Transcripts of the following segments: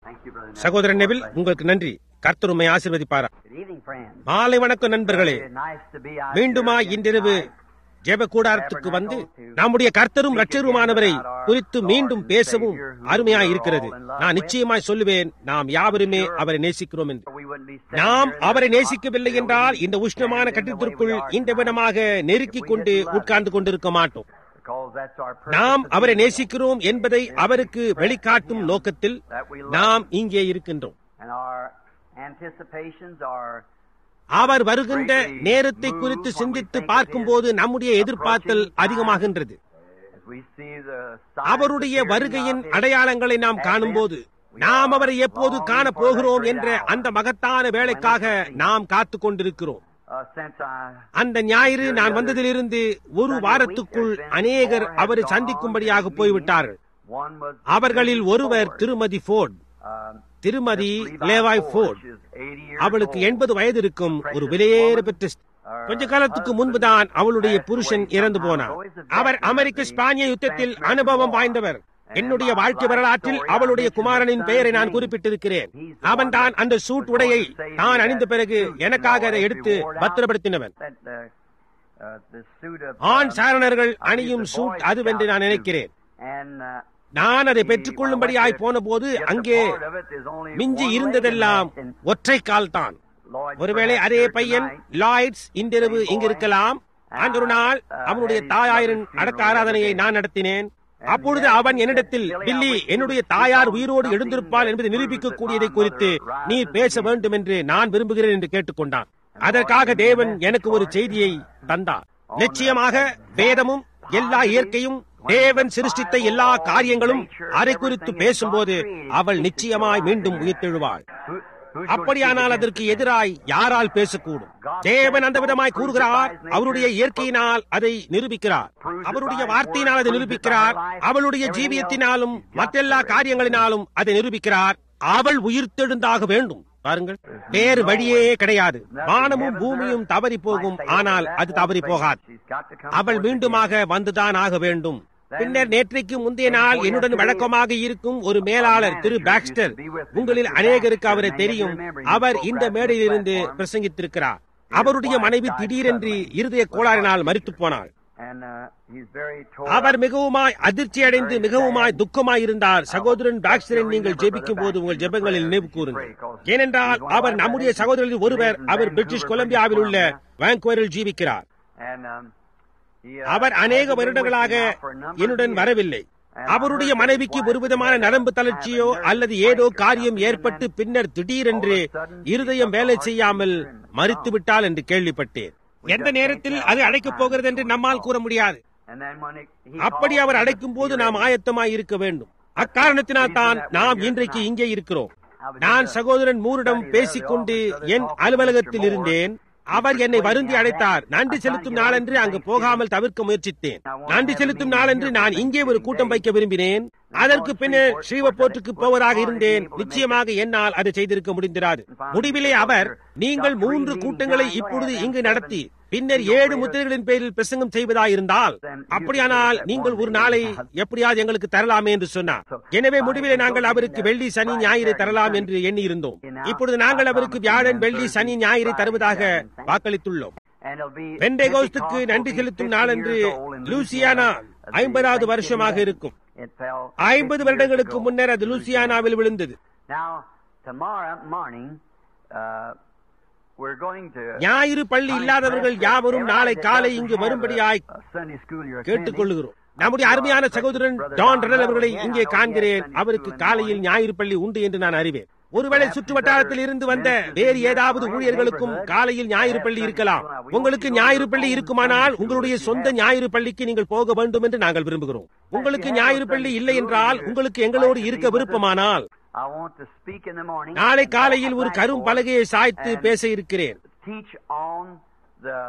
சகோதரன் நெவில் உங்களுக்கு நன்றி கர்த்தர் உண்மை ஆசீர்வதிப்பாரா Good evening, friends. மாலை வணக்கம் நண்பர்களே It's nice to be out மீண்டுமா here again இன்றிரவு tonight. ஜெப கூடாரத்துக்கு வந்து நம்முடைய கர்த்தரும் ரட்சருமானவரை குறித்து மீண்டும் பேசவும் அருமையாய் இருக்கிறது நான் நிச்சயமாய் சொல்லுவேன் நாம் யாவருமே அவரை நேசிக்கிறோம் என்று We wouldn't be sitting நாம் here in அவரை the நேசிக்கவில்லை என்றால் இந்த உஷ்ணமான கட்டிடத்திற்குள் இந்த விதமாக நெருக்கிக் கொண்டு உட்கார்ந்து கொண்டிருக்க மாட்டோம் because that's our purpose நாம் to அவரை be நேசிக்கிறோம் என்பதை அவருக்கு வெளிக்காட்டும் நோக்கத்தில் நாம் இங்கே இருக்கின்றோம் and our anticipations are அவர் வருகின்ற நேரத்தை குறித்து சிந்தித்து பார்க்கும்போது நம்முடைய எதிர்பார்த்தல் அதிகமாகின்றது as we see the signs அவருடைய appearing வருகையின் of his அடையாளங்களை நாம் காணும்போது நாம் அவரை எப்போது காண போகிறோம் என்ற அந்த மகத்தான வேலைக்காக நாம் காத்துக் கொண்டிருக்கிறோம் uh, since I அந்த ஞாயிறு நான் வந்ததிலிருந்து ஒரு வாரத்துக்குள் அநேகர் அவரை சந்திக்கும்படியாக போய்விட்டார்கள் one was அவர்களில் ஒருவர் திருமதி ஃபோர்ட் um, திருமதி Levi Levi Ford, Ford she is 80 years அவளுக்கு old. எண்பது வயது இருக்கும் ஒரு விலையேற பெற்ற ஸ்திரீ. கொஞ்ச காலத்துக்கு முன்புதான் அவளுடைய புருஷன் இறந்து போனார் அவர் அமெரிக்க ஸ்பானிய யுத்தத்தில் அனுபவம் வாய்ந்தவர் என்னுடைய வாழ்க்கை வரலாற்றில் அவளுடைய குமாரனின் பெயரை நான் குறிப்பிட்டிருக்கிறேன் அவன் தான் அந்த சூட் உடையை தான் அணிந்த பிறகு எனக்காக அதை எடுத்து பத்திரப்படுத்தினவன் That, uh, uh, the suit of, ஆண் um, சாரணர்கள் அணியும் சூட் அதுவென்று நான் நினைக்கிறேன் and, uh, நான் அதை பெற்றுக்கொள்ளும்படியாய் போன போது அங்கே மிஞ்சி இருந்ததெல்லாம் ஒற்றை கால் தான் ஒருவேளை அதே பையன் லாய்ட்ஸ் இன்றிரவு இங்கு இருக்கலாம் அன்று ஒரு நாள் அவனுடைய தாயாரின் அடக்க ஆராதனையை நான் நடத்தினேன் அப்பொழுது அவன் என்னிடத்தில் பில்லி என்னுடைய தாயார் உயிரோடு எழுந்திருப்பாள் என்பதை நிரூபிக்கக்கூடியதை குறித்து நீ பேச வேண்டும் என்று நான் விரும்புகிறேன் என்று கேட்டுக்கொண்டான் அதற்காக தேவன் எனக்கு ஒரு செய்தியை தந்தார் நிச்சயமாக வேதமும் எல்லா இயற்கையும் தேவன் சிருஷ்டித்த எல்லா காரியங்களும் அதை குறித்து பேசும்போது அவள் நிச்சயமாய் மீண்டும் உயிர்த்தெழுவாள் அப்படியானால் அதற்கு எதிராய் யாரால் பேசக்கூடும் தேவன் அந்த விதமாய் கூறுகிறார் அவருடைய இயற்கையினால் அதை நிரூபிக்கிறார் அவருடைய வார்த்தையினால் அதை நிரூபிக்கிறார் அவளுடைய ஜீவியத்தினாலும் மற்றெல்லா காரியங்களினாலும் அதை நிரூபிக்கிறார் அவள் உயிர்த்தெழுந்தாக வேண்டும் பாருங்கள் வேறு வழியே கிடையாது வானமும் பூமியும் தவறி போகும் ஆனால் அது தவறி போகாது அவள் மீண்டுமாக வந்துதான் ஆக வேண்டும் பின்னர் நேற்றைக்கு முந்தைய நாள் என்னுடன் வழக்கமாக இருக்கும் ஒரு மேலாளர் திரு பாக்ஸ்டர் உங்களில் அநேகருக்கு அவரை தெரியும் அவர் இந்த மேடையிலிருந்து பிரசங்கித்திருக்கிறார் அவருடைய மனைவி திடீரென்று இருதய கோளாறினால் மறித்து போனாள் And, uh, he's very tore our up. மிகவுமாய் அதிர்ச்சி அடைந்து மிகவுமாய் துக்கமாய் இருந்தார் சகோதரன் பாக்ஸ்டரை நீங்கள் ஜெபிக்கும் போது உங்கள் ஜெபங்களில் நினைவு கூறுங்கள் ஏனென்றால் அவர் நம்முடைய சகோதரரில் ஒருவர் அவர் பிரிட்டிஷ் கொலம்பியாவில் உள்ள வாங்குவரில் ஜீவிக்கிறார் And, um, he, uh, அவர் அநேக hasn't been வருடங்களாக with me now for a number of என்னுடன் years. வரவில்லை அவருடைய மனைவிக்கு ஒரு விதமான நரம்பு தளர்ச்சியோ அல்லது ஏதோ காரியம் ஏற்பட்டு பின்னர் திடீரென்று இருதயம் வேலை செய்யாமல் மறித்து விட்டால் என்று கேள்விப்பட்டேன் எந்த நேரத்தில் அது அழைக்கப் போகிறது என்று நம்மால் கூற முடியாது And then when it- he அப்படி called அவர் me, அழைக்கும் போது he நாம் ready. ஆயத்தமாய் இருக்க வேண்டும் அக்காரணத்தினால் தான் நாம் இன்றைக்கு இங்கே இருக்கிறோம் நான் சகோதரன் மூரிடம் பேசிக்கொண்டு என் அலுவலகத்தில் இருந்தேன் அவர் என்னை வருந்தி அழைத்தார் நன்றி செலுத்தும் நாளன்று அங்கு போகாமல் தவிர்க்க முயற்சித்தேன் நன்றி செலுத்தும் நாளன்று நான் இங்கே ஒரு கூட்டம் வைக்க விரும்பினேன் அதற்கு பின்னர் ஸ்ரீவப்போர்ட்டுக்கு போவதாக இருந்தேன் நிச்சயமாக என்னால் அதை செய்திருக்க முடிந்திராது முடிவிலே அவர் நீங்கள் மூன்று கூட்டங்களை இப்பொழுது இங்கு நடத்தி பின்னர் ஏழு முத்திரைகளின் பேரில் பிரசங்கம் செய்வதாயிருந்தால் அப்படியானால் நீங்கள் ஒரு நாளை எப்படியாவது எங்களுக்கு தரலாமே என்று சொன்னார் எனவே முடிவிலே நாங்கள் அவருக்கு வெள்ளி சனி ஞாயிறை தரலாம் என்று எண்ணி இருந்தோம் இப்பொழுது நாங்கள் அவருக்கு வியாழன் வெள்ளி சனி ஞாயிறை தருவதாக வாக்களித்துள்ளோம் And it'll be பெண்டேகோஸ்துக்கு Pentecost நன்றி will be செலுத்தும் 50 நாளன்று years old in Louisiana Louisiana. ஐம்பதாவது வருஷமாக இருக்கும் It fell ஐம்பது 50 வருடங்களுக்கு years ago. முன்னர் அது லூசியானாவில் விழுந்தது Now, tomorrow morning, uh, we're going to. ஞாயிறு பள்ளி இல்லாதவர்கள் யாவரும் நாளை காலை இங்கு வரும்படியாய் Sunday school you're attending. கேட்டுக்கொள்ளுகிறோம் நம்முடைய அருமையான சகோதரன் டான் ரெனல் அவர்களை இங்கே காண்கிறேன் அவருக்கு காலையில் ஞாயிறு பள்ளி உண்டு என்று நான் அறிவேன் ஒருவேளை சுற்று வட்டாரத்தில் இருந்து வந்த வேறு ஏதாவது ஊழியர்களுக்கும் காலையில் ஞாயிறு பள்ளி இருக்கலாம் உங்களுக்கு ஞாயிறு பள்ளி இருக்குமானால் உங்களுடைய சொந்த ஞாயிறு பள்ளிக்கு நீங்கள் போக வேண்டும் என்று நாங்கள் விரும்புகிறோம் உங்களுக்கு ஞாயிறு பள்ளி இல்லை என்றால் உங்களுக்கு எங்களோடு இருக்க விருப்பமானால் I want to speak in the morning. நாளை காலையில் ஒரு கரும் பலகையை சாய்த்து பேச இருக்கிறேன் Teach on the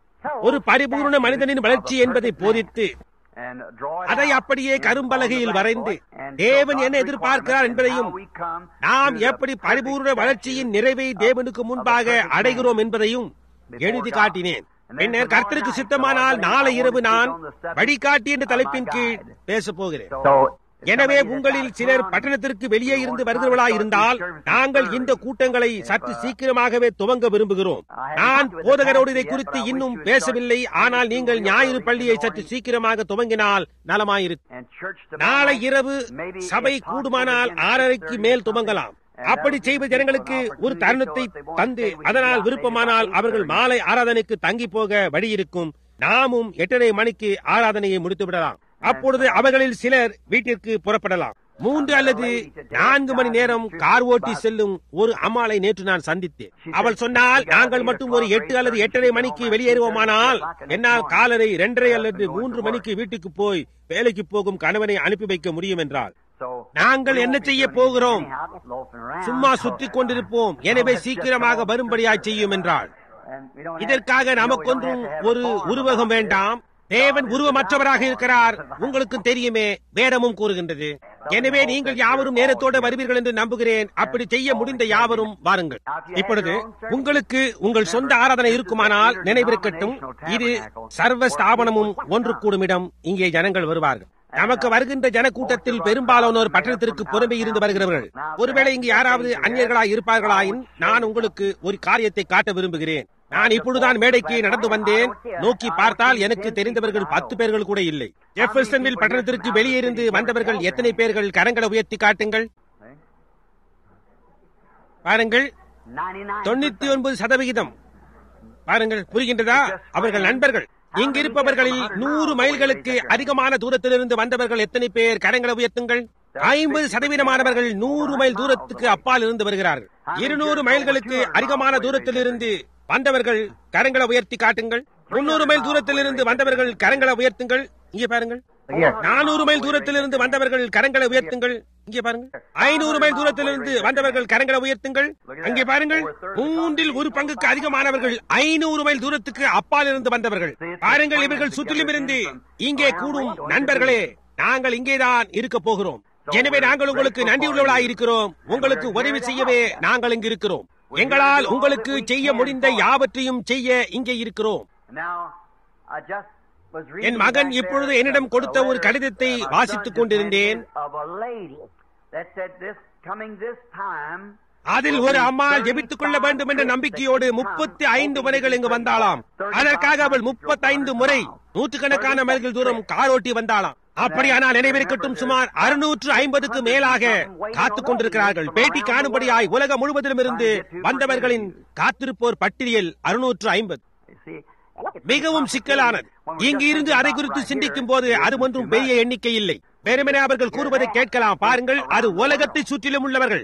ஒரு பரிபூர்ண மனிதனின் வளர்ச்சி என்பதை போதித்து and draw it அதை out அப்படியே in கரும்பலகையில் on the வரைந்து blackboard. And தேவன் so என்ன God's எதிர்பார்க்கிறார் requirements என்பதையும் and how we come நாம் to the எப்படி perfect பரிபூர்ண stature வளர்ச்சியின் நிறைவை of- தேவனுக்கு of the முன்பாக perfect man. அடைகிறோம் என்பதையும் எழுதி காட்டினேன் பின்னர் கர்த்தருக்கு சித்தமானால் நாளை இரவு நான் வழிகாட்டி என்ற தலைப்பின் கீழ் பேசப் போகிறேன் So எனவே உங்களில் சிலர் பட்டணத்திற்கு வெளியே இருந்து வருகிறவர்களாய் இருந்தால் நாங்கள் இந்த கூட்டங்களை சற்று சீக்கிரமாகவே துவங்க விரும்புகிறோம் நான் போதகரோடு இதை குறித்து இன்னும் பேசவில்லை ஆனால் நீங்கள் ஞாயிறு பள்ளியை சற்று சீக்கிரமாக துவங்கினால் நலமாயிருக்கும் நாளை இரவு சபை கூடுமானால் ஆறரைக்கு மேல் துவங்கலாம் அப்படி செய்வ ஜனங்களுக்கு ஒரு தருணத்தை தந்து அதனால் விருப்பமானால் அவர்கள் மாலை ஆராதனைக்கு தங்கி போக வழி இருக்கும் நாமும் எட்டரை மணிக்கு ஆராதனையை முடித்து விடலாம் அப்பொழுது அவர்களில் சிலர் வீட்டிற்கு புறப்படலாம் மூன்று அல்லது நான்கு மணி நேரம் கார் ஓட்டி செல்லும் ஒரு அம்மாளை நேற்று நான் சந்தித்தேன் அவள் சொன்னால் நாங்கள் மட்டும் ஒரு எட்டு அல்லது எட்டரை மணிக்கு வெளியேறுவோமானால் என்னால் காலரை இரண்டரை அல்லது மூன்று மணிக்கு வீட்டுக்கு போய் வேலைக்கு போகும் கணவனை அனுப்பி வைக்க முடியும் என்றால் நாங்கள் என்ன செய்ய போகிறோம் சும்மா சுற்றிக் கொண்டிருப்போம் எனவே சீக்கிரமாக வரும்படியாய் செய்யும் என்றாள் இதற்காக நமக்கொன்றும் ஒரு உருவகம் வேண்டாம் தேவன் உருவமற்றவராக இருக்கிறார் உங்களுக்கு தெரியுமே வேதமும் கூறுகின்றது எனவே நீங்கள் யாவரும் நேரத்தோடு வருவீர்கள் என்று நம்புகிறேன் அப்படி செய்ய முடிந்த யாவரும் வாருங்கள் இப்பொழுது உங்களுக்கு உங்கள் சொந்த ஆராதனை இருக்குமானால் நினைவிருக்கட்டும் இது சர்வ ஸ்தாபனமும் ஒன்று கூடும் இடம் இங்கே ஜனங்கள் வருவார்கள் நமக்கு வருகின்ற ஜனக்கூட்டத்தில் பெரும்பாலானோர் பட்டணத்திற்கு புறம்பே இருந்து வருகிறவர்கள் ஒருவேளை இங்கு யாராவது அந்நியர்களாய் இருப்பார்களாயின் நான் உங்களுக்கு ஒரு காரியத்தை காட்ட விரும்புகிறேன் நான் இப்பொழுதுதான் மேடைக்கு நடந்து வந்தேன் நோக்கி பார்த்தால் எனக்கு தெரிந்தவர்கள் பத்து பேர்கள் கூட இல்லை ஜெஃபர்சன்வில் பட்டணத்திற்கு வெளியே இருந்து வந்தவர்கள் எத்தனை பேர்கள் கரங்களை உயர்த்தி காட்டுங்கள் பாருங்கள் தொண்ணூத்தி ஒன்பது சதவிகிதம் பாருங்கள் புரிகின்றதா அவர்கள் நண்பர்கள் இங்கிருப்பவர்களில் நூறு மைல்களுக்கு அதிகமான தூரத்திலிருந்து வந்தவர்கள் எத்தனை பேர் கரங்களை உயர்த்துங்கள் ஐம்பது சதவீதமானவர்கள் நூறு மைல் தூரத்துக்கு அப்பால் இருந்து வருகிறார்கள் இருநூறு மைல்களுக்கு அதிகமான தூரத்திலிருந்து வந்தவர்கள் கரங்களை உயர்த்தி காட்டுங்கள் முன்னூறு மைல் தூரத்திலிருந்து வந்தவர்கள் கரங்களை உயர்த்துங்கள் இங்கே பாருங்கள் நானூறு மைல் தூரத்திலிருந்து வந்தவர்கள் கரங்களை உயர்த்துங்கள் இங்கே பாருங்கள் ஐநூறு மைல் தூரத்திலிருந்து வந்தவர்கள் கரங்களை உயர்த்துங்கள் அங்கே பாருங்கள் மூன்றில் ஒரு பங்குக்கு அதிகமானவர்கள் ஐநூறு மைல் தூரத்துக்கு அப்பால் இருந்து வந்தவர்கள் பாருங்கள் இவர்கள் சுற்றிலும் இருந்து இங்கே கூடும் நண்பர்களே நாங்கள் இங்கேதான் இருக்க போகிறோம் எனவே நாங்கள் உங்களுக்கு நன்றியுள்ளவர்களாய் இருக்கிறோம் உங்களுக்கு உதவி செய்யவே நாங்கள் இங்கு இருக்கிறோம் எங்களால் உங்களுக்கு செய்ய முடிந்த யாவற்றையும் செய்ய இங்கே இருக்கிறோம் என் மகன் இப்பொழுது என்னிடம் கொடுத்த ஒரு கடிதத்தை வாசித்துக் கொண்டிருந்தேன் அதில் ஒரு அம்மாள் ஜெபித்துக் கொள்ள வேண்டும் என்ற நம்பிக்கையோடு முப்பத்தி ஐந்து முறைகள் இங்கு வந்தாளாம் அதற்காக அவள் முப்பத்தைந்து முறை நூற்றுக்கணக்கான மைல்கள் தூரம் காரோட்டி வந்தாளாம் அப்படியானால் நினைவிருக்கட்டும் சுமார் அறுநூற்று ஐம்பதுக்கு மேலாக காத்துக் கொண்டிருக்கிறார்கள் பேட்டி காணும்படியாய் உலகம் முழுவதிலும் இருந்து வந்தவர்களின் காத்திருப்போர் பட்டியல் அறுநூற்று ஐம்பது மிகவும் சிக்கலானது இங்கு இருந்து அதை குறித்து சிந்திக்கும் போது அது ஒன்றும் பெரிய எண்ணிக்கை இல்லை வெறுமனே அவர்கள் கூறுவதை கேட்கலாம் பாருங்கள் அது உலகத்தை சுற்றிலும் உள்ளவர்கள்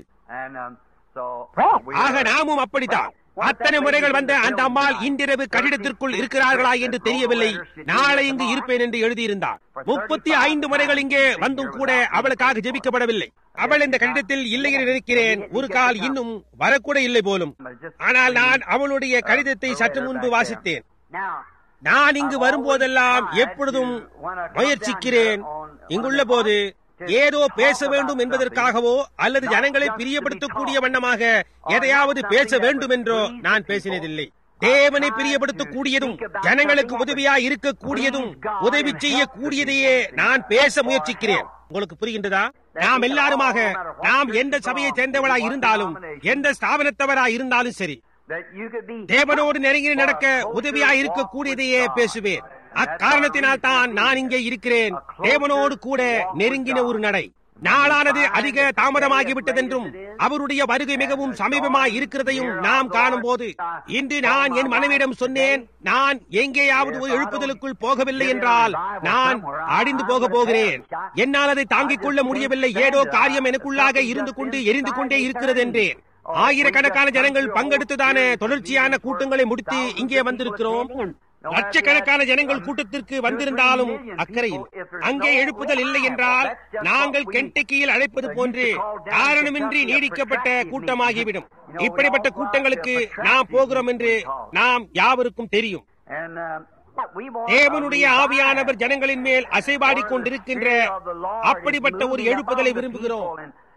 ஆக நாமும் அப்படித்தான் அத்தனை முறைகள் வந்த அந்த அம்மாள் இன்றிரவு கட்டிடத்திற்குள் இருக்கிறார்களா என்று தெரியவில்லை நாளை இங்கு இருப்பேன் என்று எழுதியிருந்தார் முப்பத்தி ஐந்து முறைகள் இங்கே வந்தும் கூட அவளுக்காக ஜெபிக்கப்படவில்லை அவள் இந்த கடிதத்தில் இல்லை என்று நினைக்கிறேன் ஒரு கால் இன்னும் வரக்கூட இல்லை போலும் ஆனால் நான் அவளுடைய கடிதத்தை சற்று முன்பு வாசித்தேன் நான் இங்கு வரும்போதெல்லாம் எப்பொழுதும் முயற்சிக்கிறேன் இங்குள்ள போது ஏதோ பேச வேண்டும் என்பதற்காகவோ அல்லது ஜனங்களை பிரியப்படுத்தக்கூடிய வண்ணமாக எதையாவது பேச வேண்டும் என்றோ நான் பேசினதில்லை தேவனை பிரியப்படுத்தக்கூடியதும் ஜனங்களுக்கு உதவியா இருக்கக்கூடியதும் உதவி செய்யக்கூடியதையே நான் பேச முயற்சிக்கிறேன் உங்களுக்கு புரிகின்றதா நாம் எல்லாருமாக நாம் எந்த சபையை சேர்ந்தவளா இருந்தாலும் எந்த ஸ்தாபனத்தவரா இருந்தாலும் சரி தேவனோடு நெருங்கி நடக்க உதவியா இருக்கக்கூடியதையே பேசுவேன் அக்காரணத்தினால் தான் நான் இங்கே இருக்கிறேன் தேவனோடு கூட நெருங்கின ஒரு நடை நாளானது அதிக தாமதமாகிவிட்டதென்றும் அவருடைய வருகை மிகவும் சமீபமாய் இருக்கிறதையும் நாம் காணும் போது இன்று நான் என் மனைவியிடம் சொன்னேன் நான் எங்கேயாவது ஒரு எழுப்புதலுக்குள் போகவில்லை என்றால் நான் அடிந்து போக போகிறேன் என்னால் அதை தாங்கிக் கொள்ள முடியவில்லை ஏதோ காரியம் எனக்குள்ளாக இருந்து கொண்டு எரிந்து கொண்டே இருக்கிறது என்றேன் ஆயிரக்கணக்கான ஜனங்கள் பங்கெடுத்ததான தொடர்ச்சியான கூட்டங்களை முடித்து இங்கே வந்திருக்கிறோம் லட்சக்கணக்கான ஜனங்கள் கூட்டத்திற்கு வந்திருந்தாலும் அக்கறையில் அங்கே எழுப்புதல் இல்லை என்றால் நாங்கள் கென்டக்கியில் அழைப்பது போன்று காரணமின்றி நீடிக்கப்பட்ட கூட்டமாகிவிடும் இப்படிப்பட்ட கூட்டங்களுக்கு நாம் போகிறோம் என்று நாம் யாவருக்கும் தெரியும் தேவனுடைய ஆவியானவர் ஜனங்களின் மேல் அசைவாடிக் கொண்டிருக்கின்ற அப்படிப்பட்ட ஒரு எழுப்புதலை விரும்புகிறோம்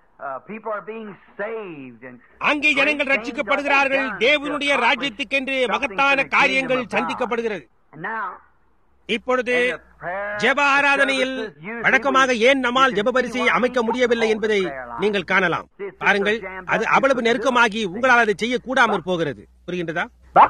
அங்கே ஜனங்கள் ரட்சிக்கப்படுகிறார்கள் தேவனுடைய ராஜ்யத்துக்கென்று மகத்தான காரியங்கள் சந்திக்கப்படுகிறது இப்பொழுது in the prayer ஜெப ஆராதனையில் services, usually வழக்கமாக we- ஏன் நம்மால் we ஜெப can see வரிசையை why அமைக்க we முடியவில்லை can't என்பதை hold the prayer line. நீங்கள் காணலாம் See, it's பாருங்கள் so jammed அது up, அவ்வளவு you couldn't நெருக்கமாகி do it. உங்களால் அதை செய்யக்கூடாமற் போகிறது புரிகின்றதா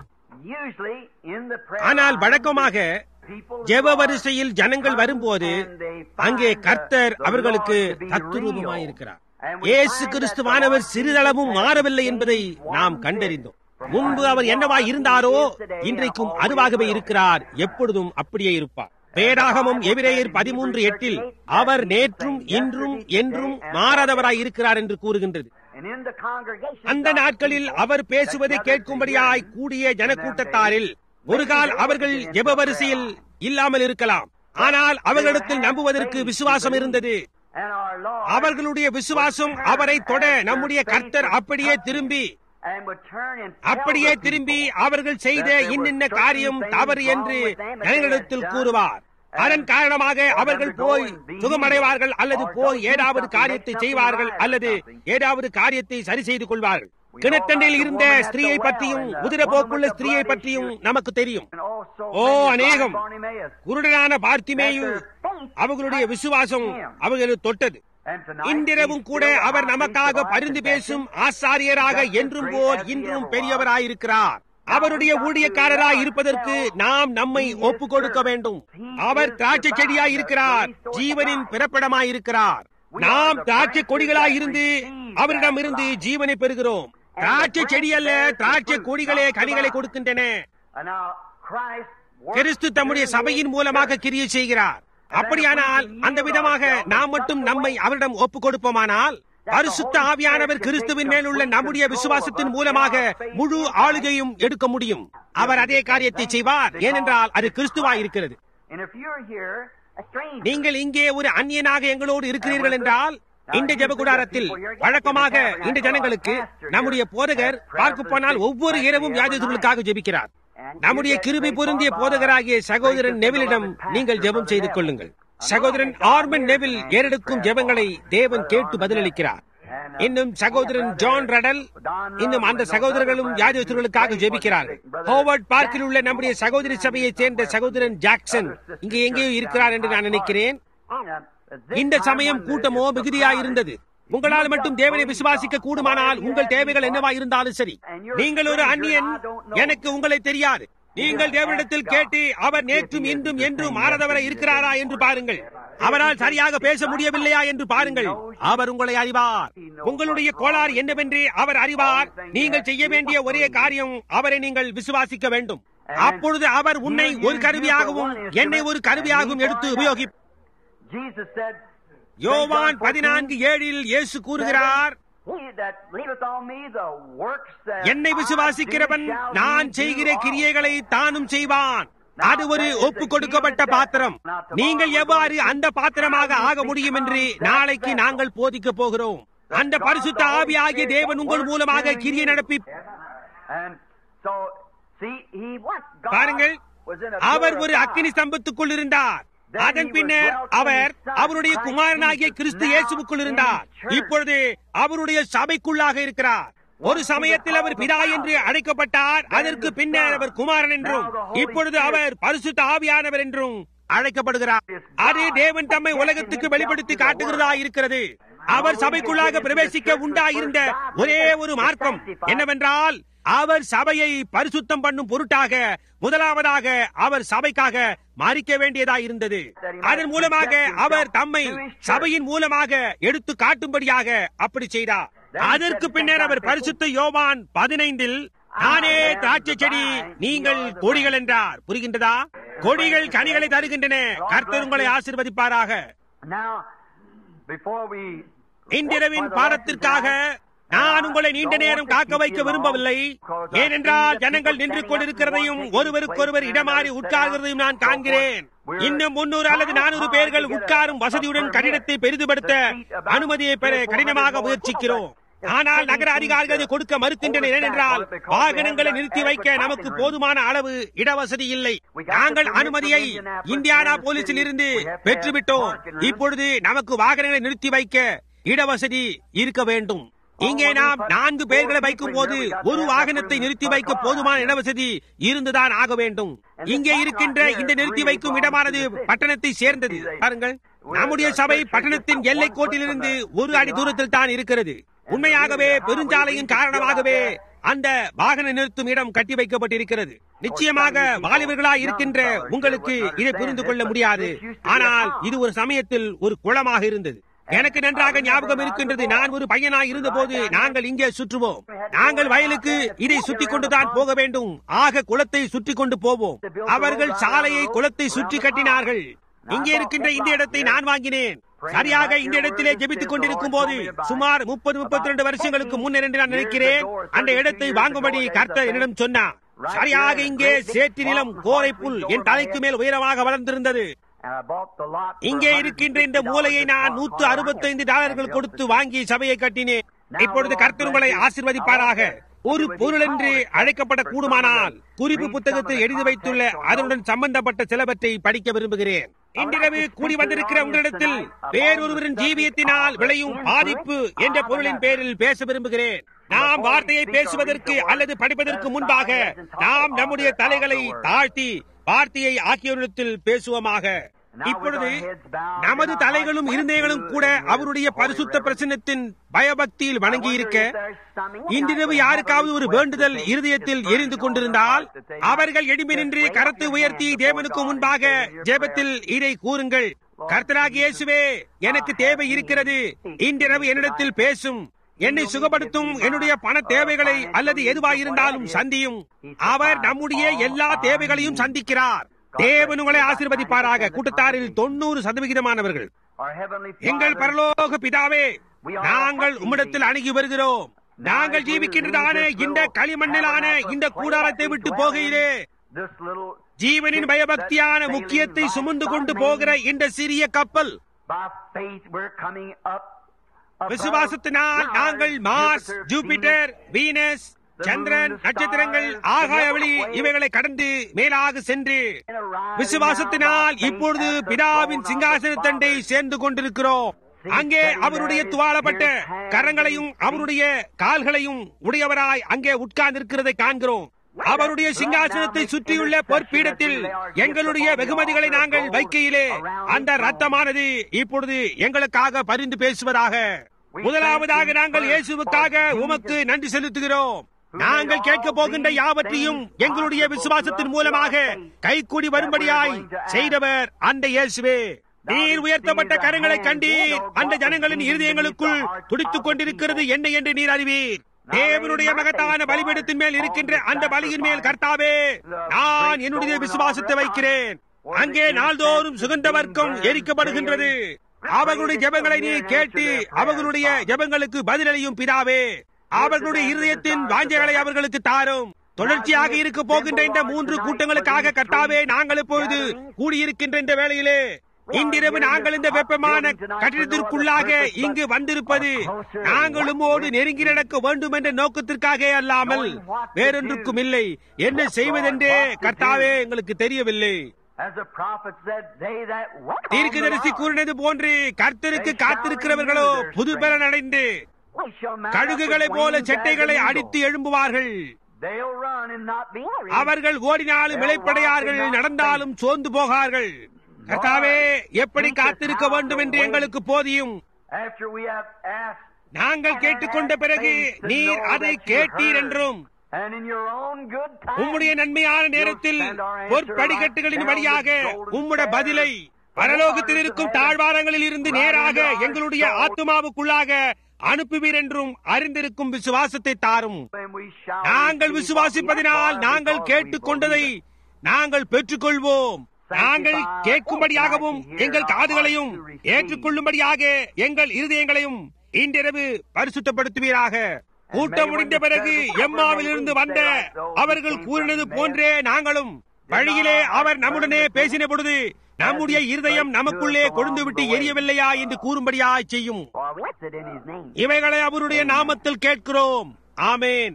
Usually in the prayer ஆனால் line, வழக்கமாக people ஜெப are வரிசையில் ஜனங்கள் வரும்போது and they find அங்கே the- கர்த்தர் the அவர்களுக்கு Lord to be தத்துரூபமாயிருக்கிறார் real. And we இயேசு find கிறிஸ்துவானவர் that the சிறிதளவும் Lord மாறவில்லை Jesus என்பதை changed நாம் one கண்டறிந்தோம் bit. முன்பு அவர் என்னவாய் இருந்தாரோ இன்றைக்கும் அதுவாகவே இருக்கிறார் எப்பொழுதும் அப்படியே இருப்பார் வேதாகமும் எபிரேயர் பதிமூன்று எட்டில் அவர் நேற்றும் இன்றும் என்றும் மாறாதவராய் இருக்கிறார் என்று கூறுகின்றது And in the congregation, அந்த நாட்களில் அவர் பேசுவதை கேட்கும்படியாய் கூடிய ஜனக்கூட்டத்தாரில் ஒரு கால் அவர்கள் ஜெப வரிசையில் இல்லாமல் இருக்கலாம் ஆனால் அவர்களிடத்தில் நம்புவதற்கு விசுவாசம் இருந்தது and our Lord அவர்களுடைய விசுவாசம் அவரை தொட நம்முடைய கர்த்தர் அப்படியே திரும்பி and would turn and tell அப்படியே the திரும்பி people அவர்கள் செய்த இன்னின்ன காரியம் தவறு என்று ஜனங்களிடத்தில் கூறுவார் அதன் காரணமாக அவர்கள் போய் சுகமடைவார்கள் அல்லது போய் ஏதாவது காரியத்தை செய்வார்கள் அல்லது ஏதாவது காரியத்தை சரி செய்து கொள்வார்கள் கிணத்தண்டையில் இருந்த ஸ்திரீயை பற்றியும் உதிர போக்குள்ள ஸ்திரீயை பற்றியும் நமக்கு தெரியும் and also ஓ, many அநேகம். blind Bartimaeus. குருடனான பார்த்திமேயு அவர்களுடைய விசுவாசம் அவர்களை தொட்டது And tonight இன்றிரவும் he's கூட still அவர் our நமக்காக priest of our பரிந்து பேசும் confession. ஆசாரியராக என்றும் போல் இன்றும் பெரியவராயிருக்கிறார் அவருடைய ஊழியக்காரராய் இருப்பதற்கு நாம் நம்மை ஒப்பு கொடுக்க வேண்டும் அவர் திராட்சை செடியாய் இருக்கிறார் ஜீவனின் பிறப்பிடமாய் இருக்கிறார் நாம் திராட்சை கொடிகளாய் இருந்து அவரிடம் இருந்து ஜீவனை பெறுகிறோம் திராட்சை செடி அல்ல திராட்சை கொடிகளே கனிகளை கொடுக்கின்றன And now Christ works கிறிஸ்து தம்முடைய through சபையின் மூலமாக கிரியை செய்கிறார் அப்படியானால் அந்த விதமாக நாம் மட்டும் நம்மை அவரிடம் ஒப்பு கொடுப்போமானால் பரிசுத்த ஆவியானவர் கிறிஸ்துவின் மேல் உள்ள நம்முடைய விசுவாசத்தின் மூலமாக முழு ஆளுகையும் எடுக்க முடியும் அவர் அதே காரியத்தை செய்வார் ஏனென்றால் அது கிறிஸ்துவாய் இருக்கிறது And if you're here, a stranger, நீங்கள் இங்கே ஒரு அந்நியனாக எங்களோடு இருக்கிறீர்கள் என்றால் இந்த ஜெபகுடாரத்தில் வழக்கமாக இந்த ஜனங்களுக்கு நம்முடைய போதகர் பார்க்க போனால் ஒவ்வொரு இரவும் யாஜகர்களுக்காக ஜெபிக்கிறார் நம்முடைய கிருபை பொருந்திய போதகராகிய சகோதரன் நெவிலிடம் நீங்கள் ஜெபம் செய்து கொள்ளுங்கள் சகோதரன் ஆர்மன் நெவில் ஏறெடுக்கும் ஜெபங்களை தேவன் கேட்டு பதிலளிக்கிறார் இன்னும் சகோதரன் ஜான் ரடல் இன்னும் அந்த சகோதரர்களும் யாஜகர்களுக்காக ஜெபிக்கிறார்கள் ஹோவர்ட் பார்க்கில் உள்ள நம்முடைய சகோதரி சபையைச் சேர்ந்த சகோதரன் ஜாக்சன் இங்கே எங்கேயோ இருக்கிறார் என்று நான் நினைக்கிறேன் இந்த சமயம் கூட்டமோ மிகுதியாயிருந்தது உங்களால் மட்டும் தேவனை விசுவாசிக்க கூடுமானால் உங்கள் தேவைகள் என்னவா இருந்தாலும் சரி நீங்கள் ஒரு அந்நியன் எனக்கு உங்களை தெரியாது நீங்கள் தேவனிடத்தில் கேட்டு அவர் நேற்றும் இன்றும் என்றும் மாறதவரை இருக்கிறாரா என்று பாருங்கள் அவரால் சரியாக பேச முடியவில்லையா என்று பாருங்கள் அவர் உங்களை அறிவார் உங்களுடைய கோளாறு என்னவென்று அவர் அறிவார் நீங்கள் செய்ய வேண்டிய ஒரே காரியம் அவரை நீங்கள் விசுவாசிக்க வேண்டும் அப்பொழுது அவர் உன்னை ஒரு கருவியாகவும் என்னை ஒரு கருவியாகவும் எடுத்து உபயோகி Jesus said, யோவான் பதினான்கு ஏழில் இயேசு கூறுகிறார் He that believeth on me, the works that என்னை I விசுவாசிக்கிறவன் do shall நான் he do செய்கிற also. கிரியைகளை தானும் செய்வான் அது ஒரு ஒப்பு கொடுக்கப்பட்ட பாத்திரம் நீங்கள் எவ்வாறு அந்த பாத்திரமாக ஆக முடியும் என்று நாளைக்கு நாங்கள் போதிக்க போகிறோம் அந்த பரிசுத்த ஆவி ஆகிய தேவன் உங்கள் மூலமாக கிரியை நடப்பி And so, see, he what? God பாருங்கள் was in a our pillar ஒரு of அக்கினி fire. ஸ்தம்பத்துக்குள் இருந்தார் அதன் பின்னர் அவர் அவருடைய குமாரனாகிய கிறிஸ்து இயேசுவுக்குள் இருந்தார் இப்பொழுது அவருடைய சபைக்குள்ளாக இருக்கிறார் ஒரு சமயத்தில் அவர் பிதா என்று அழைக்கப்பட்டார் அதற்கு பின்னர் அவர் குமாரன் என்றும் இப்பொழுது அவர் பரிசுத்த ஆவியானவர் என்றும் அழைக்கப்படுகிறார் அது தேவன் தம்மை உலகத்துக்கு வெளிப்படுத்தி காட்டுகிறதா இருக்கிறது அவர் சபைக்குள்ளாக பிரவேசிக்க உண்டாயிருந்த ஒரே ஒரு மார்க்கம் என்னவென்றால் அவர் சபையை பரிசுத்தம் பண்ணும் பொருட்டாக முதலாவதாக அவர் சபைக்காக மறிக்க வேண்டியதாய் இருந்தது அதன் மூலமாக அவர் தம்மை சபையின் மூலமாக எடுத்து காட்டும்படியாக அப்படி செய்தார் அதற்கு பின்னர் அவர் பரிசுத்த யோவான் பதினைந்தில் நானே திராட்சை செடி நீங்கள் கொடிகள் என்றார் புரிகின்றதா கொடிகள் கனிகளை தருகின்றன கர்த்தர் உங்களை ஆசீர்வதிப்பாராக Now, before we இன்றிரவின் பாடத்திற்காக நான் உங்களை நீண்ட நேரம் காக்க வைக்க விரும்பவில்லை ஏனென்றால் ஜனங்கள் நின்று கொண்டிருக்கிறதையும் ஒருவருக்கொருவர் இடமாறி உட்கார்கிறதையும் நான் காண்கிறேன் இன்னும் முன்னூறு அல்லது நானூறு பேர்கள் உட்காரும் வசதியுடன் கட்டிடத்தை பெரிதுபடுத்த அனுமதியை பெற கடினமாக முயற்சிக்கிறோம் ஆனால் நகர அதிகாரிகள் அதை கொடுக்க மறுக்கின்றனர் ஏனென்றால் வாகனங்களை நிறுத்தி வைக்க நமக்கு போதுமான அளவு இடவசதி இல்லை நாங்கள் அனுமதியை இந்தியானா போலீசில் இருந்து பெற்றுவிட்டோம் இப்பொழுது நமக்கு வாகனங்களை நிறுத்தி வைக்க இடவசதி இருக்க வேண்டும் இங்கே நாம் நான்கு பேர்களை வைக்கும் போது ஒரு வாகனத்தை நிறுத்தி வைக்க போதுமான இடவசதி இருந்துதான் ஆக வேண்டும் இங்கே இருக்கின்ற இந்த நிறுத்தி வைக்கும் இடமானது பட்டணத்தை சேர்ந்தது பாருங்கள் நம்முடைய சபை பட்டணத்தின் எல்லை கோட்டிலிருந்து ஒரு அடி தூரத்தில் தான் இருக்கிறது உண்மையாகவே பெருஞ்சாலையின் காரணமாகவே அந்த வாகன நிறுத்தும் இடம் கட்டி வைக்கப்பட்டிருக்கிறது நிச்சயமாக வாலிபர்களாய் இருக்கின்ற உங்களுக்கு இதை புரிந்து கொள்ள முடியாது ஆனால் இது ஒரு சமயத்தில் ஒரு குளமாக இருந்தது எனக்கு நன்றாக ஞாபகம் இருக்கின்றது நான் ஒரு பையனாய் இருந்தபோது நாங்கள் இங்கே சுற்றுவோம் நாங்கள் வயலுக்கு இதை சுற்றி கொண்டுதான் போக வேண்டும் ஆக குளத்தை சுற்றி கொண்டு போவோம் அவர்கள் சாலையை குளத்தை சுற்றி கட்டினார்கள் இங்கே இருக்கின்ற இந்த இடத்தை நான் வாங்கினேன் சரியாக இந்த இடத்திலே ஜெபித்துக் கொண்டிருக்கும் போது சுமார் முப்பது முப்பத்தி ரெண்டு வருஷங்களுக்கு முன்னர் என்று நான் நினைக்கிறேன் அந்த இடத்தை வாங்கும்படி கர்த்தர் என்னிடம் சொன்னார் சரியாக இங்கே சேற்றி நிலம் கோரை புல் என் தலைக்கு மேல் உயரமாக வளர்ந்திருந்தது இங்கே இருக்கின்ற இந்த மூலையை நான் நூற்று அறுபத்தைந்து டாலர்கள் கொடுத்து வாங்கி சபையை கட்டினேன் இப்பொழுது கர்த்தர் உங்களை ஆசிர்வதிப்பாராக ஒரு பொருள் என்று அழைக்கப்பட கூடுமானால் குறிப்பு புத்தகத்தில் எழுதி வைத்துள்ள அதனுடன் சம்பந்தப்பட்ட சிலவற்றை படிக்க விரும்புகிறேன் இன்றிரவு கூடி வந்திருக்கிற உங்களிடத்தில் வேறொருவரின் ஜீவியத்தினால் விளையும் பாதிப்பு என்ற பொருளின் பேரில் பேச விரும்புகிறேன் நாம் வார்த்தையை பேசுவதற்கு அல்லது படிப்பதற்கு முன்பாக நாம் நம்முடைய தலைகளை தாழ்த்தி வார்த்தையை ஆக்கியோரிடத்தில் பேசுவோமாக இப்பொழுது நமது தலைகளும் இருந்தயங்களும் கூட அவருடைய பரிசுத்த பிரசன்னத்தின் பயபக்தியில் வணங்கி இருக்க இன்றிரவு யாருக்காவது ஒரு வேண்டுதல் இருதயத்தில் எரிந்து கொண்டிருந்தால் அவர்கள் எழும்பி நின்று கரத்தை உயர்த்தி தேவனுக்கு முன்பாக ஜெபத்தில் இதை கூறுங்கள் கர்த்தராக இயேசுவே எனக்கு தேவை இருக்கிறது இன்றிரவு என்னிடத்தில் பேசும் என்னை சுகப்படுத்தும் என்னுடைய பண தேவைகளை அல்லது எதுவாயிருந்தாலும் சந்தியும் அவர் நம்முடைய எல்லா தேவைகளையும் சந்திக்கிறார் தேவன் உங்களை ஆசீர்வதிப்பாராக கூட்டத்தாரில் தொண்ணூறு சதவிகிதமானவர்கள் எங்கள் பரலோக பிதாவே நாங்கள் உம்மிடத்தில் அணுகி வருகிறோம் நாங்கள் ஜீவிக்கின்றதான இந்த களிமண்ணிலான இந்த கூடாரத்தை விட்டு போகையிலே ஜீவனின் பயபக்தியான முக்கியத்தை சுமந்து கொண்டு போகிற இந்த சிறிய கப்பல் விசுவாசத்தினால் நாங்கள் மார்ஸ் ஜூபிட்டர் வீனஸ் சந்திரன் நட்சத்திரங்கள் ஆகாயவழி இவைகளை கடந்து மேலாக சென்று விசுவாசத்தினால் இப்பொழுது பிதாவின் சிங்காசனத்தண்டை சேர்ந்து கொண்டிருக்கிறோம் அங்கே அவருடைய துவாளப்பட்ட கரங்களையும் அவருடைய கால்களையும் உடையவராய் அங்கே உட்கார்ந்திருக்கிறதை காண்கிறோம் அவருடைய சிங்காசனத்தை சுற்றியுள்ள பொற்பீடத்தில் எங்களுடைய வெகுமதிகளை நாங்கள் வைக்கையிலே அந்த ரத்தமானது இப்பொழுது எங்களுக்காக பரிந்து பேசுவதாக முதலாவதாக நாங்கள் இயேசுவுக்காக உமக்கு நன்றி செலுத்துகிறோம் நாங்கள் கேட்க போகின்ற யாவற்றையும் எங்களுடைய விசுவாசத்தின் மூலமாக கைக்கூடி வரும்படியாய் செய்தவர் அந்த இயேசுவே நீர் உயர்த்தப்பட்ட கரங்களை கண்டீர் அந்த ஜனங்களின் இருதயங்களுக்குள் துடித்துக் கொண்டிருக்கிறது என்ன என்று நீர் அறிவீர் தேவனுடைய மகத்தான பலிபீடத்தின் மேல் இருக்கின்ற அந்த பலியின் மேல் கர்த்தாவே நான் என்னுடைய விசுவாசத்தை வைக்கிறேன் அங்கே நாள்தோறும் சுகந்த வர்க்கம் எரிக்கப்படுகின்றது அவர்களுடைய ஜெபங்களை நீ கேட்டு அவர்களுடைய ஜெபங்களுக்கு பதிலளியும் பிதாவே அவர்களுடைய இருதயத்தின் வாஞ்சைகளை அவர்களுக்கு தாரும் தொடர்ச்சியாக இருக்க போகின்ற இந்த மூன்று கூட்டங்களுக்காக கர்த்தாவே நாங்கள் இப்பொழுது கூடியிருக்கின்ற இந்த வேளையிலே இன்றிரவு நாங்கள் இந்த வெப்பமான கட்டிடத்திற்குள்ளாக இங்கு வந்திருப்பது நாங்கள் உம்மோடு நெருங்கி நடக்க வேண்டும் என்ற நோக்கத்திற்காக அல்லாமல் வேறொன்றுக்கும் இல்லை என்ன செய்வதென்றே கர்த்தாவே எங்களுக்கு தெரியவில்லை தீர்க்கதரிசி கூறினது போன்று கர்த்தருக்கு காத்திருக்கிறவர்களோ புது பலன் அடைந்து கழுகுகளை போல செட்டைகளை அடித்து எழும்புவார்கள் அவர்கள் ஓடினாலும் இழைப்படையார்கள் நடந்தாலும் சோர்ந்து போகார்கள் கர்த்தாவே எப்படி காத்திருக்க வேண்டும் என்று எங்களுக்கு போதியும் நாங்கள் கேட்டுக்கொண்ட பிறகு நீர் அதை கேட்டீர் என்றும் உம்முடைய நன்மையான நேரத்தில் பொற்படிக்கட்டுகளின் வழியாக உம்முடைய பதிலை பரலோகத்தில் இருக்கும் தாழ்வாரங்களில் இருந்து நேராக எங்களுடைய ஆத்மாவுக்குள்ளாக அனுப்புவீர் என்றும் அறிந்திருக்கும் விசுவாசத்தை தாரும் நாங்கள் விசுவாசிப்பதினால் நாங்கள் கேட்டுக்கொண்டதை நாங்கள் பெற்றுக்கொள்வோம் நாங்கள் கேட்கும்படியாகவும் எங்கள் காதுகளையும் ஏற்றுக்கொள்ளும்படியாக எங்கள் இருதயங்களையும் இன்றிரவு பரிசுத்தப்படுத்துவீராக கூட்டம் முடிந்த பிறகு எம்மாவில் இருந்து வந்த அவர்கள் கூறினது போன்றே நாங்களும் வழியிலே அவர் நம்முடனே பேசின பொழுது நம்முடைய இருதயம் நமக்குள்ளே கொழுந்து விட்டு எரியவில்லையா என்று கூறும்படியாய் செய்யும் இவைகளை அவருடைய நாமத்தில் கேட்கிறோம் ஆமேன்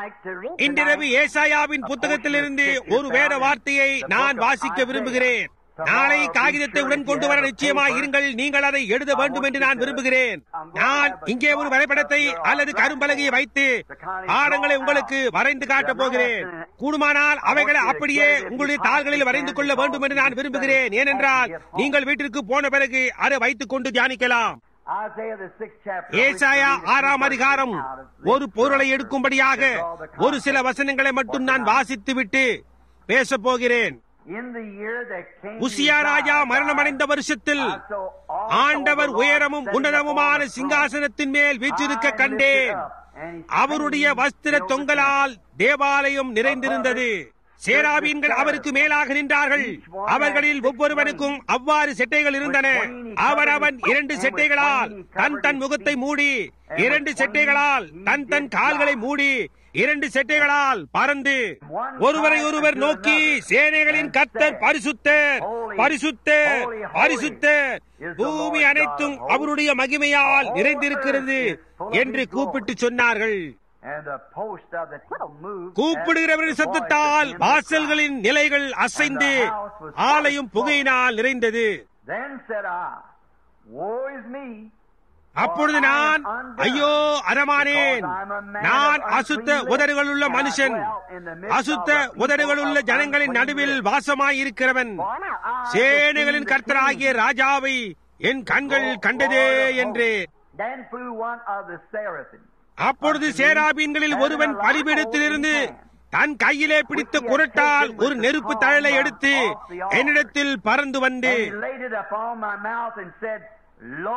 இன்றிரவு ஏசாயாவின் புத்தகத்திலிருந்து ஒரு வேத வார்த்தையை நான் வாசிக்க விரும்புகிறேன் நாளை காகிதத்தை உடன் கொண்டு வர நிச்சயமாய் இருங்கள் நீங்கள் அதை எழுத வேண்டும் என்று நான் விரும்புகிறேன் நான் இங்கே ஒரு வரைபடத்தை அல்லது கரும்பலகையை வைத்து பாடங்களை உங்களுக்கு வரைந்து காட்டப் போகிறேன் கூடுமானால் அவைகளை அப்படியே உங்களுடைய தாள்களில் வரைந்து கொள்ள வேண்டும் என்று நான் விரும்புகிறேன் ஏனென்றால் நீங்கள் வீட்டிற்கு போன பிறகு அதை வைத்துக் கொண்டு தியானிக்கலாம் Isaiah the sixth chapter. ஏசாயா ஆறாம் அதிகாரம் ஒரு பொருளை எடுக்கும்படியாக ஒரு சில வசனங்களை மட்டும் நான் வாசித்துவிட்டு பேசப் போகிறேன் In the year that King Uzziah Raja Uzziah மரணமடைந்த வருஷத்தில் died, so also ஆண்டவர் the Lord உயரமும் set him உன்னதமுமான upon the throne. சிங்காசனத்தின் மேல் வீற்றிருக்க High and கண்டேன் lifted up, and his அவருடைய train வஸ்திர filled the தொங்கலால் தேவாலயம் நிறைந்திருந்தது சேராபீன்கள் அவருக்கு மேலாக நின்றார்கள் அவர்களில் ஒவ்வொருவனுக்கும் அவ்வாறு செட்டைகள் இருந்தன அவனவன் இரண்டு செட்டைகளால் தன் தன் முகத்தை மூடி இரண்டு செட்டைகளால் தன் தன் கால்களை மூடி இரண்டு செட்டைகளால் பறந்து ஒருவரை ஒருவர் நோக்கி சேனைகளின் கர்த்தர் பரிசுத்தர் பரிசுத்தர் பரிசுத்தர் பூமி அனைத்தும் அவருடைய மகிமையால் நிறைந்திருக்கிறது என்று கூப்பிட்டு சொன்னார்கள் And the post of the temple moved கூப்பிடுகிறவரின் சத்தத்தால் வாசல்களின் நிலைகள் அசைந்து ஆலயம் புகையினால் நிறைந்தது Then said I, Woe is me, அப்பொழுது நான் ஐயோ அரமானேன் நான் அசுத்த உதடுகளுள்ள மனுஷன் அசுத்த உதடுகளுள்ள ஜனங்களின் நடுவில் வாசமாயிருக்கிறவன் சேனைகளின் கர்த்தராகிய ராஜாவை என் கண்கள் கண்டதே என்று Then flew one of the seraphim. அப்பொழுது சேராபீன்களில் ஒருவன் பலிபீடத்திலிருந்து தன் கையிலே பிடித்த குரட்டால் ஒரு நெருப்பு தழலை எடுத்து என்னிடத்தில் பறந்து வந்து And he laid it upon my mouth and said, Lo,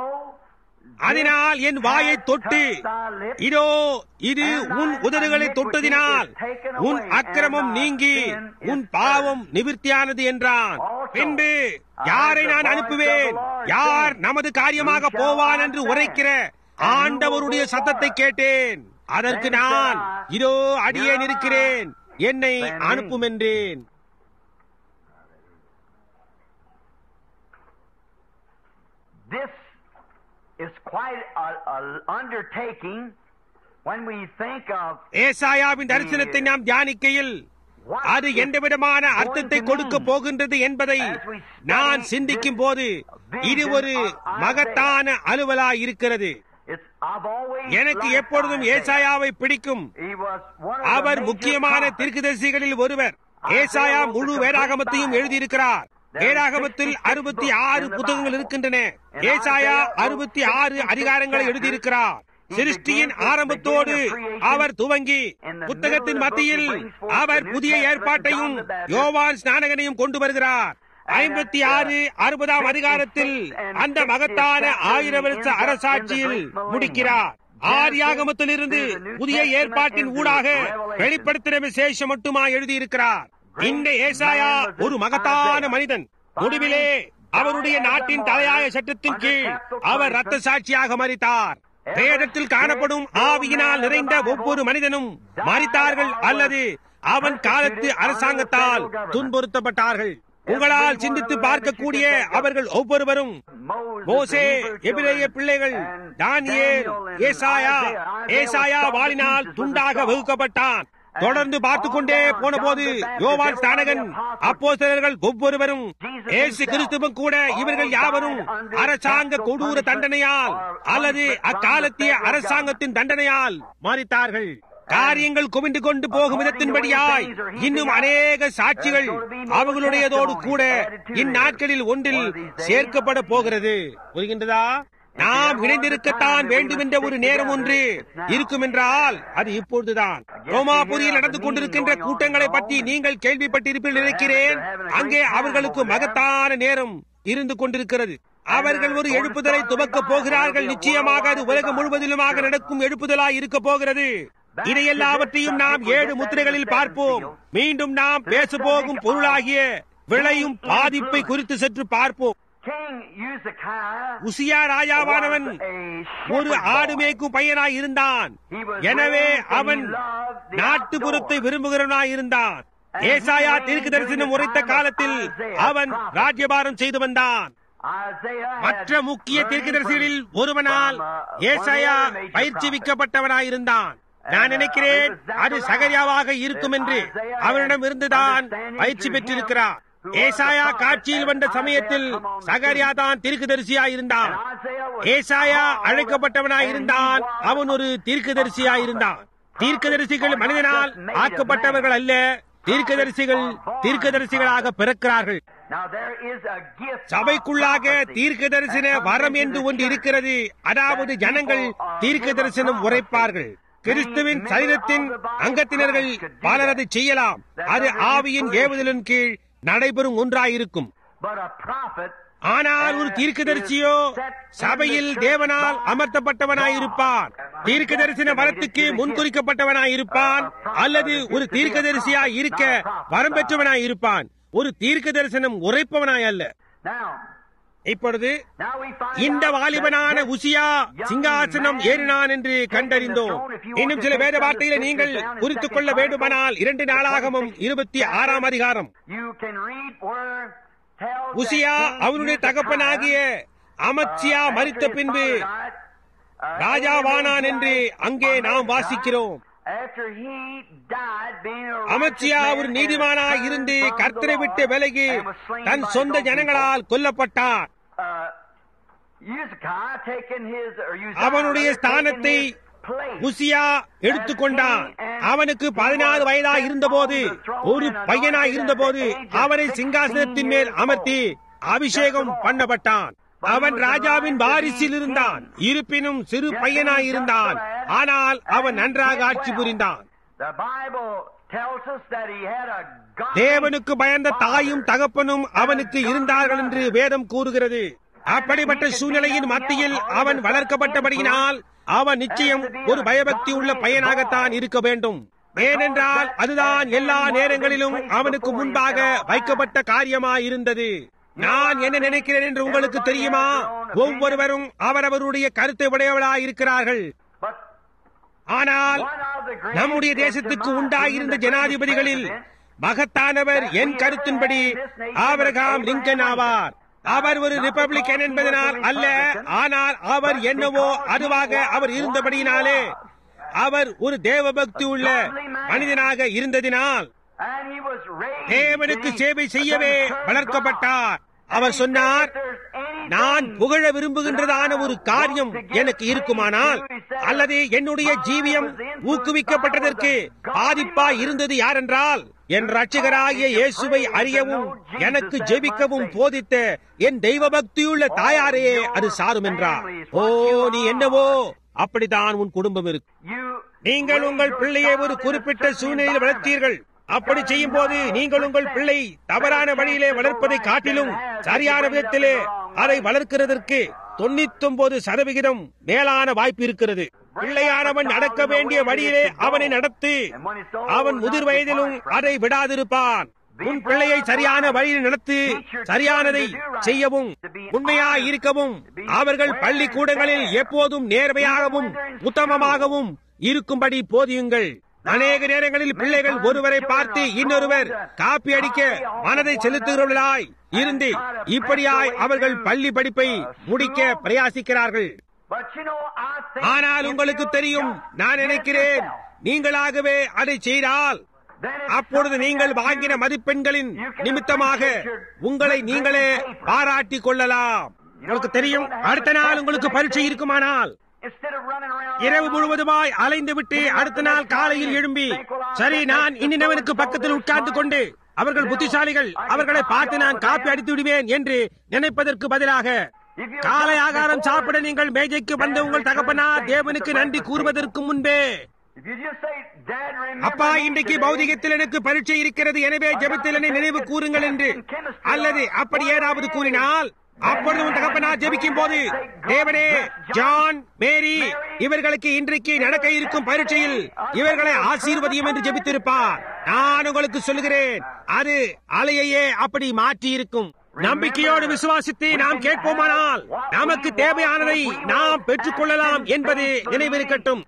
அதனால் என் வாயை தொட்டு இதோ இது உன் உதடுகளை தொட்டதினால் உன் அக்கிரமம் நீங்கி உன் பாவம் நிவிர்த்தியானது என்றான் பின்பு யாரை நான் அனுப்புவேன் யார் நமது காரியமாக போவான் என்று உரைக்கிற ஆண்டவருடைய சத்தத்தை கேட்டேன் அதற்கு நான் இதோ அடியேன் இருக்கிறேன் என்னை அனுப்பும் என்றேன் this is quite an undertaking when we think of ஏசாயாவின் தரிசனத்தை நாம் தியானிக்கையில் what அது is எந்த விதமான அர்த்தத்தை கொடுக்க போகின்றது என்பதை நான் சிந்திக்கும் போது இது ஒரு மகத்தான அலுவலாய் இருக்கிறது It's, I've always எனக்கு liked எப்பொழுதும் Isaiah. ஏசாயாவை பிடிக்கும் He was one of the our major முக்கியமான prophets. தீர்க்கதரிசிகளில் ஒருவர் ஏசாயா முழு வேதாகமத்தையும் எழுதியிருக்கிறார் வேதாகமத்தில் அறுபத்தி ஆறு புத்தகங்கள் இருக்கின்றன ஏசாயா அறுபத்தி ஆறு அதிகாரங்களை எழுதியிருக்கிறார் சிருஷ்டியின் ஆரம்பத்தோடு அவர் துவங்கி புத்தகத்தின் மத்தியில் அவர் புதிய ஏற்பாட்டையும் யோவான் ஸ்நானகனையும் கொண்டு வருகிறார் ஐம்பத்தி ஆறு அறுபதாம் அதிகாரத்தில் அந்த மகத்தான ஆயிர வருஷ அரசாட்சியில் முடிக்கிறார் ஆரியாகமத்திலிருந்து புதிய ஏற்பாட்டின் ஊடாக வெளிப்படுத்தின விசேஷம் மட்டுமா எழுதியிருக்கிறார் இந்த ஏசாயா ஒரு மகத்தான மனிதன் முடிவிலே அவருடைய நாட்டின் தலையாய சட்டத்தின் கீழ் அவர் ரத்த சாட்சியாக மறித்தார் வேதத்தில் காணப்படும் ஆவியினால் நிறைந்த ஒவ்வொரு மனிதனும் மறித்தார்கள் அல்லது அவன் காலத்து அரசாங்கத்தால் துன்புறுத்தப்பட்டார்கள் உங்களால் சிந்தித்து பார்க்கக்கூடிய அவர்கள் ஒவ்வொருவரும் மோசே எபிரேய பிள்ளைகள் தானியேல் ஏசாயா ஏசாயா வாளினால் துண்டாக வகுக்கப்பட்டான் தொடர்ந்து பார்த்து கொண்டே போன போது யோவான் ஸ்தானகன் அப்போஸ்தலர்கள் ஒவ்வொருவரும் ஏசு கிறிஸ்துவும் கூட இவர்கள் யாவரும் அரசாங்க கொடூர தண்டனையால் அல்லது அக்காலத்திய அரசாங்கத்தின் தண்டனையால் மறித்தார்கள் காரியங்கள் குவிந்து கொண்டு போகும் விதத்தின்படியாய் இன்னும் அநேக சாட்சிகள் அவர்களுடையதோடு கூட இந்நாட்களில் ஒன்றில் சேர்க்கப்பட போகிறது புரிகின்றதா நாம் இணைந்திருக்கத்தான் வேண்டும் என்ற ஒரு நேரம் ஒன்று இருக்கும் என்றால் அது இப்பொழுதுதான் ரோமாபுரியில் நடந்து கொண்டிருக்கின்ற கூட்டங்களை பற்றி நீங்கள் கேள்விப்பட்டிருப்பீர்கள் நினைக்கிறேன் அங்கே அவர்களுக்கு மகத்தான நேரம் இருந்து கொண்டிருக்கிறது அவர்கள் ஒரு எழுப்புதலை துவக்க போகிறார்கள் நிச்சயமாக அது உலகம் முழுவதிலுமாக நடக்கும் எழுப்புதலாய் இருக்க போகிறது இதை எல்லாவற்றையும் நாம் ஏழு முத்திரைகளில் பார்ப்போம் மீண்டும் நாம் பேச போகும் பொருளாகிய விளையும் பாதிப்பை குறித்து சற்று பார்ப்போம் King Uzziah உசியா ராஜாவானவன் ஒரு ஆடு மேய்க்கும் பையனாய் இருந்தான் எனவே அவன் நாட்டுப்புறத்தை விரும்புகிறவனாய் இருந்தான் ஏசாயா தீர்க்க தரிசனம் உரைத்த காலத்தில் அவன் ராஜ்யபாரம் செய்து வந்தான் மற்ற முக்கிய தீர்க்கதரிசிகளில் ஒருவனால் ஏசாயா பயிற்சிவிக்கப்பட்டவனாயிருந்தான் நான் நினைக்கிறேன் அது சகரியாவாக இருக்கும் என்று அவனிடம் இருந்துதான் பயிற்சி பெற்றிருக்கிறார் ஏசாயா காட்சியில் வந்த சமயத்தில் சகரியா தான் தீர்க்கதரிசியாய் இருந்தான் ஏசாயா அழைக்கப்பட்டவனாய் இருந்தான் அவன் ஒரு தீர்க்கதரிசியாய் இருந்தான் தீர்க்கதரிசிகள் மனிதனால் ஆக்கப்பட்டவர்கள் அல்ல தீர்க்கதரிசிகள் தீர்க்கதரிசிகளாக பிறக்கிறார்கள் சபைக்குள்ளாக தீர்க்க தரிசன வரம் என்று ஒன்று இருக்கிறது அதாவது ஜனங்கள் தீர்க்க தரிசனம் உரைப்பார்கள் கிறிஸ்துவின் சரீரத்தின் அங்கத்தினர்கள் பலர் அதை செய்யலாம் அது ஆவியின் ஏவுதலின் கீழ் நடைபெறும் ஒன்றாயிருக்கும் ஆனால் ஒரு தீர்க்கதரிசியோ சபையில் தேவனால் அமர்த்தப்பட்டவனாயிருப்பான் தீர்க்க தரிசன வரத்துக்கு முன்குறிக்கப்பட்டவனாயிருப்பான் அல்லது ஒரு தீர்க்கதரிசியாய் இருக்க வரம் பெற்றவனாயிருப்பான் ஒரு தீர்க்க தரிசனம் உரைப்பவனாய் அல்ல இப்பொழுது இந்த வாலிபனான உசியா சிங்காசனம் ஏறினான் என்று கண்டறிந்தோம் இன்னும் சில வேத வார்த்தையில நீங்கள் குறித்துக் கொள்ள வேண்டுமானால் இரண்டு நாளாகமும் இருபத்தி ஆறாம் அதிகாரம் உசியா அவனுடைய தகப்பனாகிய அமத்சியா மறித்த பின்பு ராஜாவானான் என்று அங்கே நாம் வாசிக்கிறோம் அமத்சியா ஒரு நீதிமானாய் இருந்து கர்த்தரை விட்டு விலகி தன் சொந்த ஜனங்களால் கொல்லப்பட்டார் அவனுடைய ஸ்தானத்தை உசியா எடுத்துக்கொண்டான் அவனுக்கு பதினாறு வயதாய் இருந்தபோது ஒரு பையனாய் இருந்தபோது அவனை சிங்காசனத்தின் மேல் அமர்த்தி அபிஷேகம் பண்ணப்பட்டான் அவன் ராஜாவின் வாரிசில் இருந்தான் இருப்பினும் சிறு பையனாய் இருந்தான் ஆனால் அவன் நன்றாக ஆட்சி புரிந்தான் தேவனுக்கு பயந்த தாயும் தகப்பனும் அவனுக்கு இருந்தார்கள் என்று வேதம் கூறுகிறது அப்படிப்பட்ட சூழ்நிலையின் மத்தியில் அவன் வளர்க்கப்பட்டபடியினால் அவன் நிச்சயம் ஒரு பயபக்தி உள்ள பையனாகத்தான் இருக்க வேண்டும் ஏனென்றால் அதுதான் எல்லா நேரங்களிலும் அவனுக்கு முன்பாக வைக்கப்பட்ட காரியமாயிருந்தது நான் என்ன நினைக்கிறேன் என்று உங்களுக்கு தெரியுமா ஒவ்வொருவரும் அவரவருடைய கருத்தை உடையவளாய் இருக்கிறார்கள் ஆனால் நம்முடைய தேசத்துக்கு உண்டாயிருந்த ஜனாதிபதிகளில் மகத்தானவர் என் கருத்தின்படி ஆபரகாம் லிங்கன் ஆவார் அவர் ஒரு ரிப்பப்ளிக்கன் என்பதனால் அல்ல ஆனால் அவர் என்னவோ அதுவாக அவர் இருந்தபடியினாலே அவர் ஒரு தேவபக்தி உள்ள மனிதனாக இருந்ததினால் தேவனுக்கு சேவை செய்யவே வளர்க்கப்பட்டார் அவர் சொன்னார் நான் புகழ விரும்புகின்றதான ஒரு காரியம் எனக்கு இருக்குமானால் அல்லது என்னுடைய ஜீவியம் ஊக்குவிக்கப்பட்டதற்கு பாதிப்பா இருந்தது யாரென்றால் என் ரட்சகராகிய இயேசுவை அறியவும் எனக்கு ஜெபிக்கவும் போதித்த என் தெய்வ பக்தியுள்ள தாயாரையே அது சாரும் என்றார் ஓ நீ என்னவோ அப்படித்தான் உன் குடும்பம் இருக்கு நீங்கள் உங்கள் பிள்ளையை ஒரு குறிப்பிட்ட சூழ்நிலையில் வளர்த்தீர்கள் அப்படி செய்யும் போது நீங்கள் உங்கள் பிள்ளை தவறான வழியிலே வளர்ப்பதை காட்டிலும் சரியான விதத்திலே அதை வளர்க்கிறதற்கு தொண்ணூத்தி ஒன்பது சதவிகிதம் மேலான வாய்ப்பு இருக்கிறது பிள்ளையானவன் நடக்க வேண்டிய வழியிலே அவனை நடத்து அவன் முதிர் வயதிலும் அதை விடாதிருப்பான் உன் பிள்ளையை சரியான வழியில் நடத்து சரியானதை செய்யவும் உண்மையா இருக்கவும் அவர்கள் பள்ளிக்கூடங்களில் எப்போதும் நேர்மையாகவும் உத்தமமாகவும் இருக்கும்படி போதியுங்கள் அநேக நேரங்களில் பிள்ளைகள் ஒருவரை பார்த்து இன்னொருவர் காப்பி அடிக்க மனதை செலுத்துகிறவர்களாய் இருந்து இப்படியாய் அவர்கள் பள்ளி படிப்பை முடிக்க பிரயாசிக்கிறார்கள் ஆனால் உங்களுக்கு தெரியும் நான் நினைக்கிறேன் நீங்களாகவே அதை செய்தால் அப்பொழுது நீங்கள் வாங்கின மதிப்பெண்களின் நிமித்தமாக உங்களை நீங்களே பாராட்டிக் கொள்ளலாம் உங்களுக்கு தெரியும் அடுத்த நாள் உங்களுக்கு பரீட்சை இருக்குமானால் இரவு முழுவதுமாய் அலைந்து விட்டு அடுத்த நாள் காலையில் எழும்பி சரி நான் இன்னினவனுக்கு பக்கத்தில் உட்கார்ந்து கொண்டு அவர்கள் புத்திசாலிகள் அவர்களை பார்த்து நான் காப்பி அடித்து விடுவேன் என்று நினைப்பதற்கு பதிலாக காலை ஆகாரம் சாப்பிட நீங்கள் மேஜைக்கு வந்த உங்கள் தகப்பனா தேவனுக்கு நன்றி கூறுவதற்கு முன்பே அப்பா இன்றைக்கு பௌதிகத்தில் எனக்கு பரீட்சை இருக்கிறது எனவே ஜெபத்தில் என்னை நினைவு கூறுங்கள் என்று அல்லது அப்படி ஏதாவது கூறினால் அப்பொழுது உன் தகப்பனா ஜெபிக்கும் போது தேவனே ஜான் மேரி இவர்களுக்கு இன்றைக்கு நடக்க இருக்கும் பரீட்சையில் இவர்களை ஆசீர்வதியும் என்று ஜெபித்திருப்பார் நான் உங்களுக்கு சொல்லுகிறேன் அது அலையையே அப்படி மாற்றி இருக்கும் நம்பிக்கையோடு விசுவாசித்து நாம் கேட்போமானால் நமக்கு தேவையானதை நாம் பெற்றுக் கொள்ளலாம் என்பது நினைவிருக்கட்டும்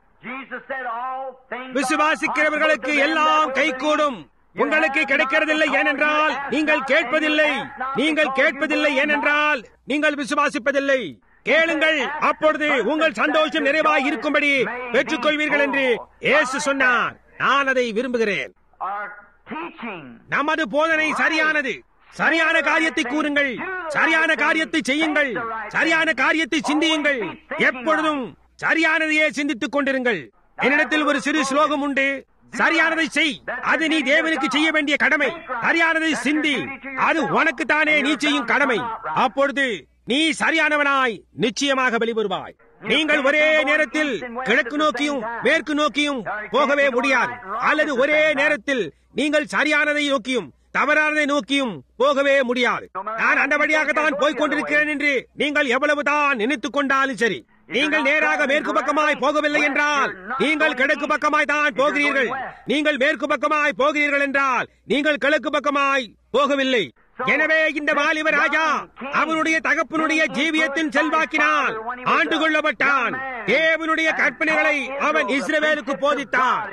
விசுவாசிக்கிறவர்களுக்கு எல்லாம் கைகூடும் உங்களுக்கு கிடைக்கிறதில்லை ஏனென்றால் நீங்கள் கேட்பதில்லை நீங்கள் கேட்பதில்லை ஏனென்றால் நீங்கள் விசுவாசிப்பதில்லை கேளுங்கள் அப்பொழுது உங்கள் சந்தோஷம் நிறைவாய் இருக்கும்படி பெற்றுக்கொள்வீர்கள் என்று இயேசு சொன்னார் நான் அதை விரும்புகிறேன் நமது போதனை சரியானது சரியான காரியத்தை கூறுங்கள் சரியான காரியத்தை செய்யுங்கள் சரியான காரியத்தை சிந்தியுங்கள் எப்பொழுதும் சரியானதையே சிந்தித்துக் கொண்டிருங்கள் என்னிடத்தில் ஒரு சிறு ஸ்லோகம் உண்டு சரியானதை செய் அது நீ தேவனுக்கு செய்ய வேண்டிய கடமை சரியானதை சிந்தி அது உனக்கு தானே நீ செய்யும் கடமை அப்பொழுது நீ சரியானவனாய் நிச்சயமாக வெளிவருவாய் நீங்கள் ஒரே நேரத்தில் கிழக்கு நோக்கியும் மேற்கு நோக்கியும் போகவே முடியாது அல்லது ஒரே நேரத்தில் நீங்கள் சரியானதை நோக்கியும் தவறானதை நோக்கியும் போகவே முடியாது நான் அந்த வழியாகத்தான் போய்க் கொண்டிருக்கிறேன் என்று நீங்கள் எவ்வளவுதான் நினைத்துக் கொண்டாலும் சரி நீங்கள் நேராக மேற்கு பக்கமாய் போகவில்லை என்றால் நீங்கள் கிழக்கு பக்கமாய் தான் போகிறீர்கள் நீங்கள் மேற்கு பக்கமாய் போகிறீர்கள் என்றால் நீங்கள் கிழக்கு பக்கமாய் போகவில்லை எனவே இந்த வாலிப ராஜா அவனுடைய தகப்பனுடைய ஜீவியத்தின் செல்வாக்கினால் ஆண்டு கொள்ளப்பட்டான் தேவனுடைய கற்பனைகளை அவன் இஸ்ரவேலுக்கு போதித்தான்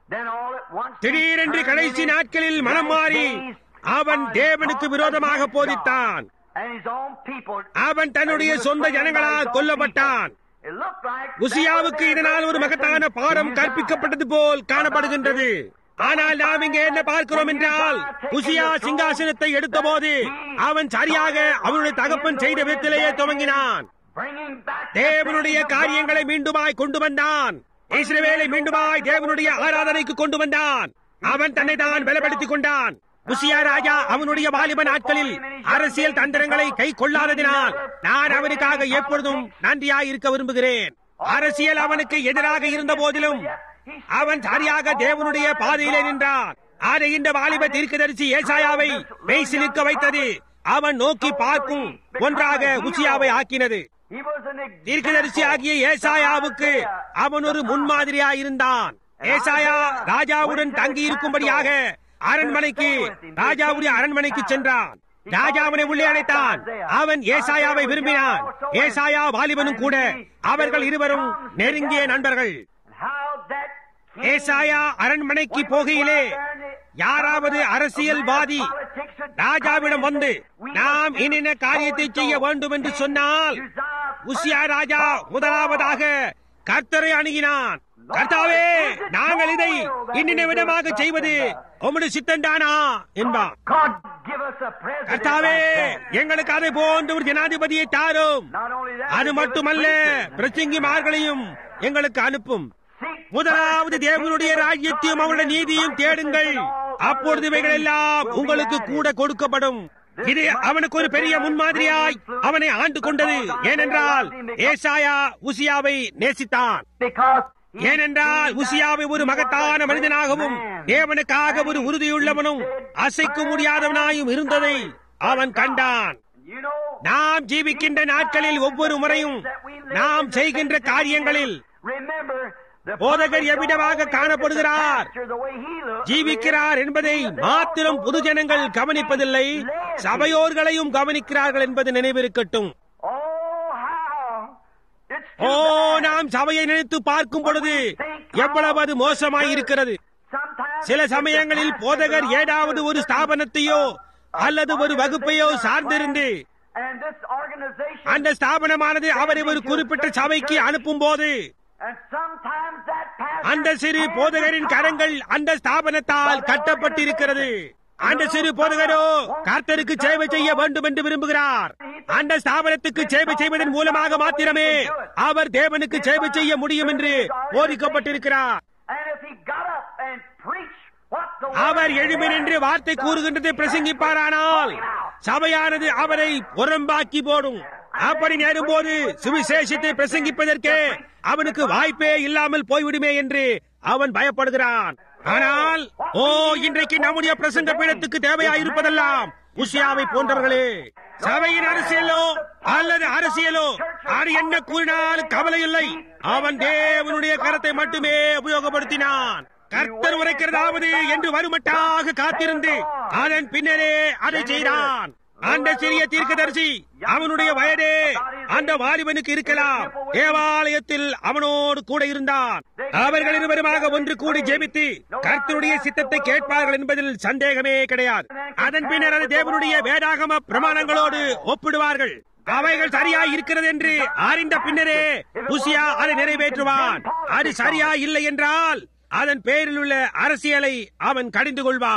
திடீரென்று கடைசி நாட்களில் மனம் மாறி அவன் தேவனுக்கு விரோதமாக போதித்தான் அவன் தன்னுடைய சொந்த ஜனங்களால் கொல்லப்பட்டான் உசியாவுக்கு இதனால் ஒரு மகத்தான பாடம் கற்பிக்கப்பட்டது போல் காணப்படுகின்றது ஆனால் நாம் இங்கே என்ன பார்க்கிறோம் என்றால் உசியா சிங்காசனத்தை எடுத்தபோது அவன் சரியாக அவனுடைய தகப்பன் செய்த விதத்திலேயே துவங்கினான் தேவனுடைய காரியங்களை மீண்டுமாய் கொண்டு வந்தான் இஸ்ரவேலை மீண்டுமாய் தேவனுடைய ஆராதனைக்கு கொண்டு வந்தான் அவன் தன்னை தான் பலப்படுத்திக் கொண்டான் உசியா ராஜா அவனுடைய வாலிப நாட்களில் அரசியல் தந்திரங்களை கை கொள்ளாததினால் நான் அவனுக்காக எப்பொழுதும் நன்றியாய் இருக்க விரும்புகிறேன் அரசியல் அவனுக்கு எதிராக இருந்த போதிலும் அவன் சரியாக தேவனுடைய பாதையிலே நின்றான் அதை இந்த வாலிப தீர்க்கதரிசி ஏசாயாவை மெய்சிலுக்க வைத்தது அவன் நோக்கி பார்க்கும் ஒன்றாக உசியாவை ஆக்கினது தீர்க்கதரிசி ஆகிய ஏசாயாவுக்கு அவன் ஒரு முன்மாதிரியா இருந்தான் ஏசாயா ராஜாவுடன் தங்கி இருக்கும்படியாக அரண்மனைக்கு ராஜாவுடைய அரண்மனைக்கு சென்றான் ராஜா அவனை உள்ளே அழைத்தான் அவன் ஏசாயாவை விரும்பினான் ஏசாயா வாலிபனும் கூட அவர்கள் இருவரும் நெருங்கிய நண்பர்கள் ஏசாயா அரண்மனைக்கு போகையிலே யாராவது அரசியல்வாதி ராஜாவிடம் வந்து நாம் இன்னின காரியத்தை செய்ய வேண்டும் என்று சொன்னால் உசியா ராஜா முதலாவதாக கர்த்தரை அணுகினான் கர்த்தாவே நாங்கள் இதை இன்னின விதமாக செய்வது உம்முடைய சித்தந்தானா என்பான் கர்த்தாவே எங்களுக்கு அதை போன்ற ஒரு ஜனாதிபதியை தாரும் அது மட்டுமல்ல பிரசங்கிமார்களையும் எங்களுக்கு அனுப்பும் முதலாவது தேவனுடைய ராஜ்யத்தையும் அவருடைய நீதியும் தேடுங்கள் அப்பொழுது இவைகள் எல்லாம் உங்களுக்கு கூட கொடுக்கப்படும் இது அவனுக்கு ஒரு பெரிய முன்மாதிரியாய் அவனை ஆண்டு கொண்டது ஏனென்றால் ஏசாயா உசியாவை நேசித்தான் ஏனென்றால் உசியாவை ஒரு மகத்தான மனிதனாகவும் தேவனுக்காக ஒரு உறுதியுள்ளவனும் அசைக்க முடியாதவனாயும் இருந்ததை அவன் கண்டான் நாம் ஜீவிக்கின்ற நாட்களில் ஒவ்வொரு முறையும் நாம் செய்கின்ற காரியங்களில் போதகர் எவ்விடமாக காணப்படுகிறார் ஜீவிக்கிறார் என்பதை மாத்திரம் பொதுஜனங்கள் கவனிப்பதில்லை சபையோர்களையும் கவனிக்கிறார்கள் என்பது நினைவிருக்கட்டும் ஓ நாம் சபையை நினைத்து பார்க்கும் பொழுது எவ்வளவு அது மோசமாய் இருக்கிறது சில சமயங்களில் போதகர் ஏதாவது ஒரு ஸ்தாபனத்தையோ அல்லது ஒரு வகுப்பையோ சார்ந்திருந்து அந்த ஸ்தாபனமானது அவரை ஒரு குறிப்பிட்ட சபைக்கு அனுப்பும் போது அந்த சிறு போதகரின் கரங்கள் அந்த ஸ்தாபனத்தால் கட்டப்பட்டிருக்கிறது அந்த சிறு போதகரோ கர்த்தருக்கு சேவை செய்ய வேண்டும் என்று விரும்புகிறார் அந்த ஸ்தாபனத்துக்கு சேவை செய்வதன் மூலமாக மாத்திரமே அவர் தேவனுக்கு சேவை செய்ய முடியும் என்று போதிக்கப்பட்டிருக்கிறார் அவர் எழுமி நின்று வார்த்தை கூறுகின்றதை பிரசங்கிப்பாரானால் சபையானது அவரை புறம்பாக்கி போடும் அப்படி நேரும் போது சுவிசேஷத்தை பிரசங்கிப்பதற்கே அவனுக்கு வாய்ப்பே இல்லாமல் போய்விடுமே என்று அவன் பயப்படுகிறான் ஆனால் ஓ இன்றைக்கு நம்முடைய பிரசங்க பீடத்துக்கு தேவையாயிருப்பதெல்லாம் உஷியாவை போன்றவர்களே சபையின் அரசியலோ அல்லது அரசியலோ அது என்ன கூறினாலும் கவலை இல்லை அவன் தேவனுடைய கரத்தை மட்டுமே உபயோகப்படுத்தினான் கர்த்தர் உரைக்கிறதாவது என்று வருமட்டாக காத்திருந்து அதன் பின்னரே அதை செய்தான் அந்த சிறிய தீர்க்கதரிசி அவனுடைய வயதே அந்த வாலிபனுக்கு இருக்கலாம் தேவாலயத்தில் அவனோடு கூட இருந்தான் அவர்கள் இருவருமாக ஒன்று கூடி ஜெபித்து கர்த்தருடைய சித்தத்தை கேட்பார்கள் என்பதில் சந்தேகமே கிடையாது அதன் பின்னர் அது தேவனுடைய வேதாகம பிரமாணங்களோடு ஒப்பிடுவார்கள் அவைகள் சரியா இருக்கிறது என்று அறிந்த பின்னரே புசியா அதை நிறைவேற்றுவான் அது சரியா இல்லை என்றால் அதன் பேரில் உள்ள அரசியலை அவன் கடிந்து கொள்வான்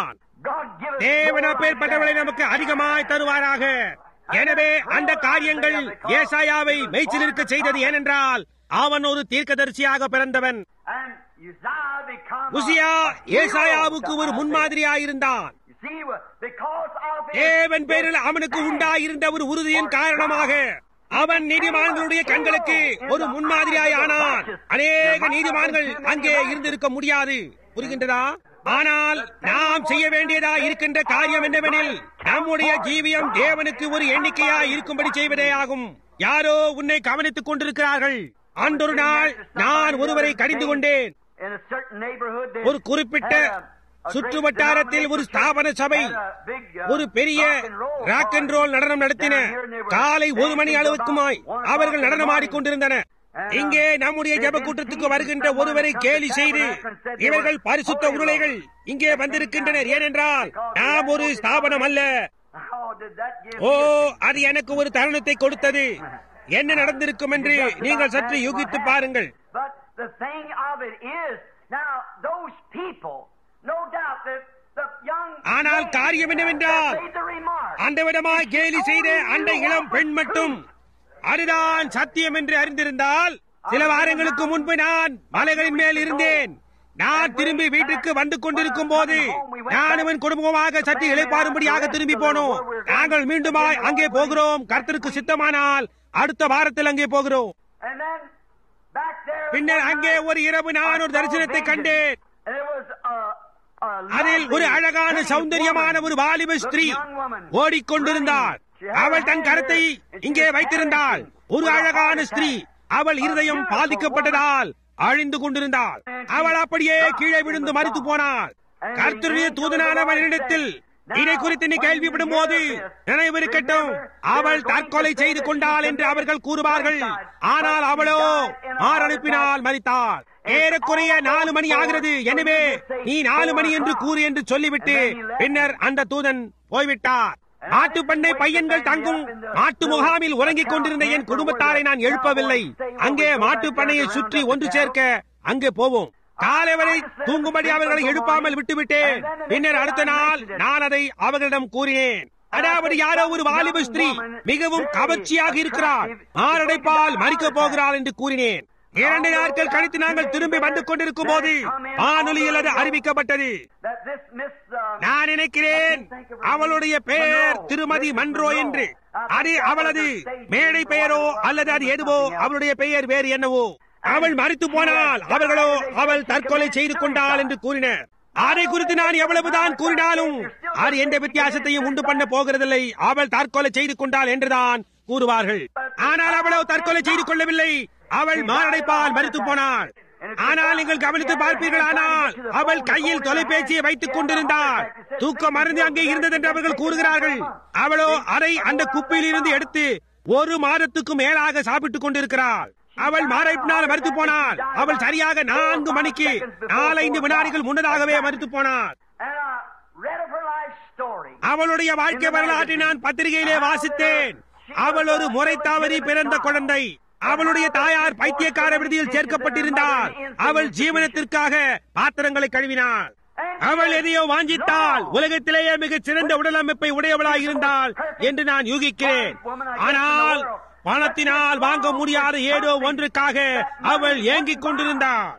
God give us தேவன் more அப்பேற்பட்டவர்களை like that. நமக்கு அதிகமாய் தருவாராக எனவே அந்த காரியங்கள் ஏசாயாவை மெய்ச்சிலிருக்க செய்தது ஏனென்றால் அவன் ஒரு தீர்க்கதரிசியாக பிறந்தவன் And Uzziah become a- Uzziah a hero ஏசாயாவுக்கு to ஒரு Isaiah. முன்மாதிரியாயிருந்தான் You see, because of his- தேவன் பேரில் அவனுக்கு உண்டாயிருந்த ஒரு உறுதியின் காரணமாக அவன் நீதிமான்களுடைய கண்களுக்கு ஒரு முன்மாதிரியாய் ஆனான் அநேக நீதிமான்கள் அங்கே இருந்திருக்க முடியாது புரிகின்றதா ஆனால் நாம் செய்ய வேண்டியதா இருக்கின்ற காரியம் என்னவெனில் நம்முடைய ஜீவியம் தேவனுக்கு ஒரு எண்ணிக்கையா இருக்கும்படி செய்வதே ஆகும் யாரோ உன்னை கவனித்துக் கொண்டிருக்கிறார்கள் அன்றொரு நாள் நான் ஒருவரை கடிந்து கொண்டேன் in a certain neighborhood that ஒரு குறிப்பிட்ட had a- a சுற்று great வட்டாரத்தில் ஒரு ஸ்தாபன சபை had a big, uh, ஒரு பெரிய rock and roll rock and roll நடனம் நடத்தின காலை ஒரு மணி அளவுக்குமாய் அவர்கள் நடனமாடிக் கொண்டிருந்தனர் இங்கே நம்முடைய ஜெப கூட்டத்துக்கு வருகின்ற ஒருவரை கேலி செய்து இவர்கள் பரிசுத்த உருளைகள் இங்கே வந்திருக்கின்றனர் ஏனென்றால் நாம் ஒரு ஸ்தாபனம் அல்ல How did that give O me a- அது எனக்கு ஒரு தருணத்தை கொடுத்தது என்ன நடந்திருக்கும் என்று நீங்கள் சற்று யூகித்து பாருங்கள் But the thing of it is, now those people, no doubt that the young ஆனால் lady காரியம் என்னவென்றால், that made the remark, அந்த விதமாய் கேலி செய்த அந்த இளம் பெண் மட்டும் அதுதான் சத்தியம் என்று அறிந்திருந்தால் சில வாரங்களுக்கு முன்பு நான் மலைகளின் மேல் இருந்தேன் நான் திரும்பி வீட்டுக்கு வந்து கொண்டிருக்கும் போது நானும் என் குடும்பமாக சற்று இளைப்பாறும்படியாக திரும்பி போனோம் நாங்கள் மீண்டுமாய் அங்கே போகிறோம் கர்த்தருக்கு சித்தமானால் அடுத்த வாரத்தில் அங்கே போகிறோம் and then back there, பின்னர் அங்கே ஒரு இரவு நான் ஒரு தரிசனத்தை கண்டேன் and it was a, a அதில் ஒரு lovely, அழகான pretty சௌந்தரியமான woman, ஒரு வாலிப ஸ்திரீ young woman, ஓடிக்கொண்டிருந்தாள் அவள் தன் கரத்தை இங்கே வைத்திருந்தாள் ஒரு அழகான ஸ்திரீ அவள் இருதயம் பாதிக்கப்பட்டதால் அழிந்து கொண்டிருந்தாள் அவள் அப்படியே கீழே விழுந்து மறித்து போனாள் கர்த்தருடைய தூதனானவன் இடத்தில் இதை குறித்து நீ கேள்விப்படும் போது நினைவிருக்கட்டும் அவள் தற்கொலை செய்து கொண்டாள் என்று அவர்கள் கூறுவார்கள் ஆனால் அவளோ மாரடைப்பினால் மறித்தாள் ஏறக்குறைய நாலு மணி ஆகிறது எனவே நீ நாலு மணி என்று கூறு என்று சொல்லிவிட்டு பின்னர் அந்த தூதன் போய்விட்டார் மாட்டு பண்ணை பையன்கள் தங்கும் மாட்டு முகாமில் உறங்கிக் கொண்டிருந்த என் குடும்பத்தாரை நான் எழுப்பவில்லை அங்கே மாட்டு பண்ணையை சுற்றி ஒன்று சேர்க்க அங்கே போவோம் காலை வரை தூங்கும்படி அவர்களை எழுப்பாமல் விட்டுவிட்டேன் பின்னர் அடுத்த நாள் நான் அதை அவர்களிடம் கூறினேன் அதாவது யாரோ ஒரு வாலிப ஸ்திரீ மிகவும் கவர்ச்சியாக இருக்கிறார் மாரடைப்பால் மறிக்கப் போகிறாள் என்று கூறினேன் இரண்டு நாட்கள் கழித்து நாங்கள் திரும்பி வந்து கொண்டிருக்கும் போது வானொலியில் அது அறிவிக்கப்பட்டது that this Miss, uh, நான் நினைக்கிறேன் அவளுடைய பெயர் திருமதி மன்றோ என்று அது அவளது மேடை பெயரோ அல்லது அது எதுவோ அவளுடைய பெயர் வேறு என்னவோ அவள் மறித்து போனால் அவர்களோ அவள் தற்கொலை செய்து கொண்டாள் என்று கூறினர் அதை குறித்து நான் எவ்வளவுதான் கூறினாலும் அது எந்த வித்தியாசத்தையும் உண்டு பண்ண போகிறதில்லை அவள் தற்கொலை செய்து கொண்டாள் என்றுதான் கூறுவார்கள் ஆனால் அவளோ தற்கொலை செய்து கொள்ளவில்லை அவள் மாரடைப்பால் மறித்து போனாள் ஆனால் நீங்கள் கவனித்து பார்ப்பீர்கள் ஆனால் அவள் கையில் தொலைபேசியை வைத்துக் கொண்டிருந்தாள் தூக்க மருந்து அங்கே இருந்தது என்று அவர்கள் கூறுகிறார்கள் அவளோ அதை அந்த குப்பையில் இருந்து எடுத்து ஒரு மாதத்துக்கு மேலாக சாப்பிட்டுக் கொண்டிருக்கிறாள் அவள் மாரடைப்பினால் மறித்து போனாள் அவள் சரியாக நான்கு மணிக்கு நாலைந்து வினாடிகள் முன்னதாகவே மறித்து போனாள் and I read of her life story. அவளுடைய வாழ்க்கை வரலாற்றை நான் பத்திரிகையிலே வாசித்தேன் அவள் ஒரு முறை தவறி பிறந்த குழந்தை அவளுடைய தாயார் பைத்தியக்கார விடுதியில் சேர்க்கப்பட்டிருந்தாள் அவள் ஜீவனத்திற்காக பாத்திரங்களை கழுவினாள் அவள் எதையோ வாஞ்சித்தாள் உலகத்திலேயே மிகச் சிறந்த உடலமைப்பை உடையவளாய் இருந்தாள் என்று நான் யூகிக்கிறேன் ஆனால் பணத்தினால் வாங்க முடியாத ஏதோ ஒன்றுக்காக அவள் ஏங்கிக் கொண்டிருந்தாள்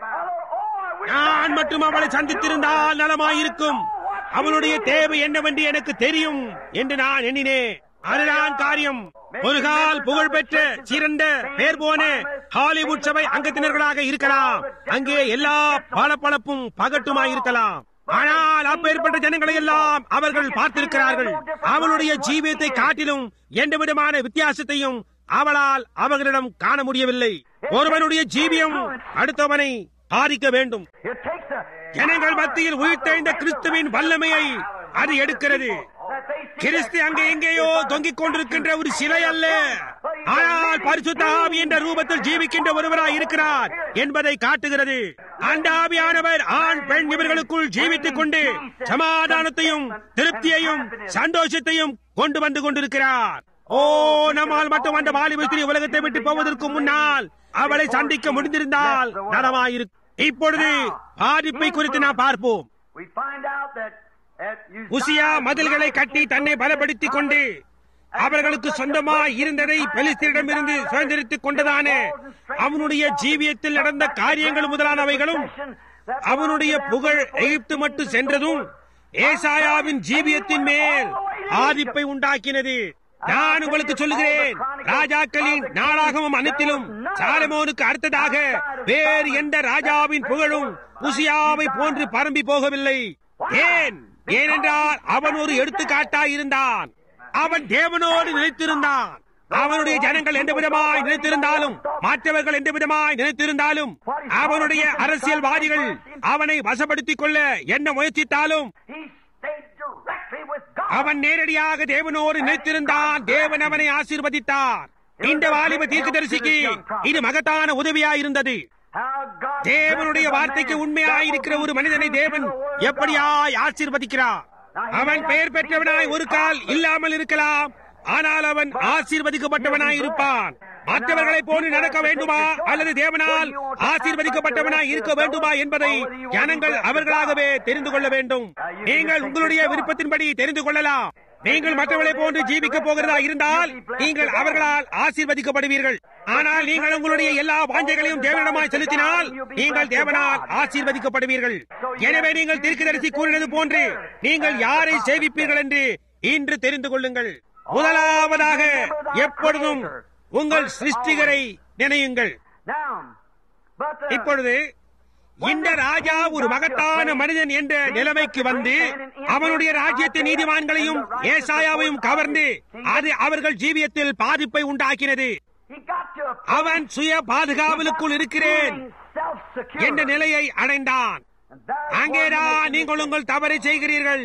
நான் மட்டும் அவளை சந்தித்திருந்தால் நலமாயிருக்கும் அவளுடைய தேவை என்னவென்று எனக்கு தெரியும் என்று நான் எண்ணினேன் அதுதான் காரியம் ஒரு கால் புகழ்பெற்ற சிறந்த பேர் போன ஹாலிவுட் சபை அங்கத்தினர்களாக இருக்கலாம் அங்கே எல்லா பளபளப்பும் பகட்டுமாய் இருக்கலாம் ஆனால் அப்பேற்பட்ட ஜனங்களை எல்லாம் அவர்கள் பார்த்திருக்கிறார்கள் அவளுடைய ஜீவியத்தை காட்டிலும் எந்த விதமான வித்தியாசத்தையும் அவளால் அவர்களிடம் காண முடியவில்லை ஒருவனுடைய ஜீவியம் அடுத்தவனை பாதிக்க வேண்டும் It takes a ஜனங்கள் மத்தியில் உயிர்த்தெழுந்த கிறிஸ்துவின் வல்லமையை அது எடுக்கிறது that they see கிறிஸ்து அங்கே எங்கேயோ தொங்கிக் கொண்டிருக்கின்ற ஒரு சிலை அல்ல ஆனால் பரிசுத்த ஆவி என்ற ரூபத்தில் ஜீவிக்கின்ற ஒருவராய் இருக்கிறார் என்பதை காட்டுகிறது அந்த ஆவியானவர் ஆண் பெண் இவர்களுக்குள் ஜீவித்துக் கொண்டு சமாதானத்தையும் திருப்தியையும் சந்தோஷத்தையும் கொண்டு வந்து கொண்டிருக்கிறார் ஓ நம்மால் மட்டும் அந்த வாலிப ஸ்திரீ உலகத்தை விட்டு போவதற்கு முன்னால் அவளை சந்திக்க முடிந்திருந்தால் நலமாயிருக்கு இப்பொழுது பாதிப்பை குறித்து நாம் பார்ப்போம் we find out that உசியா மதில்களை கட்டி தன்னை பலப்படுத்திக் கொண்டு அவர்களுக்கு சொந்தமாய் இருந்ததை பெலிஸ்தீரிடமிருந்து சுதந்திரித்துக் கொண்டதான அவனுடைய ஜீவியத்தில் நடந்த காரியங்கள் முதலானவைகளும் அவனுடைய புகழ் எகிப்து மட்டும் சென்றதும் ஏசாயாவின் ஜீவியத்தின் மேல் ஆதிப்பை உண்டாக்கினது நான் உங்களுக்கு சொல்லுகிறேன் ராஜாக்களின் நாளாகமும் அனைத்திலும் சாலமோனுக்கு அடுத்ததாக வேறு எந்த ராஜாவின் புகழும் உசியாவை போன்று பரம்பி போகவில்லை ஏன் ஏனென்றால் அவன் ஒரு எடுத்துக்காட்டாய் இருந்தான் அவன் தேவனோடு நிலைத்திருந்தான் அவனுடைய ஜனங்கள் எந்த விதமாய் நினைத்திருந்தாலும் மற்றவர்கள் எந்த விதமாய் நினைத்திருந்தாலும் அவனுடைய அரசியல்வாதிகள் அவனை வசப்படுத்திக் கொள்ள என்ன முயற்சித்தாலும் அவன் நேரடியாக தேவனோடு நினைத்திருந்தான் தேவன் அவனை ஆசீர்வதித்தார் இந்த வாலிப தீர்க்கதரிசிக்கு இது மகத்தான உதவியாயிருந்தது தேவனுடைய வார்த்தைக்கு உண்மையாயிருக்கிற ஒரு மனிதனை தேவன் எப்படியாய் ஆசீர்வதிக்கிறார் அவன் பெயர் பெற்றவனாய் ஒரு கால் இல்லாமல் இருக்கலாம் ஆனால் அவன் ஆசீர்வதிக்கப்பட்டவனாய் இருப்பான் மற்றவர்களை போன்று நடக்க வேண்டுமா அல்லது தேவனால் ஆசீர்வதிக்கப்பட்டவனாய் இருக்க வேண்டுமா என்பதை ஜனங்கள் அவர்களாகவே தெரிந்து கொள்ள வேண்டும் நீங்கள் உங்களுடைய விருப்பத்தின்படி தெரிந்து கொள்ளலாம் நீங்கள் மற்றவர்களை போன்று ஜீவிக்க போகிறதா இருந்தால் நீங்கள் அவர்களால் ஆசீர்வதிக்கப்படுவீர்கள் ஆனால் நீங்கள் உங்களுடைய எல்லா வாஞ்சைகளையும் தேவனிடமாய் செலுத்தினால் நீங்கள் தேவனால் ஆசீர்வதிக்கப்படுவீர்கள் எனவே நீங்கள் தீர்க்கதரிசி கூறினது போன்று நீங்கள் யாரை சேவிப்பீர்கள் என்று இன்று தெரிந்து கொள்ளுங்கள் முதலாவதாக எப்பொழுதும் உங்கள் சிருஷ்டிகரை நினையுங்கள் இப்பொழுது இந்த ராஜா ஒரு மகத்தான மனிதன் என்ற நிலைமைக்கு வந்து அவனுடைய ராஜ்யத்தின் நீதிமான்களையும் ஏசாயாவையும் கவர்ந்து அது அவர்கள் ஜீவியத்தில் பாதிப்பை உண்டாக்கினது அவன் சுய பாதுகாவலுக்குள் இருக்கிறேன் என்ற நிலையை அடைந்தான் அங்கேதான் நீங்கள் உங்கள் தவறை செய்கிறீர்கள்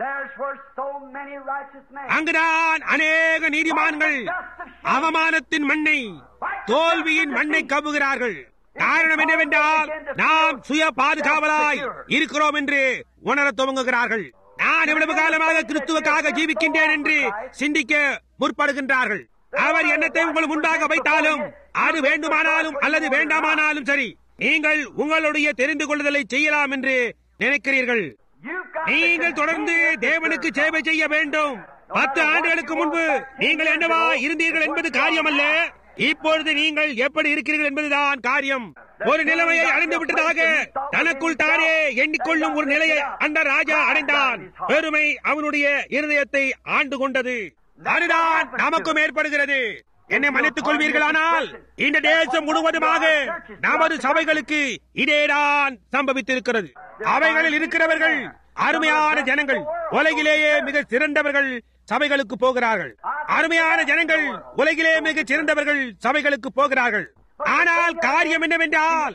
அங்குதான் அநேக நீதிமான்கள் அவமானத்தின் மண்ணை தோல்வியின் மண்ணை கவுகிறார்கள் காரணம் என்னவென்றால் நாம் சுய பாதுகாவலாய் இருக்கிறோம் என்று உணரத் துவங்குகிறார்கள் நான் இவ்வளவு காலமாக கிறிஸ்துவுக்காக ஜீவிக்கின்றேன் என்று சிந்திக்க முற்படுகின்றார்கள் அவர் எண்ணத்தை உங்கள் முன்பாக வைத்தாலும் அது வேண்டுமானாலும் அல்லது வேண்டாமானாலும் சரி நீங்கள் உங்களுடைய தெரிந்து கொள்ளுதலை செய்யலாம் என்று நினைக்கிறீர்கள் நீங்கள் தொடர்ந்து தேவனுக்கு சேவை செய்ய வேண்டும் பத்து ஆண்டுகளுக்கு முன்பு நீங்கள் என்னவா இருந்தீர்கள் என்பது காரியம் அல்ல இப்பொழுது நீங்கள் எப்படி இருக்கிறீர்கள் என்பதுதான் காரியம் ஒரு நிலைமையை அடைந்து விட்டதாக தனக்குள் தானே எண்ணிக்கொள்ளும் ஒரு நிலையை அந்த ராஜா அடைந்தான் பெருமை அவனுடைய இருதயத்தை ஆண்டு கொண்டது அதுதான் நமக்கும் ஏற்படுகிறது என்னை மன்னித்துக் கொள்வீர்களானால் இந்த தேசம் முழுவதுமாக நமது சபைகளுக்கு இதேதான் சம்பவித்திருக்கிறது அவைகளில் இருக்கிறவர்கள் அருமையான ஜனங்கள் உலகிலேயே மிக சிறந்தவர்கள் சபைகளுக்கு போகிறார்கள் அருமையான ஜனங்கள் உலகிலே மிக சிறந்தவர்கள் சபைகளுக்கு போகிறார்கள் ஆனால் காரியம் என்னவென்றால்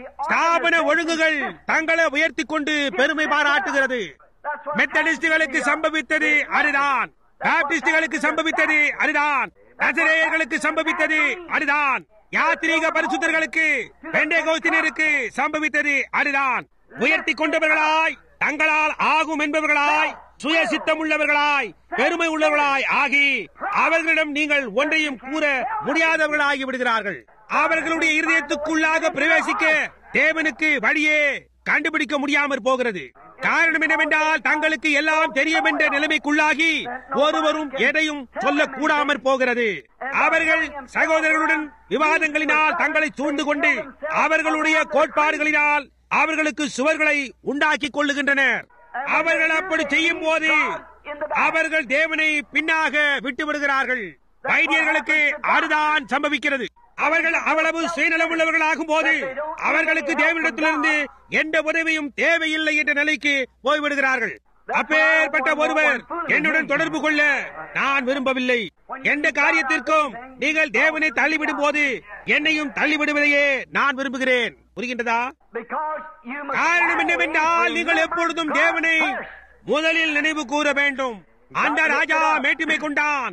ஸ்தாபன ஒழுங்குகள் தங்களை உயர்த்தி கொண்டு பெருமை பாராட்டுகிறது மெத்தடிஸ்டுகளுக்கு சம்பவித்தது அதுதான் பாப்டிஸ்டுகளுக்கு சம்பவித்தது அதுதான் நசரேயர்களுக்கு சம்பவித்தது அதுதான் யாத்திரீக பரிசுத்தர்களுக்கு பெண்டேகோஸ்தினருக்கு சம்பவித்தது அதுதான் உயர்த்தி கொண்டவர்களாய் தங்களால் ஆகும் என்பவர்களாய் சுய சித்தம் உள்ளவர்களாய் பெருமை உள்ளவர்களாய் ஆகி அவர்களிடம் நீங்கள் ஒன்றையும் கூற முடியாதவர்களாகி விடுகிறார்கள் அவர்களுடைய இருதயத்துக்குள்ளாக பிரவேசிக்க தேவனுக்கு வழியே கண்டுபிடிக்க முடியாமற் போகிறது காரணம் என்னவென்றால் தங்களுக்கு எல்லாம் தெரியும் என்ற நிலைமைக்குள்ளாகி ஒருவரும் எதையும் சொல்லக்கூடாமற் போகிறது அவர்கள் சகோதரர்களுடன் விவாதங்களினால் தங்களை சூழ்ந்து கொண்டு அவர்களுடைய கோட்பாடுகளினால் அவர்களுக்கு சுவர்களை உண்டாக்கிக் கொள்ளுகின்றனர் அவர்கள் அப்படி செய்யும் போது அவர்கள் தேவனை பின்னாக விட்டு விடுகிறார்கள் வைத்தியர்களுக்கு அதுதான் சம்பவிக்கிறது அவர்கள் அவ்வளவு சுயநலம் உள்ளவர்களாகும் போது அவர்களுக்கு தேவனிடத்திலிருந்து எந்த உதவியும் தேவையில்லை என்ற நிலைக்கு போய்விடுகிறார்கள் அப்பேற்பட்ட ஒருவர் என்னுடன் தொடர்பு கொள்ள நான் விரும்பவில்லை எந்த காரியத்திற்கும் நீங்கள் தேவனை தள்ளிவிடும் போது என்னையும் தள்ளிவிடுவதையே நான் விரும்புகிறேன் புரிகின்றதா காரணம் என்னவென்றால் நீங்கள் எப்பொழுதும் தேவனை முதலில் நினைவு கூற வேண்டும் அந்த ராஜா மேட்டுமை கொண்டான்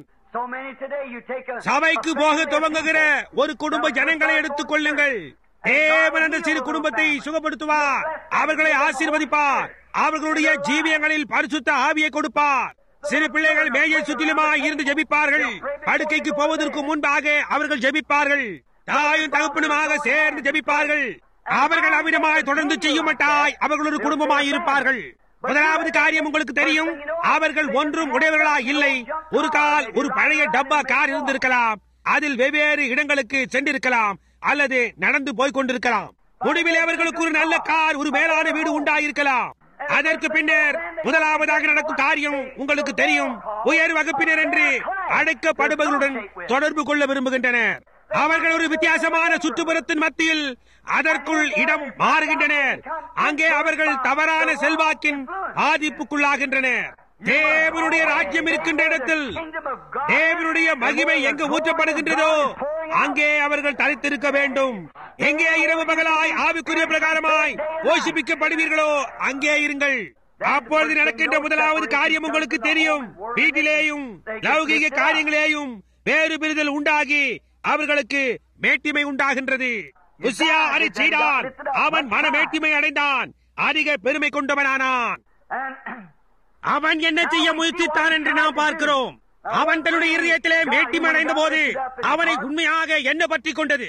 சபைக்கு போக துவங்குகிற ஒரு குடும்ப ஜனங்களை எடுத்துக் கொள்ளுங்கள் தேவன் அந்த சிறு குடும்பத்தை சுகப்படுத்துவார் அவர்களை ஆசீர்வதிப்பார் அவர்களுடைய ஜீவியங்களில் பரிசுத்த ஆவியை கொடுப்பார் சிறு பிள்ளைகள் மேயை சுற்றிலுமா இருந்து ஜெபிப்பார்கள் படுக்கைக்கு போவதற்கு முன்பாக அவர்கள் ஜெபிப்பார்கள் தாயும் தகப்பனுமாக சேர்ந்து ஜெபிப்பார்கள் அவர்கள் அமிதமாய் தொடர்ந்து செய்யுமட்டாய் அவர்கள் ஒரு குடும்பமாய் இருப்பார்கள் முதலாவது காரியம் உங்களுக்கு தெரியும் அவர்கள் ஒன்றும் உடையவர்களா இல்லை ஒரு கால் ஒரு பழைய டப்பா கார் இருந்திருக்கலாம் அதில் வெவ்வேறு இடங்களுக்கு சென்றிருக்கலாம் அல்லது நடந்து போய் கொண்டிருக்கலாம் முடிவில் அவர்களுக்கு ஒரு நல்ல கார் ஒரு மேலான வீடு உண்டாயிருக்கலாம் அதற்கு பின்னர் முதலாவதாக நடக்கும் காரியம் உங்களுக்கு தெரியும் உயர் வகுப்பினர் என்று அழைக்கப்படுபவர்களுடன் தொடர்பு கொள்ள விரும்புகின்றனர் அவர்கள் ஒரு வித்தியாசமான சுற்றுப்புறத்தின் மத்தியில் அதற்குள் இடம் மாறுகின்றனர் அங்கே அவர்கள் தவறான செல்வாக்கின் பாதிப்புக்குள்ளாகின்றனர் தேவனுடைய ராஜ்யம் இருக்கின்ற இடத்தில் தேவனுடைய மகிமை எங்கு ஊற்றப்படுகின்றதோ அங்கே அவர்கள் தரித்திருக்க வேண்டும் எங்கே இரவு பகலாய் ஆவிக்குரிய பிரகாரமாய் போஷிப்பிக்கப்படுவீர்களோ அங்கே இருங்கள் அப்பொழுது நடக்கின்ற முதலாவது காரியம் உங்களுக்கு தெரியும் வீட்டிலேயும் லௌகிக காரியங்களேயும் வேறு பிரிதல் உண்டாகி அவர்களுக்கு மேட்டிமை உண்டாகின்றது உசியா அதை செய்தான் அவன் மன மேட்டிமை அடைந்தான் அதிக பெருமை கொண்டவனானான் அவன் என்ன செய்ய முயற்சித்தான் என்று நாம் பார்க்கிறோம் அவன் தன்னுடைய இருதயத்திலே மேட்டிமை அடைந்த போது அவனை உண்மையாக என்ன பற்றி கொண்டது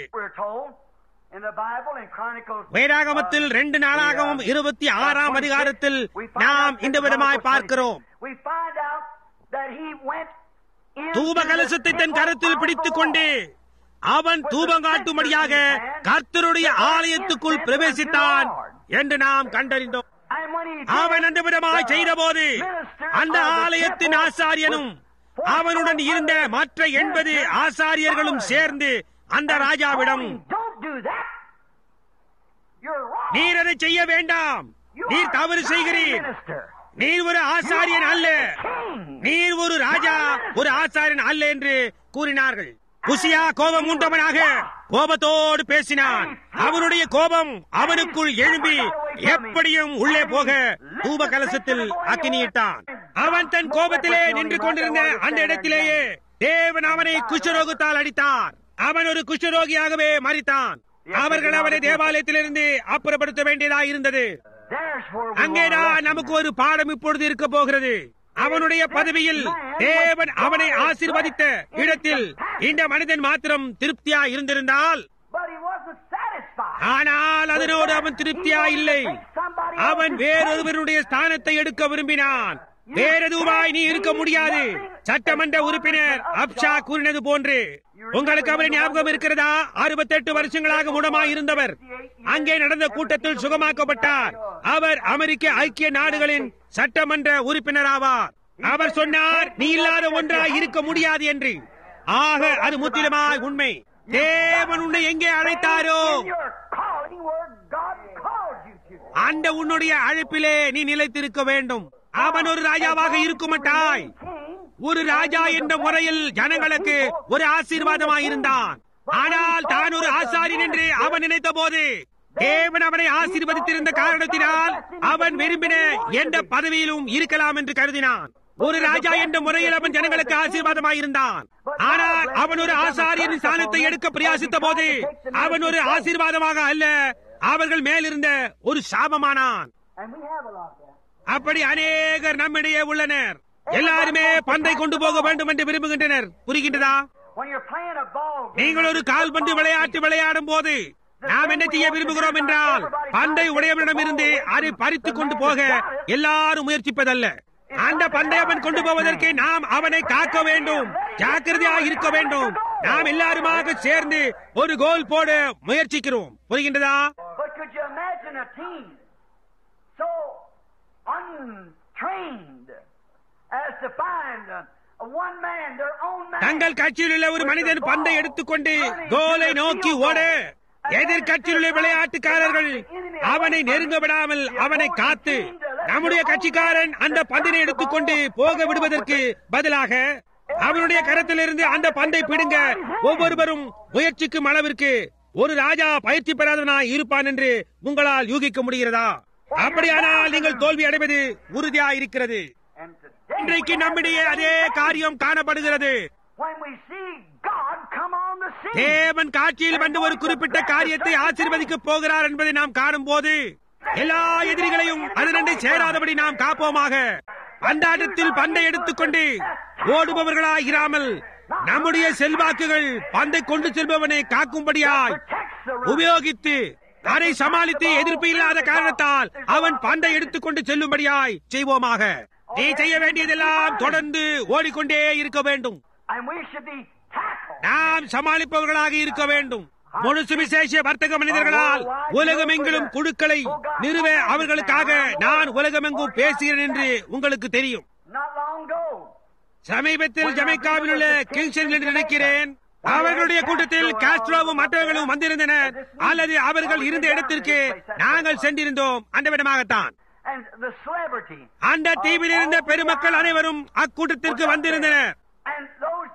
வேதாகமத்தில் ரெண்டு நாளாகவும் இருபத்தி ஆறாம் அதிகாரத்தில் நாம் இந்த விதமாய் பார்க்கிறோம் தூப கலசத்தை தன் கருத்தில் பிடித்துக் கொண்டு அவன் தூபம் காட்டும்படியாக கர்த்தருடைய ஆலயத்துக்குள் பிரவேசித்தான் என்று நாம் கண்டறிந்தோம் அவன் அந்த விதமாய் செய்த போது அந்த ஆலயத்தின் ஆசாரியனும் அவனுடன் இருந்த மற்ற எண்பது ஆசாரியர்களும் சேர்ந்து அந்த ராஜாவிடம் நீர் அதை செய்ய வேண்டாம் நீர் தவறு செய்கிறீர் நீர் ஒரு ஆசாரியன் அல்ல நீர் ஒரு ராஜா ஒரு ஆசாரியன் அல்ல என்று கூறினார்கள் குசியா கோபம் உண்டவனாக கோபத்தோடு பேசினான் அவனுடைய கோபம் அவனுக்குள் எழும்பி எப்படியும் உள்ளே போக தூப கலசத்தில் அக்கினியிட்டான் அவன் தன் கோபத்திலே நின்று கொண்டிருந்த அந்த இடத்திலேயே தேவன் அவனை குஷ்டரோகத்தால் அடித்தார் அவன் ஒரு குஷ்டரோகியாகவே மறித்தான் அவர்கள் அவனை தேவாலயத்திலிருந்து அப்புறப்படுத்த வேண்டியதா இருந்தது அங்கேதான் நமக்கு ஒரு பாடம் இப்பொழுது இருக்க போகிறது அவனுடைய பதவியில் தேவன் அவனை ஆசிர்வதித்த இடத்தில் இந்த மனிதன் மாத்திரம் திருப்தியா இருந்திருந்தால் ஆனால் அதனோடு அவன் திருப்தியா இல்லை அவன் வேறொருவருடைய ஸ்தானத்தை எடுக்க விரும்பினான் வேறெதுவாய் நீ இருக்க முடியாது சட்டமன்ற உறுப்பினர் அப்ஷா கூறினது போன்று உங்களுக்கு அவரை ஞாபகம் இருக்கிறதா அறுபத்தெட்டு வருஷங்களாக முடமாய் இருந்தவர் அங்கே நடந்த கூட்டத்தில் சுகமாக்கப்பட்டார் அவர் அமெரிக்க ஐக்கிய நாடுகளின் சட்டமன்ற உறுப்பினர் ஆவார் அவர் சொன்னார் நீ இல்லாத ஒன்றாய் இருக்க முடியாது என்று ஆக அது முற்றிலுமாய் உண்மை தேவன் உன்னை எங்கே அழைத்தாரோ அந்த உன்னுடைய அழைப்பிலே நீ நிலைத்திருக்க வேண்டும் அவன் ஒரு ராஜாவாக இருக்குமட்டாய் ஒரு ராஜா என்ற முறையில் ஜனங்களுக்கு ஒரு ஆசீர்வாதமாய் இருந்தான் ஆனால் தான் ஒரு ஆசாரியன் என்று அவன் நினைத்த போது தேவன் அவனை ஆசீர்வதித்திருந்த காரணத்தினால் அவன் விரும்பின எந்த பதவியிலும் இருக்கலாம் என்று கருதினான் ஒரு ராஜா என்ற முறையில் அவன் ஜனங்களுக்கு ஆசீர்வாதமாய் இருந்தான் ஆனால் அவன் ஒரு ஆசாரியன் ஸ்தானத்தை எடுக்க பிரயாசித்த போது அவன் ஒரு ஆசீர்வாதமாக அல்ல அவர்கள் மேலிருந்த ஒரு சாபமானான் அப்படி அநேகர் நம்மிடையே உள்ளனர் எல்லாருமே பந்தை கொண்டு போக வேண்டும் என்று விரும்புகின்றனர் புரிகின்றதா நீங்கள் ஒரு கால்பந்து விளையாட்டு விளையாடும் போது நாம் என்ன செய்ய விரும்புகிறோம் என்றால் பந்தை உடையவனிடம் இருந்து அதை பறித்துக் கொண்டு போக எல்லாரும் முயற்சிப்பதல்ல அந்த பந்தை அவன் கொண்டு போவதற்கு நாம் அவனை காக்க வேண்டும் ஜாக்கிரதையாக இருக்க வேண்டும் நாம் எல்லாருமாக சேர்ந்து ஒரு கோல் போட முயற்சிக்கிறோம் புரிகின்றதா தங்கள் கட்சியில் உள்ள ஒரு மனிதன் பந்தை எடுத்துக்கொண்டு கோலை நோக்கி ஓட எதிர்கட்சியில் உள்ள விளையாட்டுக்காரர்கள் அவனை நெருங்க விடாமல் அவனை காத்து நம்முடைய கட்சிக்காரன் அந்த பந்தினை எடுத்துக்கொண்டு போக விடுவதற்கு பதிலாக அவனுடைய கரத்திலிருந்து அந்த பந்தை பிடுங்க ஒவ்வொருவரும் முயற்சிக்கும் அளவிற்கு ஒரு ராஜா பயிற்சி பெறாதவனாய் இருப்பான் என்று உங்களால் யூகிக்க முடிகிறதா அப்படியானால் நீங்கள் தோல்வி அடைவது உறுதியா இருக்கிறது இன்றைக்கு நம்மிடையே அதே காரியம் காணப்படுகிறது தேவன் காட்சியில் வந்து ஒரு குறிப்பிட்ட காரியத்தை ஆசீர்வதிக்க போகிறார் என்பதை நாம் காணும் போது எல்லா எதிரிகளையும் அதனண்டை சேராதபடி நாம் காப்போமாக பந்தாட்டத்தில் பந்தை எடுத்துக்கொண்டு ஓடுபவர்களாய் இராமல் நம்முடைய செல்வாக்குகள் பந்தை கொண்டு செல்பவனை காக்கும்படியாய் உபயோகித்து அதை சமாளித்து எதிர்ப்பு இல்லாத காரணத்தால் அவன் பந்தை எடுத்துக்கொண்டு செல்லும்படியாய் செய்வோமாக நீ செய்ய வேண்டியதெல்லாம் தொடர்ந்து ஓடிக்கொண்டே இருக்க வேண்டும் And we should be tackled. நாம் சமாளிப்பவர்களாக இருக்க வேண்டும் முழு சுவிசேஷ வர்த்தக மனிதர்களால் உலகமெங்கிலும் குழுக்களை நிறுவ அவர்களுக்காக நான் உலகமெங்கும் பேசுகிறேன் என்று உங்களுக்கு தெரியும் Not long ago. சமீபத்தில் ஜமைக்காவில் உள்ள கிங்ஸ்டன் என்று நினைக்கிறேன் அவர்களுடைய கூட்டத்தில் காஸ்ட்ரோவும் மற்றவர்களும் வந்திருந்தனர் அல்லது அவர்கள் இருந்த இடத்திற்கு நாங்கள் சென்றிருந்தோம் அந்த விடமாகத்தான் And the celebrity. அந்த தீவில் இருந்த பெருமக்கள் அனைவரும் அக்கூட்டத்திற்கு வந்திருந்தனர் And those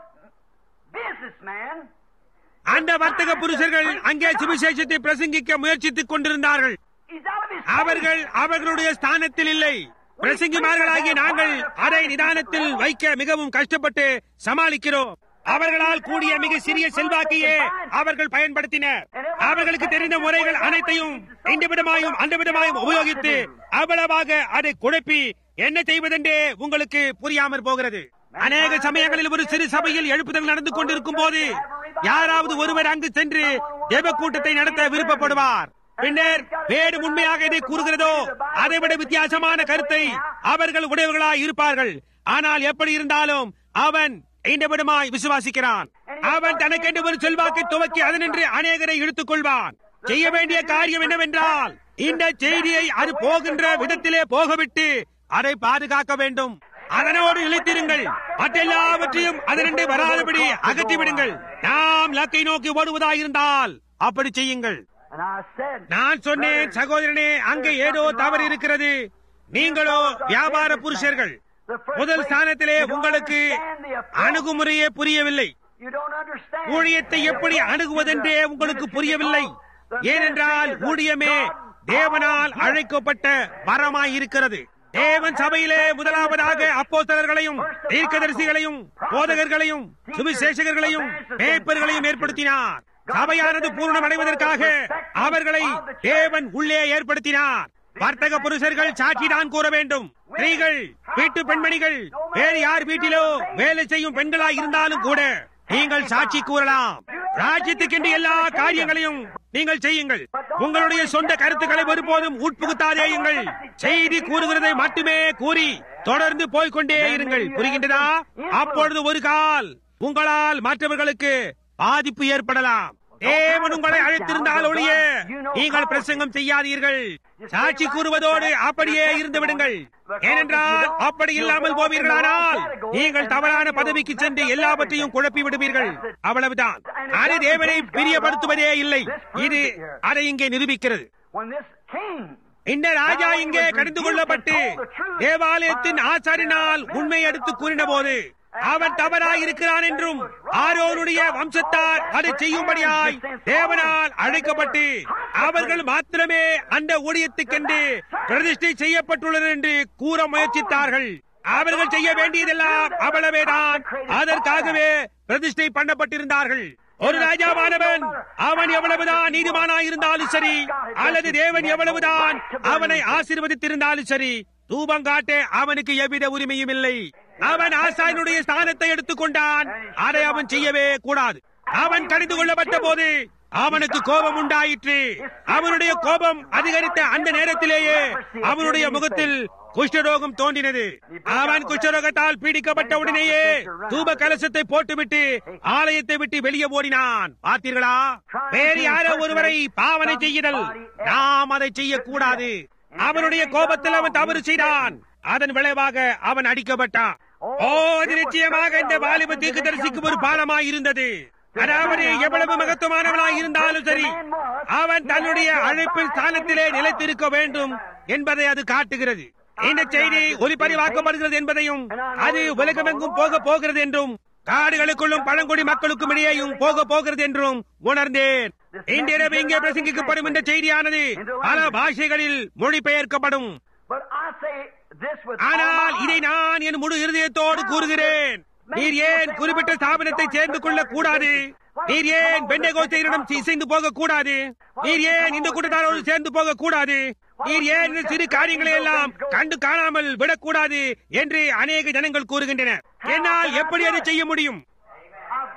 businessmen. அந்த வர்த்தக புருஷர்கள் அங்கே சுவிசேஷத்தை பிரசங்கிக்க முயற்சித்துக் கொண்டிருந்தார்கள் He's out of his அவர்கள் அவர்களுடைய ஸ்தானத்தில் இல்லை பிரசங்கிமார்களாகிய நாங்கள் அதை நிதானத்தில் வைக்க மிகவும் கஷ்டப்பட்டு சமாளிக்கிறோம் அவர்களால் கூடிய மிக சிறிய செல்வாக்கையே அவர்கள் பயன்படுத்தினர் அவர்களுக்கு தெரிந்த முறைகள் அனைத்தையும் இந்த விதமாயும் அந்த விதமாயும் உபயோகித்து அவ்வளவாக அதை குழப்பி என்ன செய்வதென்றே உங்களுக்கு புரியாமற் போகிறது அநேக சமயங்களில் ஒரு சிறு சபையில் எழுப்புதல் நடந்து கொண்டிருக்கும் போது யாராவது ஒருவர் அங்கு சென்று தேவ கூட்டத்தை நடத்த விருப்பப்படுவார் பின்னர் வேறு உண்மையாக எதை கூறுகிறதோ அதைவிட வித்தியாசமான கருத்தை அவர்கள் உடையவர்களாய் இருப்பார்கள் ஆனால் எப்படி இருந்தாலும் அவன் இந்த விடமாய் விசுவாசிக்கிறான் அவன் தனக்கென்று ஒரு செல்வாக்கை துவக்கி அதனின்று அநேகரை இழுத்துக் கொள்வான் செய்ய வேண்டிய காரியம் என்னவென்றால் இந்த செய்தியை அது போகின்ற விதத்திலே போகவிட்டு அதை பாதுகாக்க வேண்டும் அதனோடு இழுத்திருங்கள் மற்றெல்லாவற்றையும் அதனின்று வராதபடி அகற்றி விடுங்கள் நாம் லக்கை நோக்கி ஓடுவதாயிருந்தால் அப்படி செய்யுங்கள் And I said, நான் சொன்னேன் சகோதரனே அங்கே ஏதோ தவறு இருக்கிறது நீங்களோ வியாபார புருஷர்கள் the first முதல் place, ஸ்தானத்திலே you don't உங்களுக்கு understand the approach. அணுகுமுறையே புரியவில்லை You don't understand. ஊழியத்தை எப்படி அணுகுவதென்றே உங்களுக்கு புரியவில்லை ஏனென்றால் ஊழியமே தேவனால் அழைக்கப்பட்ட வரமாயிருக்கிறது தேவன் சபையிலே முதலாவதாக அப்போஸ்தலர்களையும் தீர்க்கதரிசிகளையும் போதகர்களையும் சுவிசேஷகர்களையும் மேய்ப்பர்களையும் ஏற்படுத்தினார் சபையானது பூர்ணமடைவதற்காக அவர்களை தேவன் உள்ளே ஏற்படுத்தினார் வர்த்தக புருஷர்கள் சாட்சிதான் கூற வேண்டும் ஸ்திரீகள் வீட்டு பெண்மணிகள் வேறு யார் வீட்டிலோ வேலை செய்யும் பெண்களாய் இருந்தாலும் கூட நீங்கள் சாட்சி கூறலாம் ராஜ்யத்துக்கென்று எல்லா காரியங்களையும் நீங்கள் செய்யுங்கள் உங்களுடைய சொந்த கருத்துக்களை ஒருபோதும் உட்புகுத்தாதேயுங்கள் செய்தி கூறுகிறதை மட்டுமே கூறி தொடர்ந்து போய்க்கொண்டே இருங்கள் புரிகின்றதா அப்பொழுது ஒரு கால் உங்களால் மற்றவர்களுக்கு பாதிப்பு ஏற்படலாம் தேவன் உங்களை அழைத்திருந்தால் ஒழிய நீங்கள் பிரசங்கம் செய்யாதீர்கள் சாட்சி கூறுவதோடு அப்படியே இருந்து விடுங்கள் ஏனென்றால் அப்படி இல்லாமல் போவீர்களானால் நீங்கள் தவறான பதவிக்கு சென்று எல்லாவற்றையும் குழப்பி விடுவீர்கள் அவ்வளவுதான் அது தேவனை பிரியப்படுத்துவதே இல்லை இது அதை இங்கே நிரூபிக்கிறது When this king இந்த ராஜா இங்கே கடிந்து கொள்ளப்பட்டு தேவாலயத்தின் ஆசாரினால் உண்மை எடுத்து கூறின போது அவன் தவறாய் இருக்கிறான் என்றும் ஆரோருடைய வம்சத்தார் அதை செய்யும்படியாய் தேவனால் அழைக்கப்பட்டு அவர்கள் மாத்திரமே அந்த ஊழியத்துக்கென்று பிரதிஷ்டை செய்யப்பட்டுள்ளனர் என்று கூற முயற்சித்தார்கள் அவர்கள் செய்ய வேண்டியதெல்லாம் அவ்வளவேதான் அதற்காகவே பிரதிஷ்டை பண்ணப்பட்டிருந்தார்கள் ஒரு ராஜாவானவன் அவன் எவ்வளவுதான் நீதிமானாய் இருந்தாலும் சரி அல்லது தேவன் எவ்வளவுதான் அவனை ஆசீர்வதித்திருந்தாலும் சரி தூபம் காட்ட அவனுக்கு எவ்வித உரிமையும் இல்லை அவன் ஆசாரியனுடைய ஸ்தானத்தை எடுத்துக்கொண்டான் அதை அவன் செய்யவே கூடாது அவன் கடிந்து கொள்ளப்பட்ட போது அவனுக்கு கோபம் உண்டாயிற்று அவனுடைய கோபம் அதிகரித்த அந்த நேரத்திலேயே அவனுடைய முகத்தில் குஷ்டரோகம் தோன்றினது அவன் குஷ்டரோகத்தால் பீடிக்கப்பட்ட உடனேயே தூப கலசத்தை போட்டுவிட்டு ஆலயத்தை விட்டு வெளியே ஓடினான் பார்த்தீர்களா வேறு யாரோ ஒருவரை பாவனை செய்யுதல் நாம் அதை செய்யக்கூடாது அவனுடைய கோபத்தில் அவன் தவறு செய்தான் அதன் விளைவாக அவன் அடிக்கப்பட்டான் ஓ அது நிச்சயமாக இந்த வாலிப தீர்க்கதரிசிக்கு ஒரு பாலமாய் இருந்தது அதாவது எவ்வளவு மகத்துவமானவனாய் இருந்தாலும் சரி அவன் தன்னுடைய அழைப்பின் ஸ்தானத்திலே நிலைத்திருக்க வேண்டும் என்பதை அது காட்டுகிறது இந்த செய்தி ஒலிப்பதிவாக்கப்படுகிறது என்பதையும் அது உலகமெங்கும் போக போகிறது என்றும் காடுகளுக்குள்ளும் பழங்குடி மக்களுக்கும் இடையேயும் போக போகிறது என்றும் உணர்ந்தேன் இன்றிரவு இங்கே பிரசங்கிக்கப்படும் இந்த செய்தியானது பல பாஷைகளில் மொழிபெயர்க்கப்படும் But I say this with ஆனால் இதை நான் என் முழு இருதயத்தோடு கூறுகிறேன் நீர் ஏன் குறிப்பிட்ட ஸ்தாபனத்தை சேர்ந்து கொள்ள கூடாது நீர் ஏன் பெண்டகோஸ்தையரிடம் இசைந்து போக கூடாது நீர் ஏன் இந்த கூட்டத்தாரோடு சேர்ந்து போக கூடாது நீர் ஏன் இந்த சிறு காரியங்களை எல்லாம் கண்டு காணாமல் விடக்கூடாது என்று அநேக ஜனங்கள் கூறுகின்றனர் என்னால் எப்படி அதை செய்ய முடியும் I've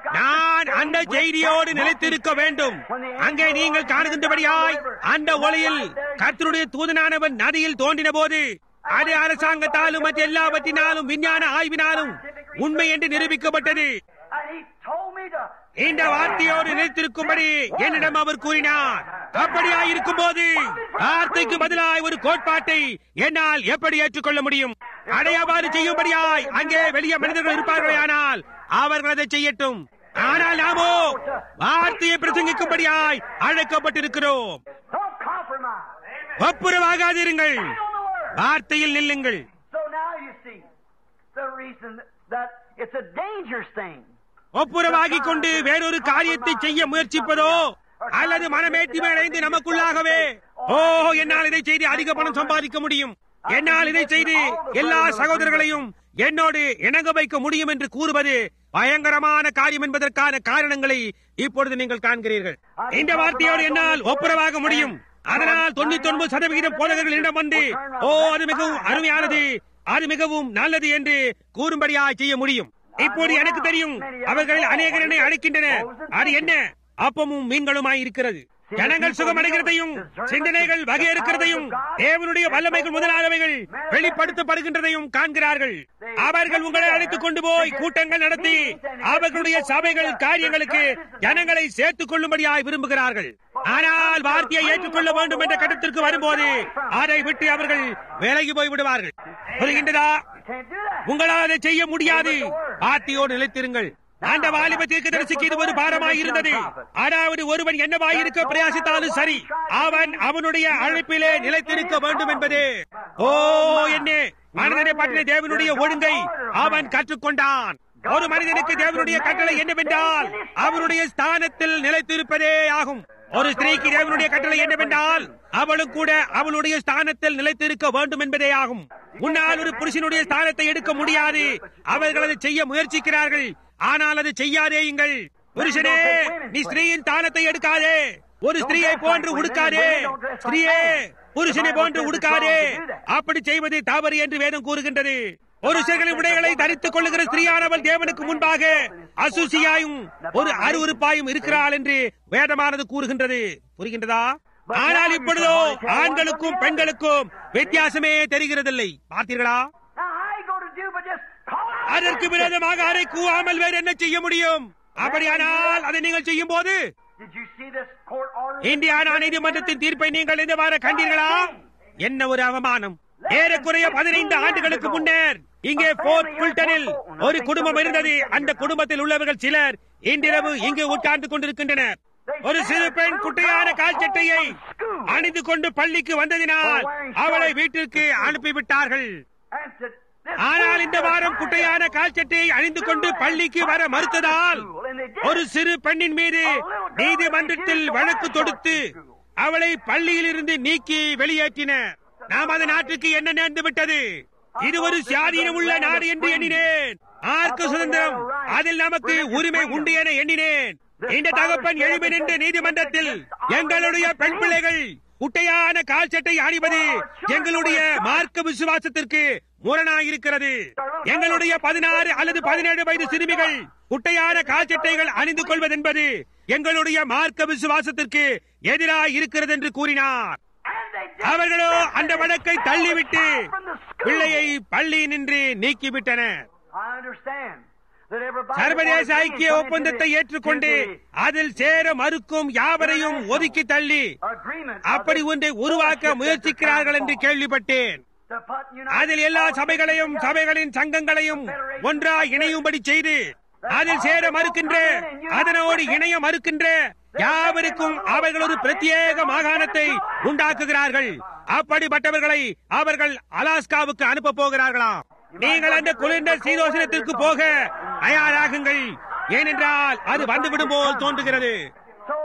நான் அந்த செய்தியோடு நிலைத்திருக்க வேண்டும் அங்கே நீங்கள் காணுகின்றபடியாய் அந்த ஒளியில் கர்த்தருடைய தூதனானவன் நதியில் தோன்றின போது அது அரசாங்கத்தாலும் மற்ற எல்லாவற்றினாலும் விஞ்ஞான ஆய்வினாலும் உண்மை என்று நிரூபிக்கப்பட்டது And he told me to இந்த வார்த்தையோடு நிலைத்திருக்கும்படி என்னிடம் அவர் கூறினார் அப்படியாயிருக்கும் போது வார்த்தைக்கு பதிலாய் ஒரு கோட்பாட்டை என்னால் எப்படி ஏற்றுக்கொள்ள முடியும் அடையாபாடு செய்யும்படியாய் அங்கே வெளியே மனிதர்கள் இருப்பார்களே ஆனால் அவர்கள் அதை செய்யட்டும் ஆனால் நாமோ வார்த்தையை பிரசங்கிக்கும்படியாய் அழைக்கப்பட்டிருக்கிறோம் don't compromise. ஒப்புரவாகாதிருங்கள் Stand on the word. வார்த்தையில் நில்லுங்கள் So now you see the reason that it's a dangerous thing. ஒப்புரவாகிக் கொண்டு வேறொரு காரியத்தை செய்ய முயற்சிப்பதோ அல்லது மனமேட்டிமை அடைந்து நமக்குள்ளாகவே ஓ என்னால் இதை செய்து அதிக பணம் சம்பாதிக்க முடியும் என்னால் இதை செய்து எல்லா சகோதரர்களையும் என்னோடு இணங்க வைக்க முடியும் என்று கூறுவது பயங்கரமான காரியம் என்பதற்கான காரணங்களை இப்பொழுது நீங்கள் காண்கிறீர்கள் இந்த வார்த்தையோடு என்னால் ஒப்புரவாக முடியும் அதனால் தொண்ணூத்தி ஒன்பது சதவிகிதம் போதகர்களிடம் வந்து ஓ அது மிகவும் அருமையானது அது மிகவும் நல்லது என்று கூறும்படியாக செய்ய முடியும் இப்போது எனக்கு தெரியும் அவர்கள் அநேகர் என்னை அழைக்கின்றனர் அது என்ன அப்பமும் மீன்களுமாய் இருக்கிறது ஜனங்கள் சுகமடைகிறதையும் சிந்தனைகள் வகையறுக்கிறதையும் தேவனுடைய வல்லமைகள் முதலானவைகள் வெளிப்படுத்தப்படுகின்றதையும் காண்கிறார்கள் அவர்கள் உங்களை அழைத்துக் கொண்டு போய் கூட்டங்கள் நடத்தி அவர்களுடைய சபைகள் காரியங்களுக்கு ஜனங்களை சேர்த்துக் கொள்ளும்படியாய் விரும்புகிறார்கள் ஆனால் வார்த்தையை ஏற்றுக்கொள்ள வேண்டும் என்ற கட்டத்திற்கு வரும்போது அதை விட்டு அவர்கள் விலகி போய் விடுவார்கள் புரிகின்றதா You can't do that. உங்களால் அதை செய்ய முடியாது ஆத்தியோடு நிலைத்திருங்கள் அந்த வாலிப தீர்க்கதரிசிக்கு இது ஒரு பாரமாய் இருந்தது அதாவது ஒருவன் என்னவாய் இருக்க பிரயாசித்தாலும் சரி அவன் அவனுடைய அழைப்பிலே நிலைத்திருக்க வேண்டும் என்பதே ஓ என்ன மனிதனை பற்றிய தேவனுடைய ஒழுங்கை அவன் கற்றுக்கொண்டான் ஒரு மனிதனுக்கு தேவனுடைய கட்டளை என்னவென்றால் அவருடைய ஸ்தானத்தில் நிலைத்திருப்பதே ஆகும் ஒரு ஸ்திரீக்கு தேவனுடைய கட்டளை என்னவென்றால் அவளும் கூட அவளுடைய ஸ்தானத்தில் நிலைத்திருக்க வேண்டும் என்பதே ஆகும் உன்னால் ஒரு புருஷனுடைய ஸ்தானத்தை எடுக்க முடியாது அவர்கள் அதை செய்ய முயற்சிக்கிறார்கள் ஆனால் அதை செய்யாதேயுங்கள் புருஷனே நீ ஸ்திரீயின் ஸ்தானத்தை எடுக்காதே ஒரு ஸ்திரீயை போன்று உடுக்காதே ஸ்திரீயே புருஷனை போன்று உடுக்காதே அப்படி செய்வது தவறு என்று வேதம் கூறுகின்றது புருஷர்களின் உடைகளை தரித்துக் கொள்ளுகிற ஸ்திரீயானவள் தேவனுக்கு முன்பாக அசுசியாயும் ஒரு அருவருப்பாயும் இருக்கிறாள் என்று வேதமானது கூறுகின்றது புரிகின்றதா ஆனால் இப்பொழுதோ ஆண்களுக்கும் பெண்களுக்கும் வித்தியாசமே தெரிகிறதில்லை பார்த்தீர்களா Now, how you going to do but just call out? அதற்கு விரோதமாக அறை கூவாமல் வேறு என்ன செய்ய முடியும் அப்படியானால் அதை நீங்கள் செய்யும் போது Did you see this court order? Indiana நீதிமன்றத்தின் தீர்ப்பை நீங்கள் இந்த வார கண்டீர்களா என்ன ஒரு அவமானம் ஏறக்குறைய பதினைந்து ஆண்டுகளுக்கு முன்னர் இங்கே போர்ட் புல்டனில் ஒரு குடும்பம் இருந்தது அந்த குடும்பத்தில் உள்ளவர்கள் சிலர் இன்றிரவு இங்கு உட்கார்ந்து கொண்டிருக்கின்றனர் ஒரு சிறு பெண் குட்டையான கால்சட்டையை அணிந்து கொண்டு பள்ளிக்கு வந்ததினால் அவளை வீட்டிற்கு அனுப்பிவிட்டார்கள் And to this ஆனால் இந்த வாரம் குட்டையான கால்சட்டையை அணிந்து கொண்டு பள்ளிக்கு வர மறுத்ததால் ஒரு சிறு பெண்ணின் மீது நீதிமன்றத்தில் வழக்கு தொடுத்து அவளை பள்ளியில் இருந்து நீக்கி வெளியேற்றினர் நாம் அந்த நாட்டுக்கு என்ன நேர்ந்து விட்டது இது ஒரு சுயாதீனம் உள்ள நாடு என்று எண்ணினேன் ஆர்க்க சுதந்திரம் அதில் நமக்கு உரிமை உண்டு என எண்ணினேன் இந்த தகப்பன் எழுப்பி நின்ற நீதிமன்றத்தில் எங்களுடைய பெண் பிள்ளைகள் குட்டையான கால் சட்டை அணிவது எங்களுடைய மார்க்க விசுவாசத்திற்கு முரணாயிருக்கிறது எங்களுடைய பதினாறு அல்லது பதினேழு வயது சிறுமிகள் குட்டையான கால் சட்டைகள் அணிந்து கொள்வதென்பது எங்களுடைய மார்க்க விசுவாசத்திற்கு எதிராக இருக்கிறது என்று கூறினார் and they did அவர்களோ அந்த வழக்கை தள்ளிவிட்டு from the school. பிள்ளையை பள்ளி நின்று நீக்கிவிட்டனர் I understand that everybody சர்வதேச wants ஐக்கிய things ஒப்பந்தத்தை into the- ஏற்றுக்கொண்டு into the அதில் சேர மறுக்கும் யாவரையும் ஒதுக்கி தள்ளி agreement of அப்படி this ஒன்றை உருவாக்க fellowship முயற்சிக்கிறார்கள் என்று that they're கேள்விப்பட்டேன் to put United அதில் எல்லா States சபைகளையும் together. சபைகளின் சங்கங்களையும் ஒன்றாய் இணையும்படி செய்து அதில் சேர மறுக்கின்ற அதனோடு இணைய மறுக்கின்ற யாவருக்கும் அவர்கள் ஒரு பிரத்யேக மாகாணத்தை உண்டாக்குகிறார்கள் அப்படிப்பட்டவர்களை அவர்கள் அலாஸ்காவுக்கு அனுப்ப போகிறார்களாம் நீங்கள் அந்த குளிர்ந்த சீதோசனத்திற்கு போக தயாராகுங்கள் ஏனென்றால் அது வந்துவிடும் போல் தோன்றுகிறது So,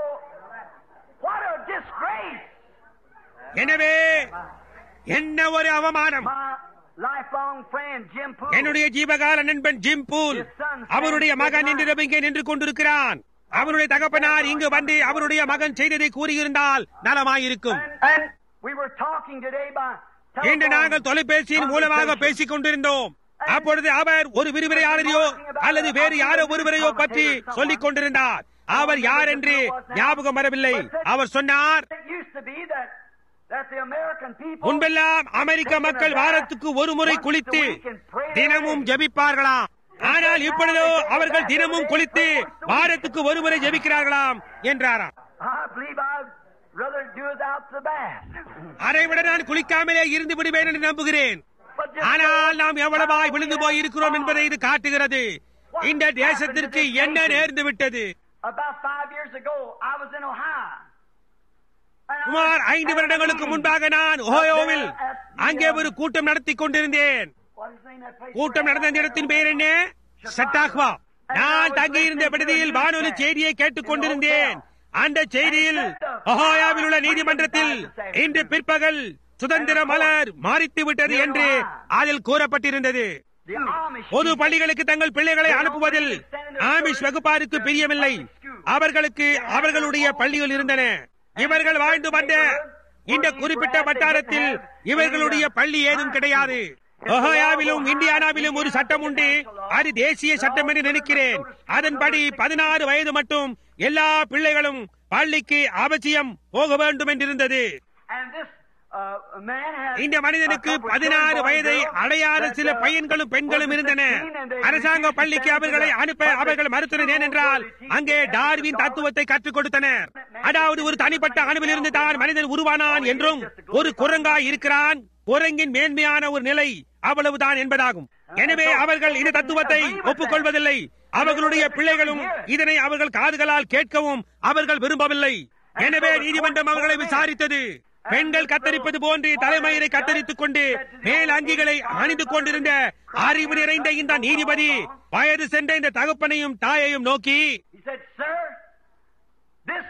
what a disgrace! எனவே என்ன ஒரு அவமானம் My lifelong friend Jim Poole. என்னுடைய ஜீவகால நண்பன் ஜிம் பூல் அவருடைய மகன் இன்றிரவு இங்கே நின்று கொண்டிருக்கிறான் அவருடைய தகப்பனார் இங்கு வந்து அவருடைய மகன் செய்ததை கூறியிருந்தால் நலமாயிருக்கும் And, and we were talking today by இன்று telephone. நாங்கள் தொலைபேசியின் மூலமாக பேசிக் கொண்டிருந்தோம் அப்பொழுது அவர் ஒரு விரிவுரையாளரையோ அல்லது வேறு யாரோ ஒருவரையோ பற்றி சொல்லிக் கொண்டிருந்தார் அவர் யார் என்று ஞாபகம் வரவில்லை அவர் சொன்னார் It used to be that, that the American people முன்பெல்லாம் அமெரிக்க மக்கள் வாரத்துக்கு ஒரு முறை குளித்து தினமும் ஜெபிப்பார்களாம் ஆனால் இப்பொழுதோ அவர்கள் தினமும் குளித்து வாரத்துக்கு ஒரு முறை ஜெபிக்கிறார்களாம் என்றாராம் I believe I'd rather do without the bath. அதை விட நான் குளிக்காமலே இருந்து விடுவேன் என்று நம்புகிறேன் But just ஆனால் நாம் எவ்வளவாய் விழுந்து போய் இருக்கிறோம் என்பதை இது காட்டுகிறது இந்த தேசத்திற்கு என்ன நேர்ந்து விட்டது about five years ago, I was in Ohio. And I சுமார் was ஐந்து at வருடங்களுக்கு a முன்பாக நான் ஓயோவில் அங்கே ஒரு கூட்டம் நடத்தி கொண்டிருந்தேன் What is the name of that place? கூட்டம் நடந்த அந்த இடத்தின் பெயர் என்ன சட்டாக்வா நான் தங்கியிருந்த விடுதியில் வானொலி செய்தியை கேட்டுக் கொண்டிருந்தேன் அந்த செய்தியில் ஒஹாயாவில் உள்ள நீதிமன்றத்தில் இன்று பிற்பகல் சுதந்திர மலர் மாறித்து விட்டது என்று அதில் கூறப்பட்டிருந்தது The Amish பொது பள்ளிகளுக்கு தங்கள் பிள்ளைகளை அனுப்புவதில் ஆமிஷ் வகுப்பாருக்கு பிரியமில்லை அவர்களுக்கு அவர்களுடைய பள்ளிகள் இருந்தன இவர்கள் வாழ்ந்து வந்த இந்த குறிப்பிட்ட வட்டாரத்தில் இவர்களுடைய பள்ளி ஏதும் கிடையாது ஒஹாயாவிலும் இந்தியானாவிலும் ஒரு சட்டம் உண்டு அது தேசிய சட்டம் என்று நினைக்கிறேன் அதன்படி பதினாறு வயது மட்டும் எல்லா பிள்ளைகளும் பள்ளிக்கு அவசியம் போக வேண்டும் என்றிருந்தது And this uh, man had இந்த மனிதனுக்கு a couple of பதினாறு young வயதை boys and அடையாத girls சில that, uh, பையன்களும் பெண்களும் was இருந்தன 16 and they அரசாங்க refused to பள்ளிக்கு send அவர்களை to the அனுப்ப public அவர்கள் மறுத்தனர் ஏனென்றால் school அங்கே to teach டார்வின் them தத்துவத்தை கற்றுக் கொடுத்தனர் அதாவது ஒரு தனிப்பட்ட அணுவிலிருந்து தான் மனிதன் உருவானான் என்றும் ஒரு குரங்காய் இருக்கிறான் குரங்கின் மேன்மையான ஒரு நிலை அவ்வளவுதான் என்பதாகும் எனவே அவர்கள் இந்த தத்துவத்தை ஒப்புக்கொள்வதில்லை அவர்களுடைய பிள்ளைகளும் இதனை அவர்கள் காதுகளால் கேட்கவும் அவர்கள் விரும்பவில்லை எனவே நீதிமன்றம் அவர்களை விசாரித்தது பெண்கள் கத்தரிப்பது போன்று தலைமயிரை கத்தரித்துக் கொண்டு மேல் அங்கிகளை அணிந்து கொண்டிருந்த அறிவு நிறைந்த இந்த நீதிபதி வயது சென்ற இந்த தகப்பனையும் தாயையும் நோக்கி He said, Sir, this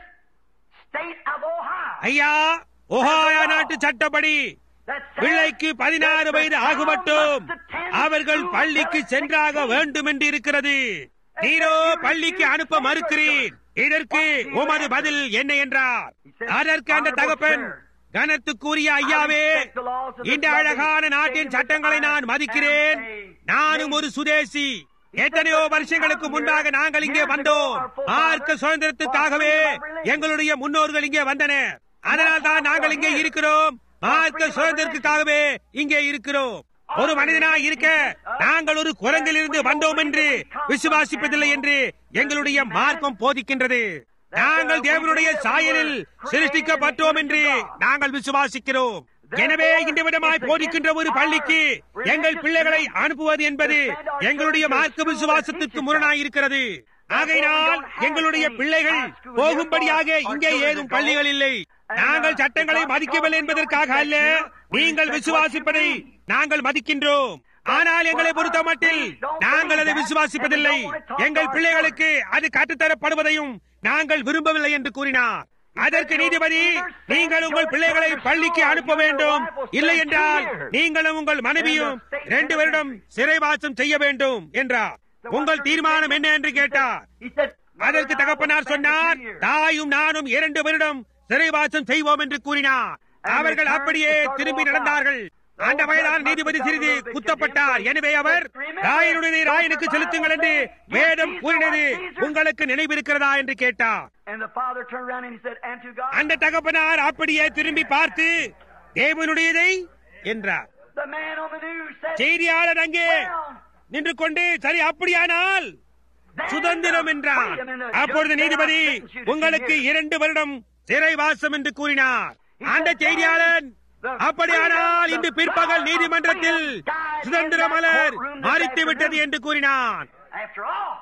state of Ohio ஐயா ஒஹாயா நாட்டு சட்டப்படி that says பிள்ளைக்கு பதினாறு that the வயது child ஆகுமட்டும் must attend அவர்கள் school பள்ளிக்கு till சென்றாக 16. வேண்டும் என்று இருக்கிறது நீரோ பள்ளிக்கு அனுப்ப மறுக்கிறீர் இதற்கு உமது பதில் என்ன என்றார் அதற்கு அந்த தகப்பன் கனத்துக்குரிய ஐயாவே இந்த அழகான நாட்டின் சட்டங்களை நான் மதிக்கிறேன் நானும் ஒரு சுதேசி எத்தனையோ வருஷங்களுக்கு முன்பாக நாங்கள் இங்கே வந்தோம் மார்க்க சுதந்திரத்துக்காகவே எங்களுடைய முன்னோர்கள் இங்கே வந்தனர் அதனால் தான் நாங்கள் இங்கே இருக்கிறோம் மார்க்க சுதந்திரத்துக்காகவே இங்கே இருக்கிறோம் ஒரு மனிதனாய் இருக்க நாங்கள் ஒரு குரங்கிலிருந்து வந்தோம் என்று விசுவாசிப்பதில்லை என்று எங்களுடைய மார்க்கம் போதிக்கின்றது நாங்கள் தேவனுடைய சாயலில் சிருஷ்டிக்கப்பட்டோம் என்று நாங்கள் விசுவாசிக்கிறோம் எனவே இந்த விதமாய் போதிக்கின்ற ஒரு பள்ளிக்கு எங்கள் பிள்ளைகளை அனுப்புவது என்பது எங்களுடைய மார்க்க விசுவாசத்திற்கு முரணாய் இருக்கிறது ஆகையினால் எங்களுடைய பிள்ளைகள் போகும்படியாக இங்கே ஏதும் பள்ளிகள் இல்லை நாங்கள் சட்டங்களை மதிக்கவில்லை என்பதற்காக அல்ல நீங்கள் விசுவாசிப்பதை நாங்கள் மதிக்கின்றோம் ஆனால் எங்களை பொறுத்த மட்டில் நாங்கள் அதை விசுவாசிப்பதில்லை எங்கள் பிள்ளைகளுக்கு அது கற்றுத்தரப்படுவதையும் நாங்கள் விரும்பவில்லை என்று கூறினார் அதற்கு நீதிபதி நீங்கள் உங்கள் பிள்ளைகளை பள்ளிக்கு அனுப்ப வேண்டும் இல்லை என்றால் நீங்களும் உங்கள் மனைவியும் ரெண்டு வருடம் சிறைவாசம் செய்ய வேண்டும் என்றார் உங்கள் தீர்மானம் என்ன என்று கேட்டார் He said, அதற்கு தகப்பனார் சொன்னார் தாயும் நானும் இரண்டு வருடம் சிறைவாசம் செய்வோம் என்று கூறினார் அவர்கள் அப்படியே திரும்பி நடந்தார்கள் அந்த வயதான நீதிபதி சிறிது குத்தப்பட்டார் எனவே அவர் ராயனுடைய ராயனுக்கு செலுத்துங்கள் என்று வேதம் கூறினது உங்களுக்கு நினைவிருக்கிறதா என்று கேட்டார் And the father turned around and he said, And to God. அந்த தகப்பனார் அப்படியே திரும்பி பார்த்து தேவனுடையதை என்றார் The man on the news said, செய்தியாளர் அங்கே "Well, நின்று கொண்டு சரி அப்படியானால் then சுதந்திரம் the என்றார் freedom and the அப்பொழுது judge நீதிபதி said, "I sentence you to உங்களுக்கு two years." இரண்டு வருடம் சிறைவாசம் என்று கூறினார் அந்த செய்தியாளர் அப்படியானால் இன்று பிற்பகல் நீதிமன்றத்தில் சுதந்திர மலர் மறித்து விட்டது என்று கூறினான் After all,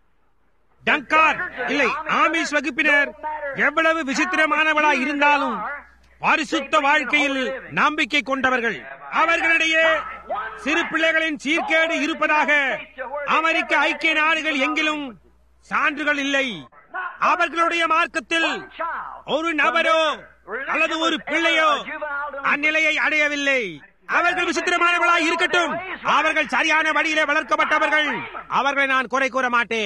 டங்கார் இல்லை ஆமிஷ் வகுப்பினர் எவ்வளவு விசித்திரமானவளா இருந்தாலும் பரிசுத்த வாழ்க்கையில் நம்பிக்கை கொண்டவர்கள் அவர்களிடையே சிறு பிள்ளைகளின் சீர்கேடு இருப்பதாக அமெரிக்க ஐக்கிய நாடுகள் எங்கிலும் சான்றுகள் இல்லை அவர்களுடைய மார்க்கத்தில் one child, ஒரு நபரோ அல்லது ஒரு பிள்ளையோ அந்நிலையை அடையவில்லை அவர்கள் விசித்திரமானவர்களாய் இருக்கட்டும் அவர்கள் சரியான வழியிலே வளர்க்கப்பட்டவர்கள் அவர்களை நான் குறை கூற மாட்டேன்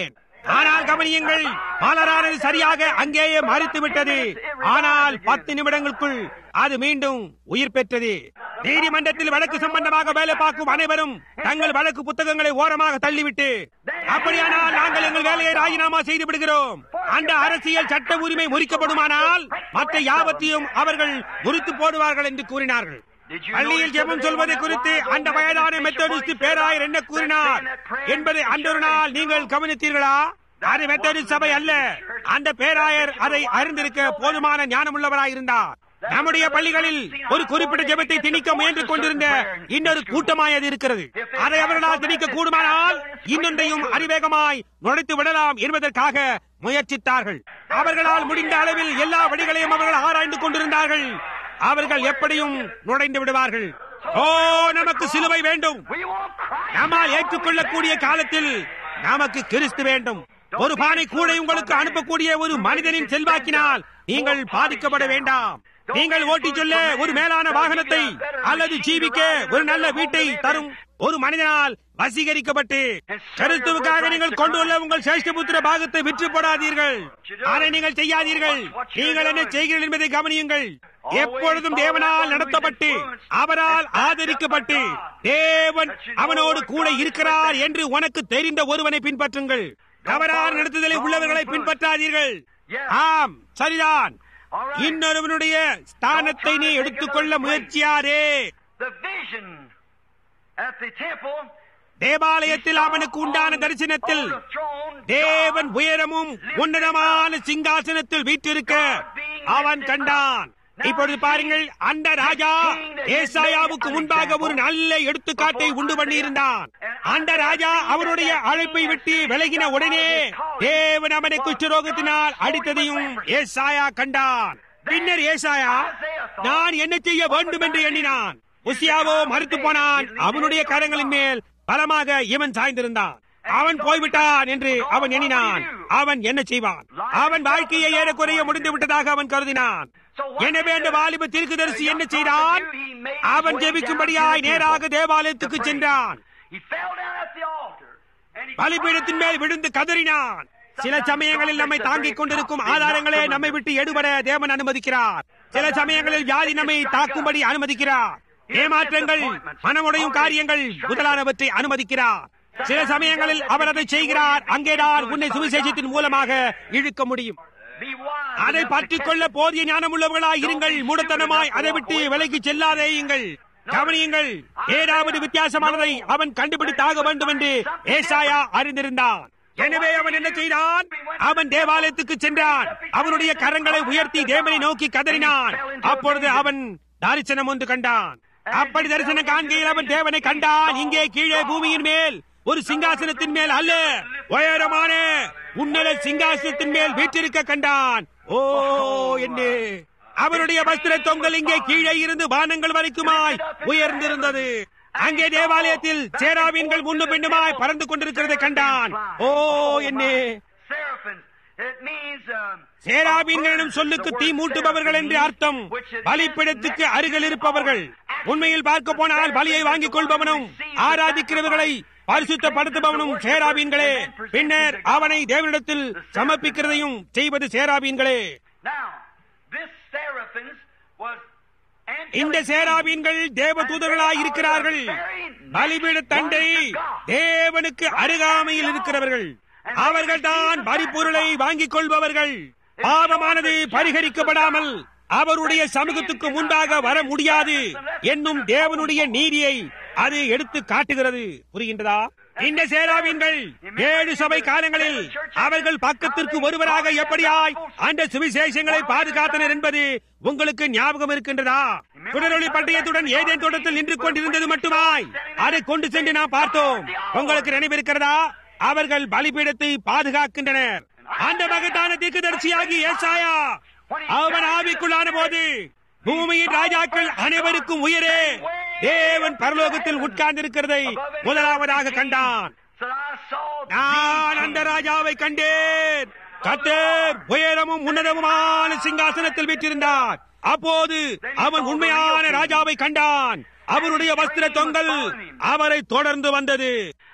ஆனால் கவனியுங்கள் மலரானது சரியாக அங்கேயே மறித்து விட்டது ஆனால் பத்து நிமிடங்களுக்குள் அது மீண்டும் உயிர் பெற்றது நீதிமன்றத்தில் வழக்கு சம்பந்தமாக வேலை பார்க்கும் அனைவரும் தங்கள் வழக்கு புத்தகங்களை ஓரமாக தள்ளிவிட்டு அப்படியானால் நாங்கள் எங்கள் வேலையை ராஜினாமா செய்து விடுகிறோம் அந்த அரசியல் சட்ட உரிமை முறிக்கப்படுமானால் மற்ற யாவத்தையும் அவர்கள் முறித்து போடுவார்கள் என்று கூறினார்கள் பள்ளியில் ஜெபம் சொல்வதை குறித்து அந்த வயதான மெத்தடிஸ்ட் பேராயர் என்ன கூறினார் என்பதை அன்றொரு நாள் நீங்கள் கவனித்தீர்களா அது மெத்தடிஸ்ட் சபை அல்ல அந்த பேராயர் அதை அறிந்திருக்க போதுமான ஞானமுள்ளவராய் இருந்தார் நம்முடைய பள்ளிகளில் ஒரு குறிப்பிட்ட ஜெபத்தை திணிக்க முயன்று கொண்டிருந்த இன்னொரு கூட்டமாய் அது இருக்கிறது அதை அவர்களால் திணிக்க கூடுமானால் இன்னொன்றையும் அதிவேகமாய் நுழைத்து விடலாம் என்பதற்காக முயற்சித்தார்கள் அவர்களால் முடிந்த அளவில் எல்லா வழிகளையும் அவர்கள் ஆராய்ந்து கொண்டிருந்தார்கள் அவர்கள் எப்படியும் நுழைந்து விடுவார்கள் ஓ நமக்கு சிலுவை வேண்டும் நம்மால் ஏற்றுக்கொள்ளக்கூடிய காலத்தில் நமக்கு கிறிஸ்து வேண்டும் ஒரு பானை கூடை உங்களுக்கு அனுப்பக்கூடிய ஒரு மனிதனின் செல்வாக்கினால் நீங்கள் பாதிக்கப்பட வேண்டாம் நீங்கள் ஓட்டி சொல்ல ஒரு மேலான வாகனத்தை அல்லது ஜீவிக்க ஒரு நல்ல வீட்டை தரும் ஒரு மனிதனால் வசீகரிக்கப்பட்டு கருத்துவுக்காக நீங்கள் கொண்டுள்ள உங்கள் சேஷ்டபுத்திர பாகத்தை விற்று போடாதீர்கள் அதை நீங்கள் செய்யாதீர்கள் நீங்கள் என்ன செய்கிறீர்கள் என்பதை கவனியுங்கள் எப்பொழுதும் தேவனால் நடத்தப்பட்டு அவரால் ஆதரிக்கப்பட்டு தேவன் அவனோடு கூட இருக்கிறார் என்று உனக்கு தெரிந்த ஒருவனை பின்பற்றுங்கள் தவறான நடத்துதலை உள்ளவர்களை பின்பற்றாதீர்கள் ஆம் சரிதான் இன்னொருவனுடைய ஸ்தானத்தை நீ எடுத்துக்கொள்ள முயற்சியாரே தேவாலயத்தில் அவனுக்கு உண்டான தரிசனத்தில் தேவன் உயரமும் உன்னதமான சிங்காசனத்தில் வீற்றிருக்க அவன் கண்டான் இப்பொழுது பாருங்கள் அந்த ராஜா ஏசாயாவுக்கு முன்பாக ஒரு நல்ல எடுத்துக்காட்டை உண்டு பண்ணி இருந்தான் அந்த ராஜா அவருடைய அழைப்பை விட்டு விலகின உடனே தேவன் அவனை குஷ்டரோகத்தினால் அடித்ததையும் ஏசாயா கண்டான் பின்னர் ஏசாயா நான் என்ன செய்ய வேண்டும் என்று எண்ணினான் உசியாவோ மறுத்து போனான் அவனுடைய கரங்களின் மேல் பலமாக இவன் சாய்ந்திருந்தான் அவன் போய்விட்டான் என்று அவன் எண்ணினான் அவன் என்ன செய்வான் அவன் வாழ்க்கையை ஏறக்குறைய முடிந்து விட்டதாக அவன் கருதினான் எனவே அந்த வாலிப தீர்க்கதரிசி என்ன செய்தான் அவன் ஜெபிக்கும்படியாய் நேராக தேவாலயத்துக்கு சென்றான் பலிபீடத்தின் மேல் விழுந்து கதறினான் சில சமயங்களில் நம்மை தாங்கிக் கொண்டிருக்கும் ஆதாரங்களே நம்மை விட்டு எடுபட தேவன் அனுமதிக்கிறார் சில சமயங்களில் வியாதி நம்மை தாக்கும்படி அனுமதிக்கிறார் ஏமாற்றங்கள் மனமுடையும் காரியங்கள் முதலானவற்றை அனுமதிக்கிறார் சில சமயங்களில் அவர் அதை செய்கிறார் அங்கேதான் உன்னை சுவிசேஷத்தின் மூலமாக இழுக்க முடியும் அதை பற்றிக் கொள்ள போதிய ஞானம் உள்ளவர்களாய் இருங்கள் மூடத்தனமாய் அதை விட்டு விலைக்கு செல்லாதேயுங்கள் கவனியுங்கள் ஏதாவது வித்தியாசமானதை அவன் கண்டுபிடித்தாக வேண்டும் என்று ஏசாயா அறிந்திருந்தான் எனவே அவன் என்ன செய்தான் அவன் தேவாலயத்துக்கு சென்றான் அவனுடைய கரங்களை உயர்த்தி தேவனை நோக்கி கதறினான் அப்பொழுது அவன் தரிசனம் ஒன்று கண்டான் அப்படி தரிசனம் காண்கையில் அவன் தேவனை கண்டான் இங்கே கீழே பூமியின் மேல் ஒரு சிங்காசனத்தின் மேல் அல்ல உயரமான உன்னத சிங்காசனத்தின் மேல் வீற்றிருக்க கண்டான் ஓ என்ன அவருடைய வஸ்திர தொங்கல் இங்கே கீழே இருந்து வானங்கள் வரைக்குமாய் உயர்ந்திருந்தது அங்கே தேவாலயத்தில் சேராவீன்கள் முன்னு பெண்ணுமாய் பறந்து கொண்டிருக்கிறதை கண்டான் ஓ என்ன சேராபீன்களிடம் சொல்லுக்கு தீ மூட்டுபவர்கள் என்று அர்த்தம் பலிப்பிடத்துக்கு அருகில் இருப்பவர்கள் உண்மையில் பார்க்க போனால் பலியை வாங்கிக் கொள்பவனும் ஆராதிக்கிறவர்களை பரிசுத்தப்படுத்துபவனும் சேராபீன்களே பின்னர் அவனை தேவனிடத்தில் சமர்ப்பிக்கிறதையும் செய்வது சேராபீன்களே இந்த சேராபீன்கள் தேவ தூதர்களாய் இருக்கிறார்கள் பலிபீட தண்டை தேவனுக்கு அருகாமையில் இருக்கிறவர்கள் அவர்கள் தான் பரிபொருளை வாங்கிக் கொள்பவர்கள் பாவமானது பரிகரிக்கப்படாமல் அவருடைய சமூகத்துக்கு முன்பாக வர முடியாது என்னும் தேவனுடைய நீதியை அது எடுத்து காட்டுகிறது புரிகின்றதா இந்த சேராவின்கள் ஏழு சபை காலங்களில் அவர்கள் பக்கத்திற்கு ஒருவராக எப்படியாய் அந்த சுவிசேஷங்களை பாதுகாத்தனர் என்பது உங்களுக்கு ஞாபகம் இருக்கின்றதா குடரொளி பட்டயத்துடன் ஏதேன் தோட்டத்தில் நின்று கொண்டிருந்தது மட்டுமாய் அதை கொண்டு சென்று நாம் பார்த்தோம் உங்களுக்கு நினைவிருக்கிறதா அவர்கள் பலிபீடத்தை பாதுகாக்கின்றனர் அந்த மகத்தான தீர்க்கதரிசியாகி ஏசாயா அவன் ஆவிக்குள்ளான போது பூமியின் ராஜாக்கள் அனைவருக்கும் உயரே தேவன் பரலோகத்தில் உட்கார்ந்திருக்கிறதை முதலாவதாக கண்டான் நான் அந்த ராஜாவை கண்டேன் கத்தர் உயரமும் உன்னதமுமான சிங்காசனத்தில் வீற்றிருந்தார் அப்போது அவன் உண்மையான ராஜாவை கண்டான் அவருடைய வஸ்திர தொங்கல் அவரை தொடர்ந்து வந்தது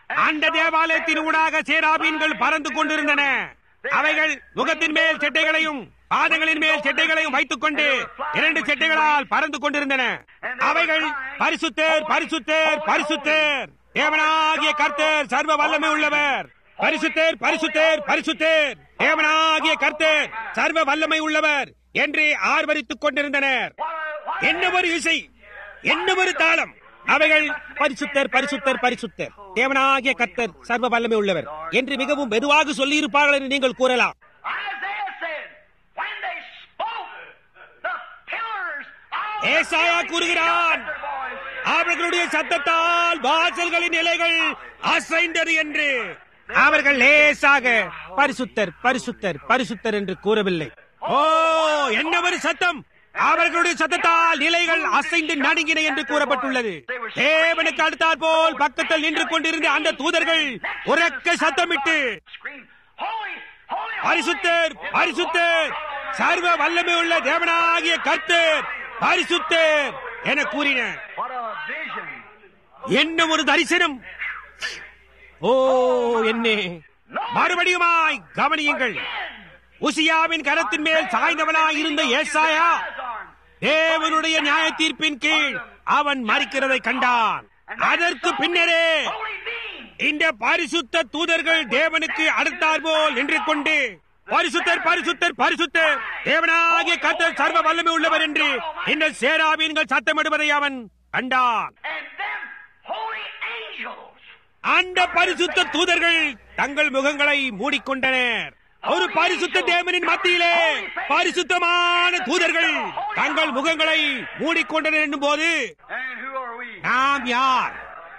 அந்த தேவாலயத்தின் ஊடாக சேராபீன்கள் பறந்து கொண்டிருந்தன அவைகள் முகத்தின் மேல் செட்டைகளையும் பாதங்களின் மேல் செட்டைகளையும் வைத்துக் கொண்டு இரண்டு செட்டைகளால் பறந்து கொண்டிருந்தன அவைகள் பரிசுத்தேர் பரிசுத்தேர் பரிசுத்தேர் தேவனாகிய கர்த்தர் சர்வ வல்லமை உள்ளவர் பரிசுத்தேர் பரிசுத்தேர் பரிசுத்தேர் தேவனாகிய கர்த்தர் சர்வ வல்லமை உள்ளவர் என்று ஆர்வரித்துக் கொண்டிருந்தனர் என்ன ஒரு இசை என்ன ஒரு தாளம் அவைகள் பரிசுத்தர் பரிசுத்தர் பரிசுத்தர் தேவனாகிய கர்த்தர் சர்வ வல்லமை உள்ளவர் என்று மிகவும் மெதுவாக சொல்லியிருப்பார்கள் என்று நீங்கள் கூறலாம் Isaiah said, when they spoke, the pillars of ஏசாயா கூறுகிறான் their voice. அவர்களுடைய சத்தத்தால் வாசல்களின் நிலைகள் அசைந்தது என்று அவர்கள் லேசாக பரிசுத்தர் பரிசுத்தர் பரிசுத்தர் என்று கூறவில்லை ஓ என்ன ஒரு சத்தம் அவர்களுடைய சத்தத்தால் நிலைகள் அசைந்து நடுங்கின என்று கூறப்பட்டுள்ளது தேவனுக்கு அடுத்தாற் போல் பக்கத்தில் நின்று கொண்டிருந்த அந்த தூதர்கள் உறக்க சத்தமிட்டு Scream, holy, holy, பரிசுத்தர் பரிசுத்தர் சர்வ வல்லமை உள்ள தேவனாகிய கர்த்தர் பரிசுத்தர் என கூறின What a vision. என்ன ஒரு தரிசனம் ஓ என்னே மறுபடியுமாய் கவனியுங்கள் உசியாவின் கரத்தின் மேல் சாய்ந்தவனாய் இருந்த ஏசாயா தேவனுடைய நியாய தீர்ப்பின் கீழ் அவன் மறிக்கிறதை கண்டான் அதற்கு பின்னரே Holy being. இந்த பரிசுத்த தூதர்கள் தேவனுக்கு அடுத்தார் போல் நின்று கொண்டு பரிசுத்தர் பரிசுத்தர் பரிசுத்தர் தேவனாகிய கர்த்தர் சர்வ வல்லமை உள்ளவர் என்று இந்த சேராபீன்கள் சத்தமிடுவதை அவன் கண்டான் And them holy angels. அந்த பரிசுத்த தூதர்கள் தங்கள் முகங்களை மூடிக்கொண்டனர் ஒரு பரிசுத்த தேவனின் மத்தியிலே பரிசுத்தமான தூதர்கள் தங்கள் முகங்களை மூடிக்கொண்டனர் என்னும் போது And who are we? நாம் யார்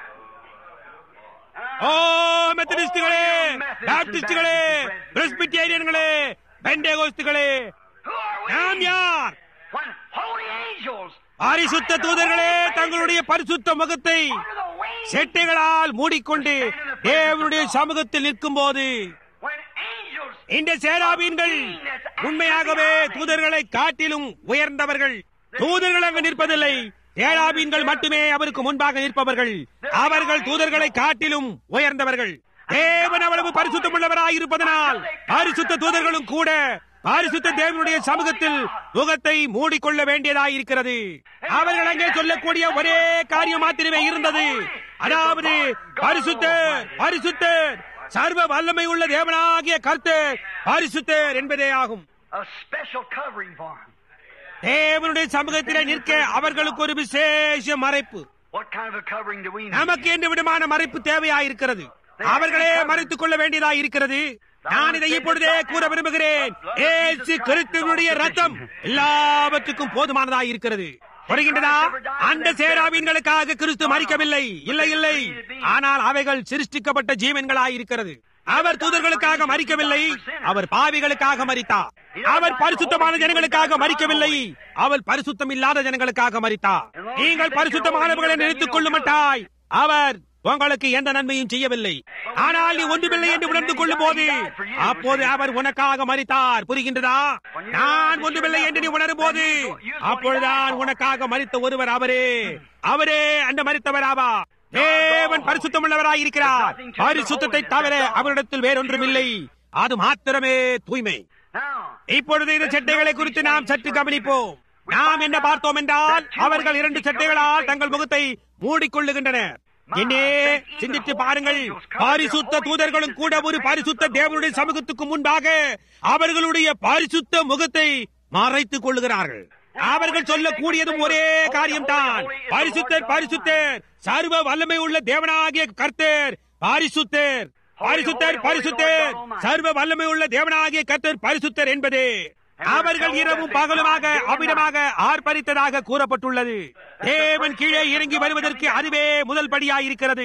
ஓ மெத்தடிஸ்டுகளே பாப்டிஸ்டுகளே பிரஸ்பிட்டேரியன்களே பெண்டேகோஸ்துகளே Who are we? நாம் யார் When holy angels பரிசுத்த தூதர்களே தங்களுடைய பரிசுத்த முகத்தை under the wings, செட்டைகளால் மூடிக்கொண்டு தேவனுடைய சமூகத்தில் நிற்கும் போது when angels இந்த சேராபீன்கள் உண்மையாகவே தூதர்களை காட்டிலும் உயர்ந்தவர்கள் தூதர்கள் அங்கு நிற்பதில்லை சேராபீன்கள் மட்டுமே அவருக்கு முன்பாக நிற்பவர்கள் அவர்கள் தூதர்களை காட்டிலும் உயர்ந்தவர்கள் தேவன் அவ்வளவு பரிசுத்தம் உள்ளவராய் இருப்பதனால் பரிசுத்த தூதர்களும் கூட பரிசுத்த தேவனுடைய சமூகத்தில் முகத்தை மூடிக்கொள்ள வேண்டியதாய் இருக்கிறது அவர்கள் அங்கே சொல்லக்கூடிய ஒரே காரியம் மாத்திரமே இருந்தது அதாவது பரிசுத்தர் பரிசுத்தர் சர்வ வல்லமை உள்ள தேவனாகிய கர்த்தர் பரிசுத்தர் என்பதே ஆகும் a special covering for them. தேவனுடைய சமூகத்திலே நிற்க அவர்களுக்கு ஒரு விசேஷ மறைப்பு What kind of a covering do we need? நமக்கு எந்த விதமான மறைப்பு தேவையாயிருக்கிறது அவர்களே மறைத்துக் கொள்ள வேண்டியதாய் இருக்கிறது நான் இதை இப்பொழுதே கூற விரும்புகிறேன் ஏசு கிறிஸ்துவனுடைய ரத்தம் எல்லாவற்றுக்கும் போதுமானதாய் இருக்கிறது புரிகின்றதா அந்த சேராவின்களுக்காக கிறிஸ்து மறிக்கவில்லை இல்லை இல்லை ஆனால் அவைகள் சிருஷ்டிக்கப்பட்ட ஜீவன்களாய் இருக்கிறது அவர் தூதர்களுக்காக மறிக்கவில்லை அவர் பாவிகளுக்காக மறித்தார் அவர் பரிசுத்தமான ஜனங்களுக்காக மறிக்கவில்லை அவர் பரிசுத்தம் இல்லாத ஜனங்களுக்காக மறித்தார் நீங்கள் பரிசுத்தமானவர்களை நினைத்துக் கொள்ளுமட்டாய் அவர் உங்களுக்கு எந்த நன்மையும் செய்யவில்லை ஆனால் நீ ஒன்றுமில்லை என்று உணர்ந்து கொள்ளும் போது அப்போது அவர் உனக்காக மறித்தார் புரிகின்றதா நான் ஒன்றுமில்லை என்று நீ உணரும் போது அப்பொழுதுதான் உனக்காக மறித்த ஒருவர் அவரே அவரே அந்த மறித்தவர் ஆவா தேவன் பரிசுத்தம் உள்ளவராய் இருக்கிறார் பரிசுத்தத்தை தவிர அவரிடத்தில் வேறொன்றும் இல்லை அது மாத்திரமே தூய்மை Now, இப்பொழுது இந்த சட்டைகளை குறித்து நாம் சற்று கவனிப்போம் நாம் என்ன பார்த்தோம் என்றால் அவர்கள் இரண்டு சட்டைகளால் தங்கள் முகத்தை மூடிக்கொள்ளுகின்றனர் என்னே சிந்தித்து பாருங்கள் பரிசுத்த தூதர்களும் கூட ஒரு பரிசுத்த தேவனுடைய சமூகத்துக்கு முன்பாக அவர்களுடைய பரிசுத்த முகத்தை மறைத்துக் கொள்ளுகிறார்கள் அவர்கள் சொல்லக்கூடியதும் ஒரே காரியம்தான் பரிசுத்தர் பரிசுத்தர் சர்வ வல்லமை உள்ள தேவனாகிய கர்த்தர் பரிசுத்தர் பரிசுத்தர் பரிசுத்தர் சர்வ வல்லமை உள்ள தேவனாகிய கர்த்தர் பரிசுத்தர் என்பதே அவர்கள் இரவும் பகலுமாக அபிடமாக ஆர்ப்பரித்ததாக கூறப்பட்டுள்ளது தேவன் கீழே இறங்கி வருவதற்கு அதுவே முதல் படியாயிருக்கிறது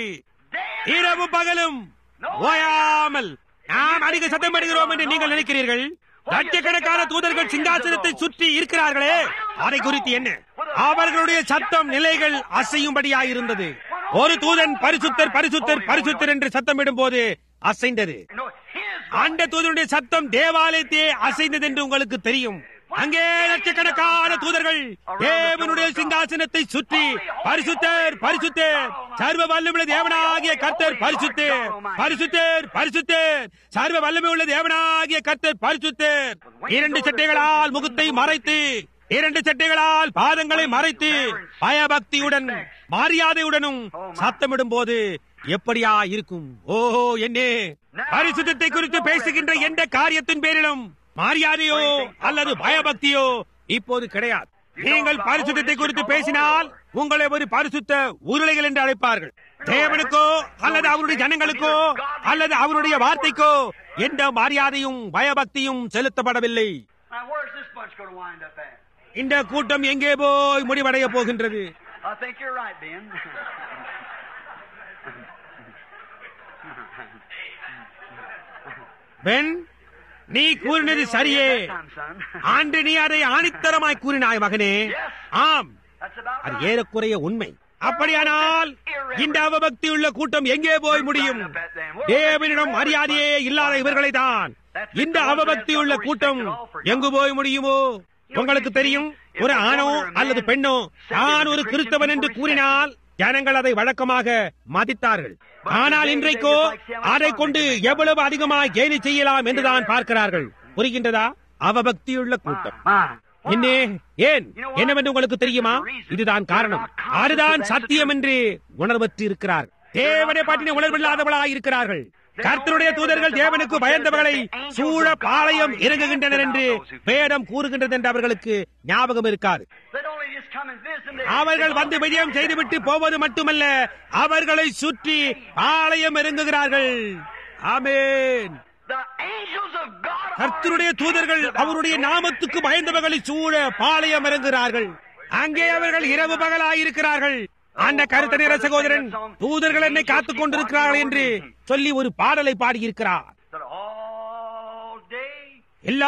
இரவும் பகலும் ஓயாமல் நாம் அதிக சத்தம் அடைகிறோம் என்று நீங்கள் நினைக்கிறீர்கள் லட்சக்கணக்கான தூதர்கள் சிங்காசனத்தை சுற்றி இருக்கிறார்களே அதை குறித்து என்ன அவர்களுடைய சத்தம் நிலைகள் அசையும்படியாயிருந்தது ஒரு தூதன் பரிசுத்தர் பரிசுத்தர் பரிசுத்தர் என்று சத்தமிடும் போது அசைந்தது no, his அந்த தூதனுடைய சத்தம் தேவாலயத்தையே அசைந்தது என்று உங்களுக்கு தெரியும் அங்கே லட்சக்கணக்கான தூதர்கள் தேவனுடைய சிங்காசனத்தை சுற்றி பரிசுத்தர் பரிசுத்தர் சர்வ வல்லமுள்ள தேவனாகிய கர்த்தர் பரிசுத்தர் பரிசுத்தர் பரிசுத்தர் சர்வ வல்லமை உள்ள தேவனாகிய கர்த்தர் பரிசுத்தர் இரண்டு சட்டைகளால் முகத்தை மறைத்து இரண்டு சட்டைகளால் பாதங்களை மறைத்து பயபக்தியுடன் மரியாதையுடனும் சத்தமிடும் போது எப்படியா இருக்கும் ஓஹோ என்னே பரிசுத்தத்தை குறித்து பேசுகின்ற எந்த காரியத்தின் பேரிலும் மரியாதையோ அல்லது பயபக்தியோ இப்போது கிடையாது நீங்கள் பரிசுத்தத்தை குறித்து பேசினால் உங்களை ஒரு பரிசுத்த உருளைகள் என்று அழைப்பார்கள் தேவனுக்கோ அல்லது அவருடைய ஜனங்களுக்கோ அல்லது அவருடைய வார்த்தைக்கோ எந்த மரியாதையும் பயபக்தியும் செலுத்தப்படவில்லை Now, where's this bunch going to wind up at? இந்த கூட்டம் எங்கே போய் முடிவடைய போகின்றது I think you're right, Ben. Ben நீ கூறினது சரியே Time, son. ஆண்டு நீ அதை ஆணித்தரமாய் கூறினாய் மகனே ஆம் That's about அது right. ஏறக்குறைய உண்மை அப்படியானால் இந்த அவபக்தி உள்ள கூட்டம் எங்கே போய் முடியும் தேவனிடம் மரியாதையே இல்லாத இவர்களை தான் இந்த அவபக்தி உள்ள கூட்டம் எங்கு போய் முடியுமோ உங்களுக்கு தெரியும் ஒரு ஆணோ அல்லது பெண்ணோ நான் ஒரு கிறிஸ்தவன் என்று கூறினால் ஜனங்கள் அதை வழக்கமாக மதித்தார்கள் ஆனால் இன்றைக்கோ அதை கொண்டு எவ்வளவு அதிகமாக கேலி செய்யலாம் என்றுதான் பார்க்கிறார்கள் புரிகின்றதா அவபக்தியுள்ள கூட்டம் My. என்னே ஏன் என்னவென்று உங்களுக்கு தெரியுமா இதுதான் காரணம் அதுதான் சத்தியம் என்று உணர்வற்று இருக்கிறார் தேவனை பற்றின உணர்வில்லாதவளாய் இருக்கிறார்கள் கர்த்தருடைய தூதர்கள் தேவனுக்கு பயந்தவர்களை சூழ பாளையம் இறங்குகின்றனர் என்று வேதம் கூறுகின்றது என்று அவர்களுக்கு ஞாபகம் இருக்காது They'd only just come and visit them. They- அவர்கள் வந்து விஜயம் செய்துவிட்டு போவது மட்டுமல்ல அவர்களை சுற்றி பாளையம் இறங்குகிறார்கள் ஆமென் The angels of God are கர்த்தருடைய தூதர்கள் அவருடைய நாமத்துக்கு பயந்தவர்களை சூழ பாளையம் இறங்குகிறார்கள் அங்கே அவர்கள் இரவு பகலாயிருக்கிறார்கள் அந்த கருத்த நிற சகோதரன் தூதர்கள் என்னை காத்துக் கொண்டிருக்கிறார்கள் என்று சொல்லி ஒரு பாடலை பாடியிருக்கிறார் that all day, எல்லா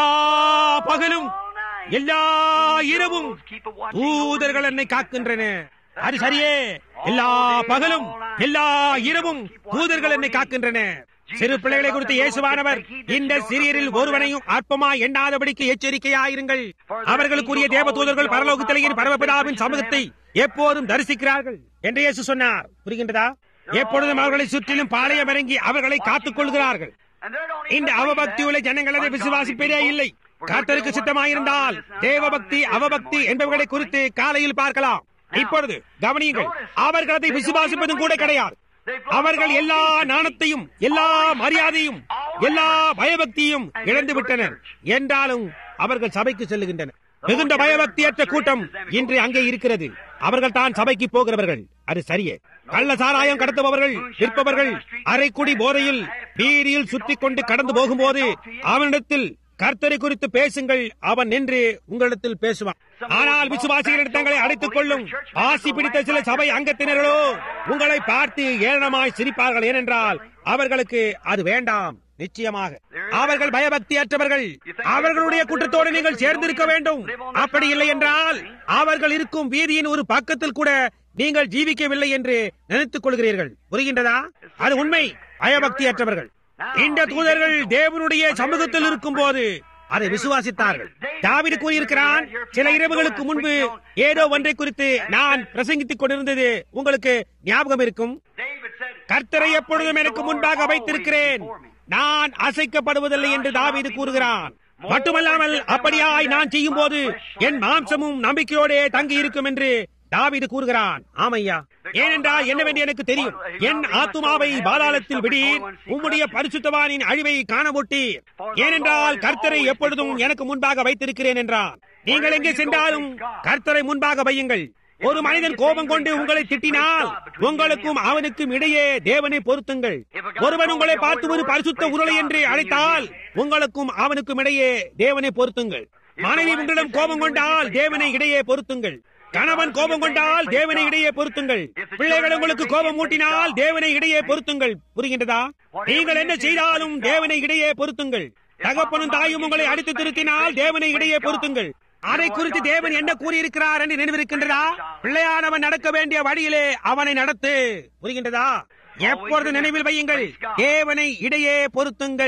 பகலும் எல்லா இரவும் keep a watching தூதர்கள் என்னை காக்கின்றன அது சரியே எல்லா பகலும் எல்லா இரவும் தூதர்கள் என்னை காக்கின்றன சிறு பிள்ளைகளை குறித்து இயேசுவானவர் இந்த சிறியரில் ஒருவனையும் அற்பமா எண்ணாதபடிக்கு எச்சரிக்கையாயிருங்கள் அவர்களுக்குரிய தேவ தூதர்கள் பரலோகத்திலேயின் பரமபிதாவின் சமூகத்தை எப்போதும் தரிசிக்கிறார்கள் என்று இயேசு சொன்னார் புரிகின்றதா எப்பொழுதும் அவர்களை சுற்றிலும் பாளையம் இறங்கி அவர்களை காத்துக் கொள்கிறார்கள் And they don't இந்த even அவபக்தி உள்ள ஜனங்கள் அதை விசுவாசிப்பதே இல்லை கர்த்தருக்கு சித்தமாயிருந்தால் தேவபக்தி அவபக்தி என்பவர்களை குறித்து காலையில் பார்க்கலாம் இப்பொழுது கவனியுங்கள் அவர்கள் அதை விசுவாசிப்பதும் கூட கிடையாது அவர்கள் எல்லா நாணத்தையும் எல்லா மரியாதையும் எல்லா பயபக்தியும் இழந்து விட்டனர் என்றாலும் அவர்கள் சபைக்கு செல்லுகின்றனர் மிகுந்த பயபக்தியற்ற கூட்டம் இன்று அங்கே இருக்கிறது அவர்கள் தான் சபைக்கு போகிறவர்கள் அது சரியே கள்ள சாராயம் கடத்துபவர்கள் விற்பவர்கள் அரைக்குடி போதையில் பீரியில் சுற்றி கொண்டு கடந்து போகும்போது அவனிடத்தில் கர்த்தரை குறித்து பேசுங்கள் அவன் நின்று உங்களிடத்தில் பேசுவான் ஆனால் விசுவாசிகளிடம் தங்களை அடைத்துக் கொள்ளும் ஆசி பிடித்த சில சபை அங்கத்தினர்களோ உங்களை பார்த்து ஏளனமாய் சிரிப்பார்கள் ஏனென்றால் அவர்களுக்கு அது வேண்டாம் நிச்சயமாக அவர்கள் பயபக்தியற்றவர்கள் அவர்களுடைய கூட்டத்தோடு நீங்கள் சேர்ந்திருக்க வேண்டும் அப்படி இல்லை என்றால் அவர்கள் இருக்கும் வீதியின் ஒரு பக்கத்தில் கூட நீங்கள் ஜீவிக்கவில்லை என்று நினைத்துக் கொள்கிறீர்கள் புரிகின்றதா அது உண்மை பயபக்தியற்றவர்கள் இந்த தூதர்கள் தேவனுடைய சமூகத்தில் இருக்கும் போது அதை விசுவாசித்தார்கள் தாவிது கூறியிருக்கிறான் சில இரவுகளுக்கு முன்பு ஏதோ ஒன்றை குறித்து நான் பிரசங்கித்துக் கொண்டிருந்தது உங்களுக்கு ஞாபகம் இருக்கும் David said, கர்த்தரை எப்பொழுதும் எனக்கு முன்பாக வைத்திருக்கிறேன் நான் அசைக்கப்படுவதில்லை என்று தாவீது கூறுகிறான் மட்டுமல்லாமல் அப்படியாய் நான் செய்யும் போது என் மாம்சமும் நம்பிக்கையோடே தங்கி இருக்கும் என்று தாவீது கூறுகிறான் ஆமையா ஏனென்றால் என்னவென்று எனக்கு தெரியும் என் ஆத்துமாவை பாதாளத்தில் விடீர் உம்முடைய பரிசுத்தவானின் அழிவை காணவொட்டீர் ஏனென்றால் கர்த்தரை எப்பொழுதும் எனக்கு முன்பாக வைத்திருக்கிறேன் என்றான் நீங்கள் எங்கே சென்றாலும் கர்த்தரை முன்பாக வையுங்கள் ஒரு மனிதன் கோபம் கொண்டு உங்களை திட்டினால் உங்களுக்கும் அவனுக்கும் இடையே தேவனை பொருத்துங்கள் ஒருவன் உங்களை பார்த்து ஒரு பரிசுத்த உருளை என்று அழைத்தால் உங்களுக்கும் அவனுக்கும் இடையே தேவனை பொருத்துங்கள் மனைவி உங்களிடம் கோபம் கொண்டால் தேவனை இடையே பொருத்துங்கள் கணவன் கோபம் கொண்டால் தேவனை இடையே பொருத்துங்கள் பிள்ளைகள் உங்களுக்கு கோபம் ஊட்டினால் தேவனை இடையே பொருத்துங்கள் புரிகின்றதா நீங்கள் என்ன செய்தாலும் தேவனை இடையே பொருத்துங்கள் தகப்பனும் தாயும் உங்களை அடித்து திருத்தினால் தேவனை இடையே பொருத்துங்கள் அதை குறித்து தேவன் என்ன கூறியிருக்கிறார் என்று நினைவிருக்கின்றதா பிள்ளையானவன் நடக்க வேண்டிய வழியிலே அவனை நடத்து புரிகின்றதா எப்பொழுது நினைவில் வையுங்கள் தேவனை இடையே பொருத்துங்கள்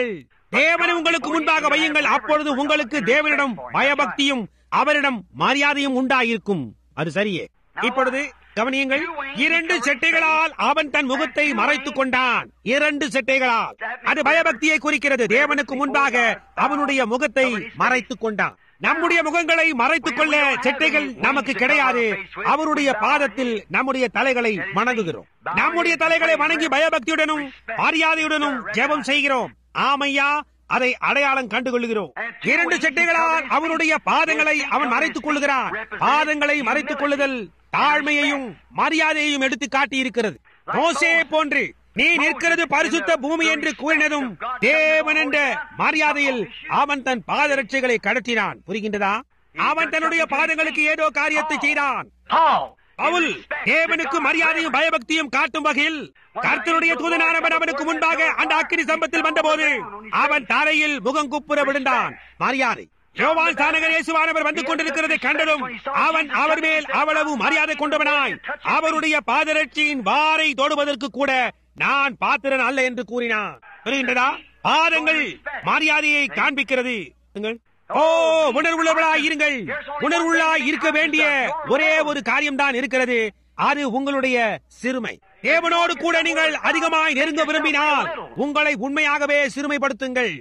தேவனை உங்களுக்கு முன்பாக வையுங்கள் அப்பொழுது உங்களுக்கு தேவனிடம் பயபக்தியும் அவரிடம் மரியாதையும் உண்டாயிருக்கும் அது சரியே இப்பொழுது கவனியுங்கள் இரண்டு செட்டைகளால் அவன் தன் முகத்தை மறைத்துக் கொண்டான் இரண்டு செட்டைகளால் அது பயபக்தியை குறிக்கிறது தேவனுக்கு முன்பாக அவனுடைய முகத்தை மறைத்துக் கொண்டான் நம்முடைய முகங்களை மறைத்துக் கொள்ள செட்டைகள் நமக்கு கிடையாது அவருடைய பாதத்தில் நம்முடைய தலைகளை வணங்குகிறோம் நம்முடைய தலைகளை வணங்கி பயபக்தியுடனும் மரியாதையுடனும் ஜெபம் செய்கிறோம் ஆமையா அதை அடையாளம் கண்டுகொள்கிறோம் இரண்டு செட்டைகளால் அவனுடைய பாதங்களை அவன் மறைத்துக் கொள்ளுகிறான் பாதங்களை மறைத்துக் கொள்ளுதல் தாழ்மையையும் மரியாதையையும் எடுத்து காட்டி இருக்கிறது மோசே போன்று நீ நிற்கிறது பரிசுத்த பூமி என்று கூறினதும் தேவன் என்ற மரியாதையில் அவன் தன் பாதரட்சைகளை கடத்தினான் புரிகின்றதா அவன் தன்னுடைய பாதங்களுக்கு ஏதோ காரியத்தை செய்தான் பவுல் தேவனுக்கு மரியாதையும் பயபக்தியும் காட்டும் வகையில் கர்த்தருடைய தூதனானவன் அவனுக்கு முன்பாக அந்த அக்கினி சம்பத்தில் வந்தபோது அவன் தரையில் முகம் குப்புற விழுந்தான் மரியாதை யோவான் சானகர் இயேசுவானவர் வந்து கொண்டிருக்கிறதை கண்டதும் அவன் அவர் மேல் அவ்வளவு மரியாதை கொண்டவனாய் அவருடைய பாதரட்சியின் வாரை தொடுவதற்கு கூட நான் பாத்திரன் அல்ல என்று கூறினான் புரிகின்றதா பாதங்கள் மரியாதையை காண்பிக்கிறது ஓ உணர்வுள்ளவளாய் இருங்கள் உணர்வுள்ளாய் இருக்க வேண்டிய ஒரே ஒரு காரியம்தான் இருக்கிறது அது உங்களுடைய சிறுமை தேவனோடு கூட நீங்கள் அதிகமாய் நெருங்க விரும்பினால் உங்களை உண்மையாகவே சிறுமைப்படுத்துங்கள்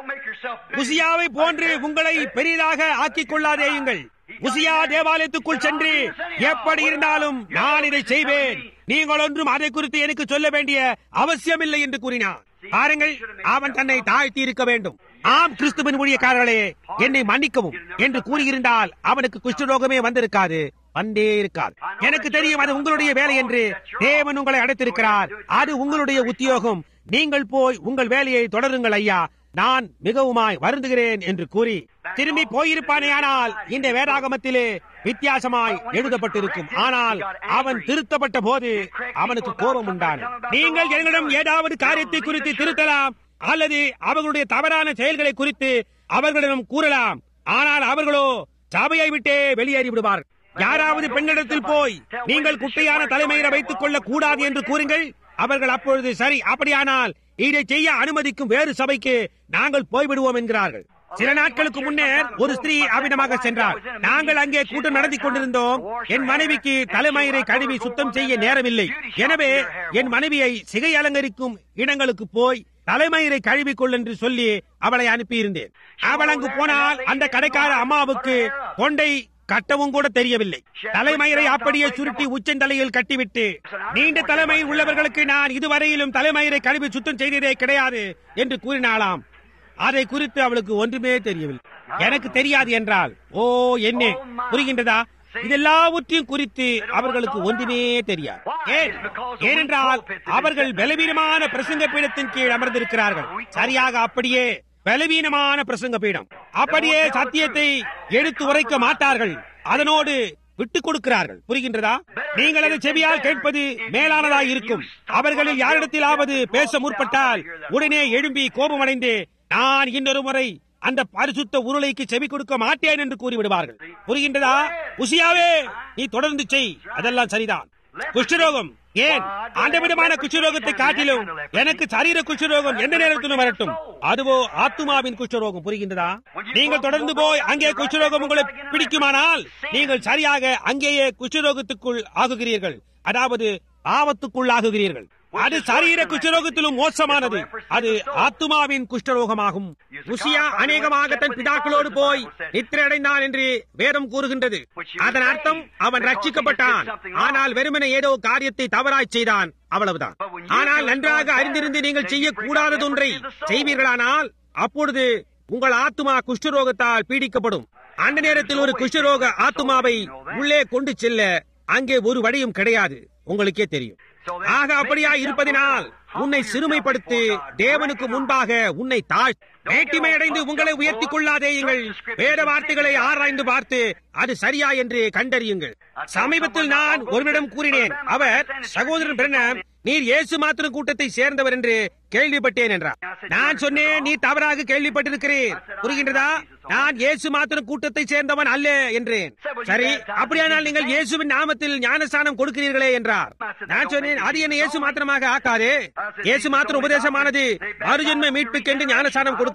உசியாவை போன்று உங்களை பெரிதாக ஆக்கிக் கொள்ளாதேயுங்கள் உசியா தேவாலயத்துக்குள் சென்று எப்படி இருந்தாலும் நான் இதை செய்வேன் நீங்கள் ஒன்றும் அதை குறித்து எனக்கு சொல்ல வேண்டிய அவசியமில்லை என்று கூறினான் பாருங்கள் அவன் தன்னை தாழ்த்தி இருக்க வேண்டும் ஆம் கிறிஸ்துவின் ஊழியக்காரர்களே என்னை மன்னிக்கவும் என்று கூறியிருந்தால் அவனுக்கு குஷ்டரோகமே வந்திருக்காது வந்தே இருக்காது எனக்கு தெரியும் அது உங்களுடைய வேலை என்று தேவன் உங்களை அடைத்திருக்கிறார் அது உங்களுடைய உத்தியோகம் நீங்கள் போய் உங்கள் வேலையை தொடருங்கள் ஐயா நான் மிகவுமாய் வருந்துகிறேன் என்று கூறி திரும்பி போயிருப்பானே ஆனால் இந்த வேதாகமத்திலே வித்தியாசமாய் எழுதப்பட்டிருக்கும் ஆனால் அவன் திருத்தப்பட்ட போது அவனுக்கு கோபம் உண்டான நீங்கள் எங்களிடம் ஏதாவது காரியத்தை குறித்து திருத்தலாம் அல்லது அவர்களுடைய தவறான செயல்களை குறித்து அவர்களிடம் கூறலாம் ஆனால் அவர்களோ சபையை விட்டே வெளியேறி விடுவார்கள் யாராவது பெண்களிடத்தில் போய் நீங்கள் குட்டையான தலைமையில வைத்துக் கொள்ள கூடாது என்று கூறுங்கள் அவர்கள் அப்பொழுது சரி அப்படியானால் இதை செய்ய அனுமதிக்கும் வேறு சபைக்கு நாங்கள் போய்விடுவோம் என்கிறார்கள் சில நாட்களுக்கு முன்னர் ஒரு ஸ்திரீ அவிடமாக சென்றார் நாங்கள் அங்கே கூட்டம் நடத்தி கொண்டிருந்தோம் என் மனைவிக்கு தலைமயிரை கழுவி சுத்தம் செய்ய நேரமில்லை எனவே என் மனைவியை சிகை அலங்கரிக்கும் இடங்களுக்கு போய் தலைமயிரை கழுவிக்கொள் என்று சொல்லி அவளை அனுப்பியிருந்தேன் அவள் அங்கு போனால் அந்த கடைக்கார அம்மாவுக்கு கொண்டை கட்டவும் கூட தெரியவில்லை தலைமயிரை அப்படியே சுருட்டி உச்சந்தலையில் கட்டிவிட்டு நீண்ட தலைமயிர் உள்ளவர்களுக்கு நான் இதுவரையிலும் தலைமயிரை கழுவி சுத்தம் செய்ததே கிடையாது என்று கூறினாளாம் அதை குறித்து அவளுக்கு ஒன்றுமே தெரியவில்லை எனக்கு தெரியாது என்றால் ஓ என்ன புரிகின்றதா இதெல்லாவற்றையும் குறித்து அவர்களுக்கு ஒன்றுமே தெரியாது ஏன் ஏனென்றால் அவர்கள் பலவீனமான பிரசங்க பீடத்தின் கீழ் அமர்ந்திருக்கிறார்கள் சரியாக அப்படியே பலவீனமான பிரசங்க பீடம் அப்படியே சத்தியத்தை எடுத்து உரைக்க மாட்டார்கள் அதனோடு விட்டுக் கொடுக்கிறார்கள் புரிகின்றதா நீங்கள் அதை செவியால் கேட்பது மேலானதா இருக்கும் அவர்களில் யாரிடத்திலாவது பேச முற்பட்டால் உடனே எழும்பி கோபமடைந்து நான் இன்னொரு முறை அந்த பரிசுத்த உருளைக்கு செவி கொடுக்க மாட்டேன் என்று கூறிவிடுவார்கள் புரிகின்றதா உசியாவே நீ தொடர்ந்து செய் அதெல்லாம் சரிதான் குஷ்டரோகம் ஏன் அந்த விதமான குஷ்டரோகத்தை காட்டிலும் எனக்கு சரீர குஷ்டரோகம் எந்த நேரத்திலும் வரட்டும் அதுவோ ஆத்துமாவின் குஷ்டரோகம் புரிகின்றதா நீங்கள் தொடர்ந்து போய் அங்கே குஷ்டரோகம் உங்களை பிடிக்குமானால் நீங்கள் சரியாக அங்கேயே குஷ்டரோகத்துக்குள் ஆகுகிறீர்கள் அதாவது ஆபத்துக்குள் ஆகுகிறீர்கள் அது சரீர குஷ்டரோகத்திலும் மோசமானது அது ஆத்துமாவின் குஷ்டரோகமாகும் உசியா அநேகமாக தன் பிதாக்களோடு போய் நித்திரை அடைந்தான் என்று வேதம் கூறுகின்றது அதன் அர்த்தம் அவன் ரட்சிக்கப்பட்டான் ஆனால் வெறுமனை ஏதோ காரியத்தை தவறாய் செய்தான் அவ்வளவுதான் ஆனால் நன்றாக அறிந்திருந்து நீங்கள் செய்யக்கூடாததொன்றை செய்வீர்களானால் அப்பொழுது உங்கள் ஆத்துமா குஷ்டரோகத்தால் பீடிக்கப்படும் அந்த நேரத்தில் ஒரு குஷ்டரோக ஆத்துமாவை உள்ளே கொண்டு செல்ல அங்கே ஒரு வழியும் கிடையாது உங்களுக்கே தெரியும் ஆக அப்படியா இருப்பதினால் உன்னை சிறுமைப்படுத்தி தேவனுக்கு முன்பாக உன்னை தாழ் மேட்டிமை அடைந்து உங்களை உயர்த்திக் கொள்ளாதேயுங்கள் வேத வார்த்தைகளை ஆராய்ந்து பார்த்து அது சரியா என்று கண்டறியுங்கள் சமீபத்தில் நான் ஒருவரிடம் கூறினேன் அவர் சகோதரன் பிரண்ணம் நீர் இயேசு மாத்திரம் கூட்டத்தை சேர்ந்தவர் என்று கேள்விப்பட்டேன் என்றார் நான் சொன்னேன் நீ தவறாக கேள்விப்பட்டிருக்கிறேன் புரிகின்றதா நான் இயேசு மாத்திரம் கூட்டத்தை சேர்ந்தவன் அல்ல என்றேன் சரி அப்படியானால் நீங்கள் இயேசுவின் நாமத்தில் ஞானஸ்தானம் கொடுக்கிறீர்களே என்றார் நான் சொன்னேன் அது என்ன இயேசு மாத்திரமாக ஆக்காதே இயேசு மாத்திரம் உபதேசமானது மறுஜன்ம மீட்புக்கென்று ஞானஸ்தானம் கொடுக்க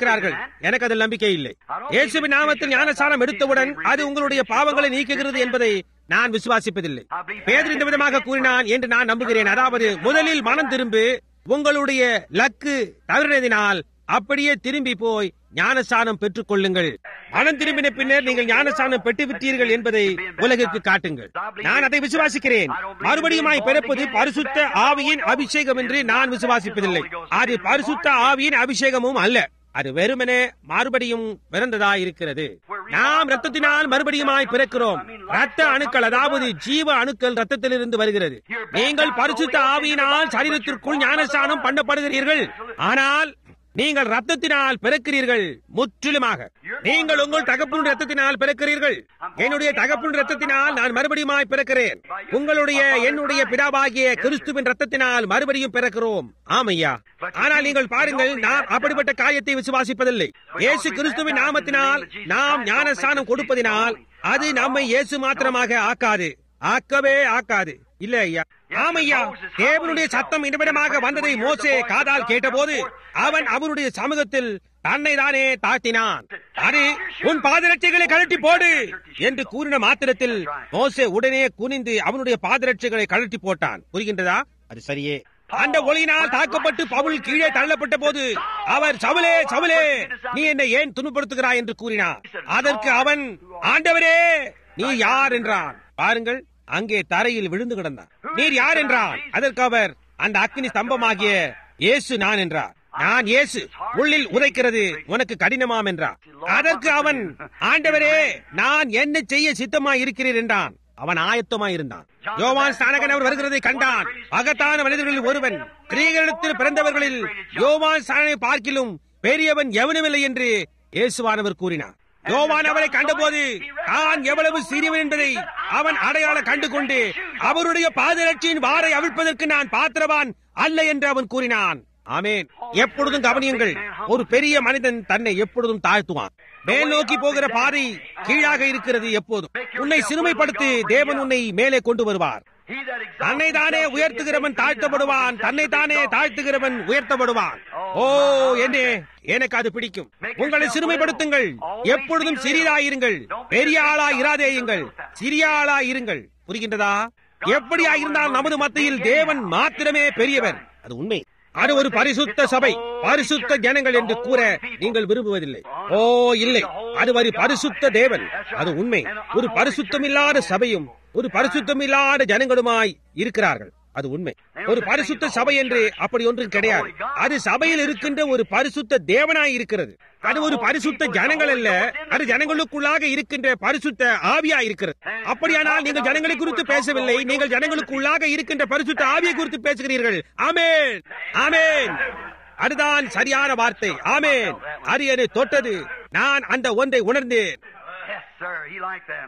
இருக்கிறார்கள் எனக்கு அதில் நம்பிக்கை இல்லை இயேசுவின் நாமத்தில் ஞானஸ்தானம் எடுத்தவுடன் அது உங்களுடைய பாவங்களை நீக்குகிறது என்பதை நான் விசுவாசிப்பதில்லை பேதர் இந்த விதமாக கூறினான் என்று நான் நம்புகிறேன் அதாவது முதலில் மனம் திரும்பு உங்களுடைய லக்கு தவறினதினால் அப்படியே திரும்பி போய் ஞானஸ்தானம் பெற்றுக் கொள்ளுங்கள் மனம் திரும்பின பின்னர் நீங்கள் ஞானஸ்தானம் பெற்று விட்டீர்கள் என்பதை உலகிற்கு காட்டுங்கள் நான் அதை விசுவாசிக்கிறேன் மறுபடியுமாய் பிறப்பது பரிசுத்த ஆவியின் அபிஷேகம் என்று நான் விசுவாசிப்பதில்லை அது பரிசுத்த ஆவியின் அபிஷேகமும் அல்ல அது வெறுமனே மறுபடியும் பிறந்ததா இருக்கிறது நாம் ரத்தத்தினால் மறுபடியுமாய் பிறக்கிறோம் ரத்த அணுக்கள் அதாவது ஜீவ அணுக்கள் ரத்தத்திலிருந்து வருகிறது நீங்கள் பரிசுத்த ஆவியினால் சரீரத்திற்குள் ஞானஸ்தானம் பண்ணப்படுகிறீர்கள் ஆனால் நீங்கள் ரத்தத்தினால் பிறக்கிறீர்கள் முற்றிலுமாக நீங்கள் உங்கள் தகப்பன் ரத்தத்தினால் பிறக்கிறீர்கள் என்னுடைய தகப்பன் ரத்தத்தினால் நான் மறுபடியுமாய் பிறக்கிறேன் உங்களுடைய என்னுடைய பிதாவாகிய கிறிஸ்துவின் ரத்தத்தினால் மறுபடியும் பிறக்கிறோம் ஆமையா ஆனால் நீங்கள் பாருங்கள் நாம் அப்படிப்பட்ட காரியத்தை விசுவாசிப்பதில்லை இயேசு கிறிஸ்துவின் நாமத்தினால் நாம் ஞானஸ்தானம் கொடுப்பதினால் அது நம்மை இயேசு மாத்திரமாக ஆக்காது ஆக்கவே ஆக்காது இல்ல ஐயா ஆமையா தேவனுடைய சத்தம் இடமிடமாக வந்ததை மோசே காதால் கேட்டபோது அவன் அவருடைய சமூகத்தில் தன்னை தானே தாழ்த்தினான் அது உன் பாதரட்சைகளை கழட்டி போடு என்று கூறின மாத்திரத்தில் மோசே உடனே குனிந்து அவனுடைய பாதரட்சைகளை கழட்டி போட்டான் புரிகின்றதா அது சரியே அந்த ஒளியினால் தாக்கப்பட்டு பவுல் கீழே தள்ளப்பட்ட போது அவர் சவுலே சவுலே நீ என்னை ஏன் துன்பப்படுத்துகிறாய் என்று கூறினார் அதற்கு அவன் ஆண்டவரே நீ யார் என்றான் பாருங்கள் அங்கே தரையில் விழுந்து கிடந்தான் நீர் யார் என்றான் அதற்கு அவர் அந்த அக்னி ஸ்தம்பமாகிய இயேசு நான் என்றார் நான் இயேசு உள்ளில் உதைக்கிறது உனக்கு கடினமாம் என்றார் அதற்கு அவன் ஆண்டவரே நான் என்ன செய்ய சித்தமாய் இருக்கிறீர் என்றான் அவன் ஆயத்தமாய் இருந்தான் யோவான் ஸ்நானகன் அவர் வருகிறதை கண்டான் அகத்தான மனிதர்களில் ஒருவன் கிரீகரிடத்தில் பிறந்தவர்களில் யோவான் ஸ்நானனை பார்க்கிலும் பெரியவன் எவனுமில்லை என்று இயேசுவானவர் கூறினார் யோவான் அவரை கண்டபோது தான் எவ்வளவு சிறியவன் என்பதை அவன் அடையாளம் கண்டு கொண்டு அவருடைய பாதரட்சியின் வாரை அவிழ்ப்பதற்கு நான் பாத்திரவான் அல்ல என்று அவன் கூறினான் ஆமேன் எப்பொழுதும் கவனியுங்கள் ஒரு பெரிய மனிதன் தன்னை எப்பொழுதும் தாழ்த்துவான் மேல் நோக்கி போகிற பாதை கீழாக இருக்கிறது எப்போதும் உன்னை சிறுமைப்படுத்தி தேவன் உன்னை மேலே கொண்டு வருவார் தன்னை தானே உயர்த்துகிறவன் தாழ்த்தப்படுவான் தன்னை தானே தாழ்த்துகிறவன் உயர்த்தப்படுவான் ஓ என்னே எனக்கு அது பிடிக்கும் உங்களை சிறுமைப்படுத்துங்கள் எப்பொழுதும் சிறியதாயிருங்கள் பெரிய ஆளா இராதேயுங்கள் சிறிய ஆளா இருங்கள் புரிகின்றதா எப்படியா இருந்தால் நமது மத்தியில் தேவன் மாத்திரமே பெரியவர் அது உண்மை அது ஒரு பரிசுத்த சபை பரிசுத்த ஜனங்கள் என்று கூற நீங்கள் விரும்புவதில்லை ஓ இல்லை அது ஒரு பரிசுத்த தேவன் அது உண்மை ஒரு பரிசுத்தமில்லாத சபையும் ஒரு பரிசுத்தமில்லாத ஜனங்களுமாய் இருக்கிறார்கள் அது உண்மை ஒரு பரிசுத்த சபை என்று அப்படி ஒன்றும் கிடையாது அது சபையில் இருக்கின்ற ஒரு பரிசுத்த தேவனாய் இருக்கிறது அது ஒரு பரிசுத்த ஜனங்கள் அல்ல அது ஜனங்களுக்குள்ளாக இருக்கின்ற பரிசுத்த ஆவியா இருக்கிறது அப்படியானால் நீங்கள் ஜனங்களை குறித்து பேசவில்லை நீங்கள் ஜனங்களுக்குள்ளாக இருக்கின்ற பரிசுத்த ஆவியை குறித்து பேசுகிறீர்கள் ஆமேன் ஆமேன் அதுதான் சரியான வார்த்தை ஆமேன் அது என்னை தொட்டது நான் அந்த ஒன்றை உணர்ந்தேன் Yes, sir. He liked that.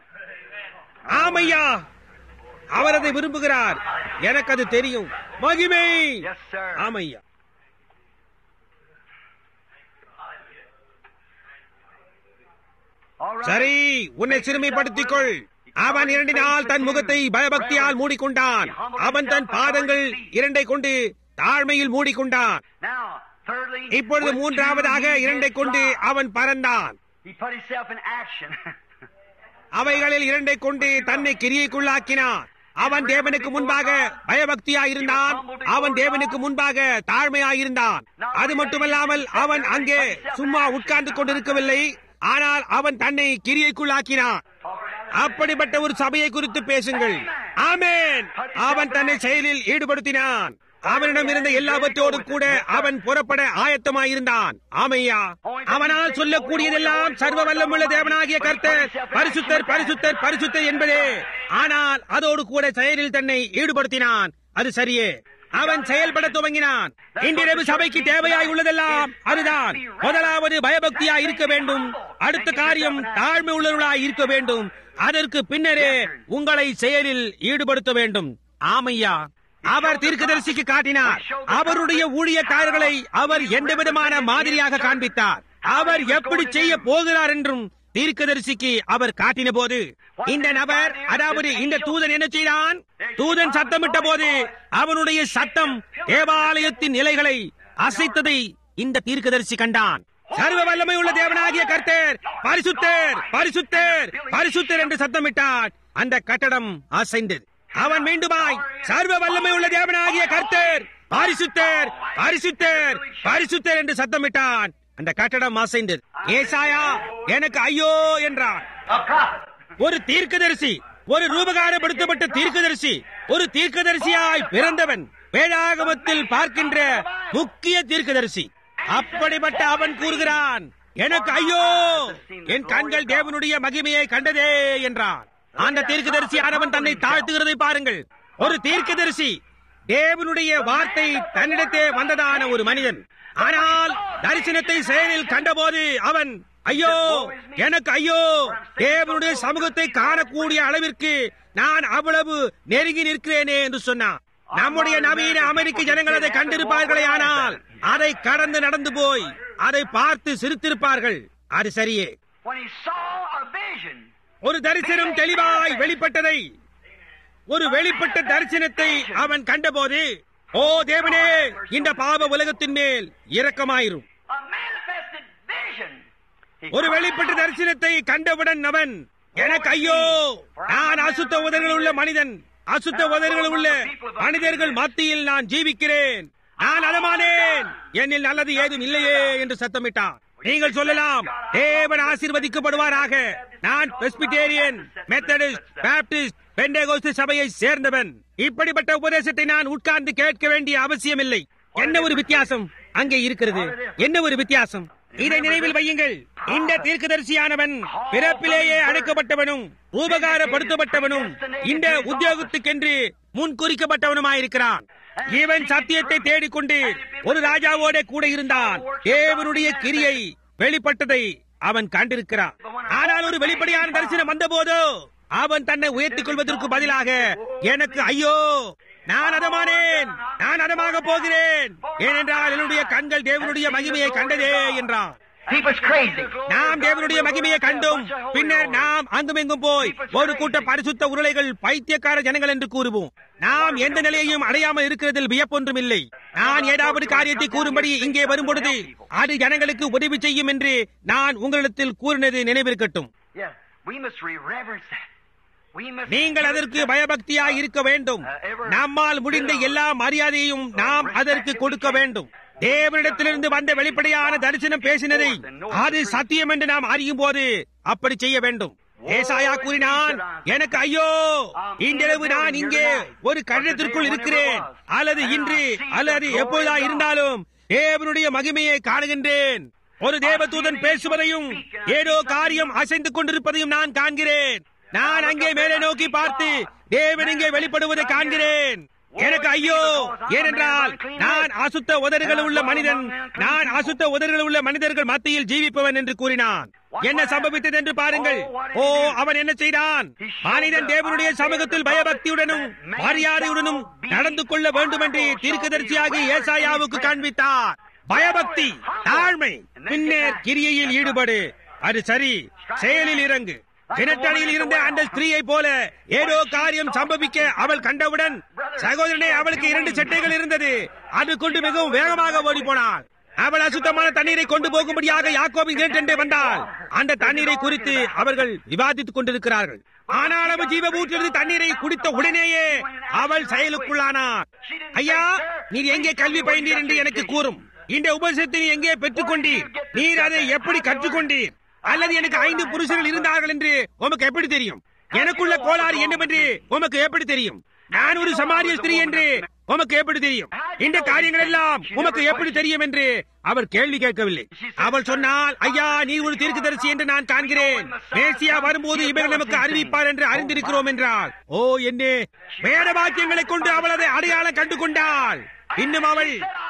ஆமையா அவர் அதை விரும்புகிறார் எனக்கு அது தெரியும் மகிமை Yes, sir. ஆமையா All right. சரி உன்னை சிறுமைப்படுத்திக் கொள் அவன் இரண்டினால் தன் முகத்தை பயபக்தியால் மூடிக்கொண்டான் அவன் தன் பாதங்கள் இரண்டை கொண்டு தாழ்மையில் மூடிக்கொண்டான் Now, thirdly, இப்பொழுது with மூன்றாவதாக two, he இரண்டை did கொண்டு fly. அவன் பறந்தான் He put himself in action. அவைகளில் இரண்டை கொண்டு தன்னை கிரியைக்குள்ளாக்கினான் அவன் தேவனுக்கு முன்பாக பயபக்தியாய் இருந்தான் அவன் தேவனுக்கு முன்பாக தாழ்மையாய் இருந்தான் அது மட்டுமல்லாமல் அவன் அங்கே சும்மா உட்கார்ந்து கொண்டிருக்கவில்லை ஆனால் அவன் தன்னை கிரியைக்குள்ளாக்கினான் அப்படிப்பட்ட ஒரு சபையை குறித்து பேசுங்கள் ஆமென் அவன் தன்னை செயலில் ஈடுபடுத்தினான் அவனிடம் இருந்த எல்லாவற்றோடும் கூட அவன் புறப்பட ஆயத்தமாயிருந்தான் ஆமையா அவனால் சொல்லக்கூடியதெல்லாம் சர்வ வல்லமுள்ள தேவனாகிய கர்த்தர் பரிசுத்தர் பரிசுத்தர் பரிசுத்தர் என்பதே ஆனால் அதோடு கூட செயலில் தன்னை ஈடுபடுத்தினான் அது சரியே அவன் செயல்பட துவங்கினான் இன்றிரவு சபைக்கு தேவையாய் உள்ளதெல்லாம் அதுதான் முதலாவது பயபக்தியாய் இருக்க வேண்டும் அடுத்த காரியம் தாழ்மை உள்ளவர்களாய் இருக்க வேண்டும் அதற்கு பின்னரே உங்களை செயலில் ஈடுபடுத்த வேண்டும் ஆமையா அவர் தீர்க்கதரிசிக்கு காட்டினார் அவருடைய ஊழியக்காரர்களை அவர் எந்த விதமான மாதிரியாக காண்பித்தார் அவர் எப்படி செய்ய போகிறார் என்றும் தீர்க்கதரிசிக்கு அவர் காட்டின போது இந்த நபர் அதாவது இந்த தூதன் என்ன செய்தான் தூதன் சத்தமிட்ட போது அவனுடைய சத்தம் தேவாலயத்தின் நிலைகளை அசைத்ததை இந்த தீர்க்கதரிசி கண்டான் சர்வ வல்லமை உள்ள தேவனாகிய கர்த்தர் பரிசுத்தர் பரிசுத்தர் பரிசுத்தர் என்று சத்தமிட்டான் அந்த கட்டடம் அசைந்தது அவன் மீண்டுமாய் சர்வ வல்லமை உள்ள தேவனாகிய கர்த்தர் பரிசுத்தர் பரிசுத்தர் பரிசுத்தர் என்று சத்தமிட்டான் அந்த கட்டடம் அசைந்தது ஏசாயா எனக்கு ஐயோ என்றான் A prophet. ஒரு தீர்க்கதரிசி ஒரு ரூபகாரப்படுத்தப்பட்ட தீர்க்கதரிசி ஒரு தீர்க்கதரிசியாய் பிறந்தவன் வேதாகமத்தில் பார்க்கின்ற முக்கிய தீர்க்கதரிசி அப்படிப்பட்ட அவன் கூறுகிறான் எனக்கு ஐயோ என் கண்கள் தேவனுடைய மகிமையை கண்டதே என்றான் அந்த தீர்க்கதரிசி ஆனவன் தன்னை தாழ்த்துகிறதை பாருங்கள் ஒரு தீர்க்கதரிசி தேவனுடைய வார்த்தை தன்னிடத்தே வந்ததான ஒரு மனிதன் ஆனால் தரிசனத்தை செயலில் கண்டபோது அவன் ஐயோ எனக்கு ஐயோ தேவனுடைய சமூகத்தை காணக்கூடிய அளவிற்கு நான் அவ்வளவு நெருங்கி நிற்கிறேனே என்று சொன்னான் நம்முடைய நவீன அமெரிக்க ஜனங்கள் அதை கண்டிருப்பார்களே ஆனால் அதை கடந்து நடந்து போய் அதை பார்த்து சிரித்திருப்பார்கள் அது சரியே When he saw a vision, ஒரு தரிசனம் தெளிவாய் வெளிப்பட்டதை ஒரு வெளிப்பட்ட தரிசனத்தை அவன் கண்டபோது ஓ தேவனே இந்த பாவ உலகத்தின் மேல் இரக்கமாயிரும் a manifested vision, he ஒரு வெளிப்பட்ட தரிசனத்தை கண்டவுடன் அவன் எனக்கு ஐயோ நான் அசுத்த உதடுகள் உள்ள மனிதன் அசுத்த உதடுகள் உள்ள மனிதர்கள் மத்தியில் நான் ஜீவிக்கிறேன் நான் அலமானேன் என்னில் நல்லது ஏதும் இல்லையே என்று சத்தமிட்டான் நீங்கள் சொல்லலாம் தேவன் ஆசீர்வதிக்கப்படுவாராக நான் பெஸ்பிடேரியன் மெத்தடிஸ்ட் பாப்டிஸ்ட் பெண்டேகோஸ்து சபையை சேர்ந்தவன் இப்படிப்பட்ட உபதேசத்தை நான் உட்கார்ந்து கேட்க வேண்டிய அவசியமில்லை என்ன ஒரு வித்தியாசம் அங்கே இருக்கிறது என்ன ஒரு வித்தியாசம் இதை நினைவில் வையுங்கள் இந்த தீர்க்கதரிசியானவன் பிறப்பிலேயே அழைக்கப்பட்டவனும் உபகாரப்படுத்தப்பட்டவனும் இந்த உத்தியோகத்துக்கென்று முன்குறிக்கப்பட்டவனுமாயிருக்கிறான் இவன் சத்தியத்தை தேடிக்கொண்டு ஒரு ராஜாவோட கூட இருந்தான் தேவனுடைய கிரியை வெளிப்பட்டதை அவன் கண்டிருக்கிறான் ஆனால் ஒரு வெளிப்படையான தரிசனம் வந்தபோதோ அவன் தன்னை உயர்த்திக் கொள்வதற்கு பதிலாக எனக்கு ஐயோ நான் அதமானேன் நான் அதமாக போகிறேன் ஏனென்றால் என்னுடைய கண்கள் தேவனுடைய மகிமையை கண்டதே என்றான் he was crazy. நாம் தேவனுடைய மகிமையை கண்டும் பின்னர் நாம் அங்குமெங்கும் போய் ஒரு கூட்ட பரிசுத்த உருளைகள் பைத்தியக்கார ஜனங்கள் என்று கூறுவோம் நாம் எந்த நிலையையும் அடையாமல் இருக்கிறதில் வியப்பொன்றும் இல்லை நான் ஏதாவது காரியத்தை கூறும்படி இங்கே வரும்பொழுது அது ஜனங்களுக்கு உதவி செய்யும் என்று நான் உங்களிடத்தில் கூறினது நினைவிருக்கட்டும் Yeah, we must re- reverence that. We must நீங்கள் அதற்கு பயபக்தியாய் இருக்க வேண்டும் நம்மால் முடிந்த எல்லா மரியாதையும் நாம் அதற்கு கொடுக்க வேண்டும் தேவனிடத்திலிருந்து வந்த வெளிப்படையான தரிசனம் பேசினதை அது சத்தியம் என்று நாம் அறியும் போது அப்படி செய்ய வேண்டும் ஏசாயா கூறினான் எனக்கு ஐயோ இன்றிரவு நான் இங்கே ஒரு கழகத்திற்குள் இருக்கிறேன் அல்லது இன்று அல்லது எப்பொழுதா இருந்தாலும் தேவனுடைய மகிமையை காணுகின்றேன் ஒரு தேவதூதன் பேசுவதையும் ஏதோ காரியம் அசைந்து கொண்டிருப்பதையும் நான் காண்கிறேன் நான் அங்கே மேலே நோக்கி பார்த்து தேவன் இங்கே வெளிப்படுவதை காண்கிறேன் எனக்கு ஐயோ ஏனென்றால் நான் அசுத்த உதடுகள் உள்ள மனிதன் நான் அசுத்த உதடுகள் உள்ள மனிதர்கள் மத்தியில் ஜீவிப்பவன் என்று கூறினான் என்ன சம்பவித்தது என்று பாருங்கள் ஓ அவன் என்ன செய்தான் மனிதன் தேவனுடைய சமூகத்தில் பயபக்தியுடனும் மரியாதையுடனும் நடந்து கொள்ள வேண்டும் என்று தீர்க்கதரிசியாகி ஏசாயாவுக்கு காண்பித்தார் பயபக்தி தாழ்மை பின்னர் கிரியையில் ஈடுபடு அது சரி செயலில் இறங்கு கிணற்றடியில் இருந்த அந்த ஸ்திரீயை போல ஏதோ காரியம் சம்பவிக்க அவள் கண்டவுடன் சகோதரனே அவளுக்கு இரண்டு சட்டைகள் இருந்தது அது கொண்டு மிகவும் வேகமாக ஓடி போனாள் அவள் அசுத்தமான தண்ணீரை கொண்டு போகும்படியாக யாக்கோபின் கிணற்றென்று வந்தாள் அந்த தண்ணீரை குறித்து அவர்கள் விவாதித்துக் கொண்டிருக்கிறார்கள் ஆனால் அவள் ஜீவ ஊற்றிலிருந்து தண்ணீரை குடித்த உடனேயே அவள் செயலுக்குள்ளானார் ஐயா நீர் எங்கே கல்வி பயின்றீர் என்று எனக்கு கூறும் இந்த உபதேசத்தை நீ எங்கே பெற்றுக்கொண்டீர் நீர் அதை எப்படி கற்றுக்கொண்டீர் அல்லது எனக்கு ஐந்து புருஷர்கள் இருந்தார்கள் என்று உமக்கு எப்படி தெரியும் எனக்குள்ள கோளாறு என்னவென்று உமக்கு எப்படி தெரியும் நான் ஒரு சமாரிய ஸ்திரீ என்று உமக்கு எப்படி தெரியும் இந்த காரியங்கள் எல்லாம் உமக்கு எப்படி தெரியும் என்று அவர் கேள்வி கேட்கவில்லை அவள் சொன்னால் ஐயா நீ ஒரு தீர்க்கதரிசி என்று நான் காண்கிறேன் மேசியா வரும்போது இவர்கள் நமக்கு அறிவிப்பார் என்று அறிந்திருக்கிறோம் என்றால் ஓ என்ன வேத வாக்கியங்களை கொண்டு அவள் அதை அடையாளம் கண்டு கொண்டாள் இன்னும் அவள்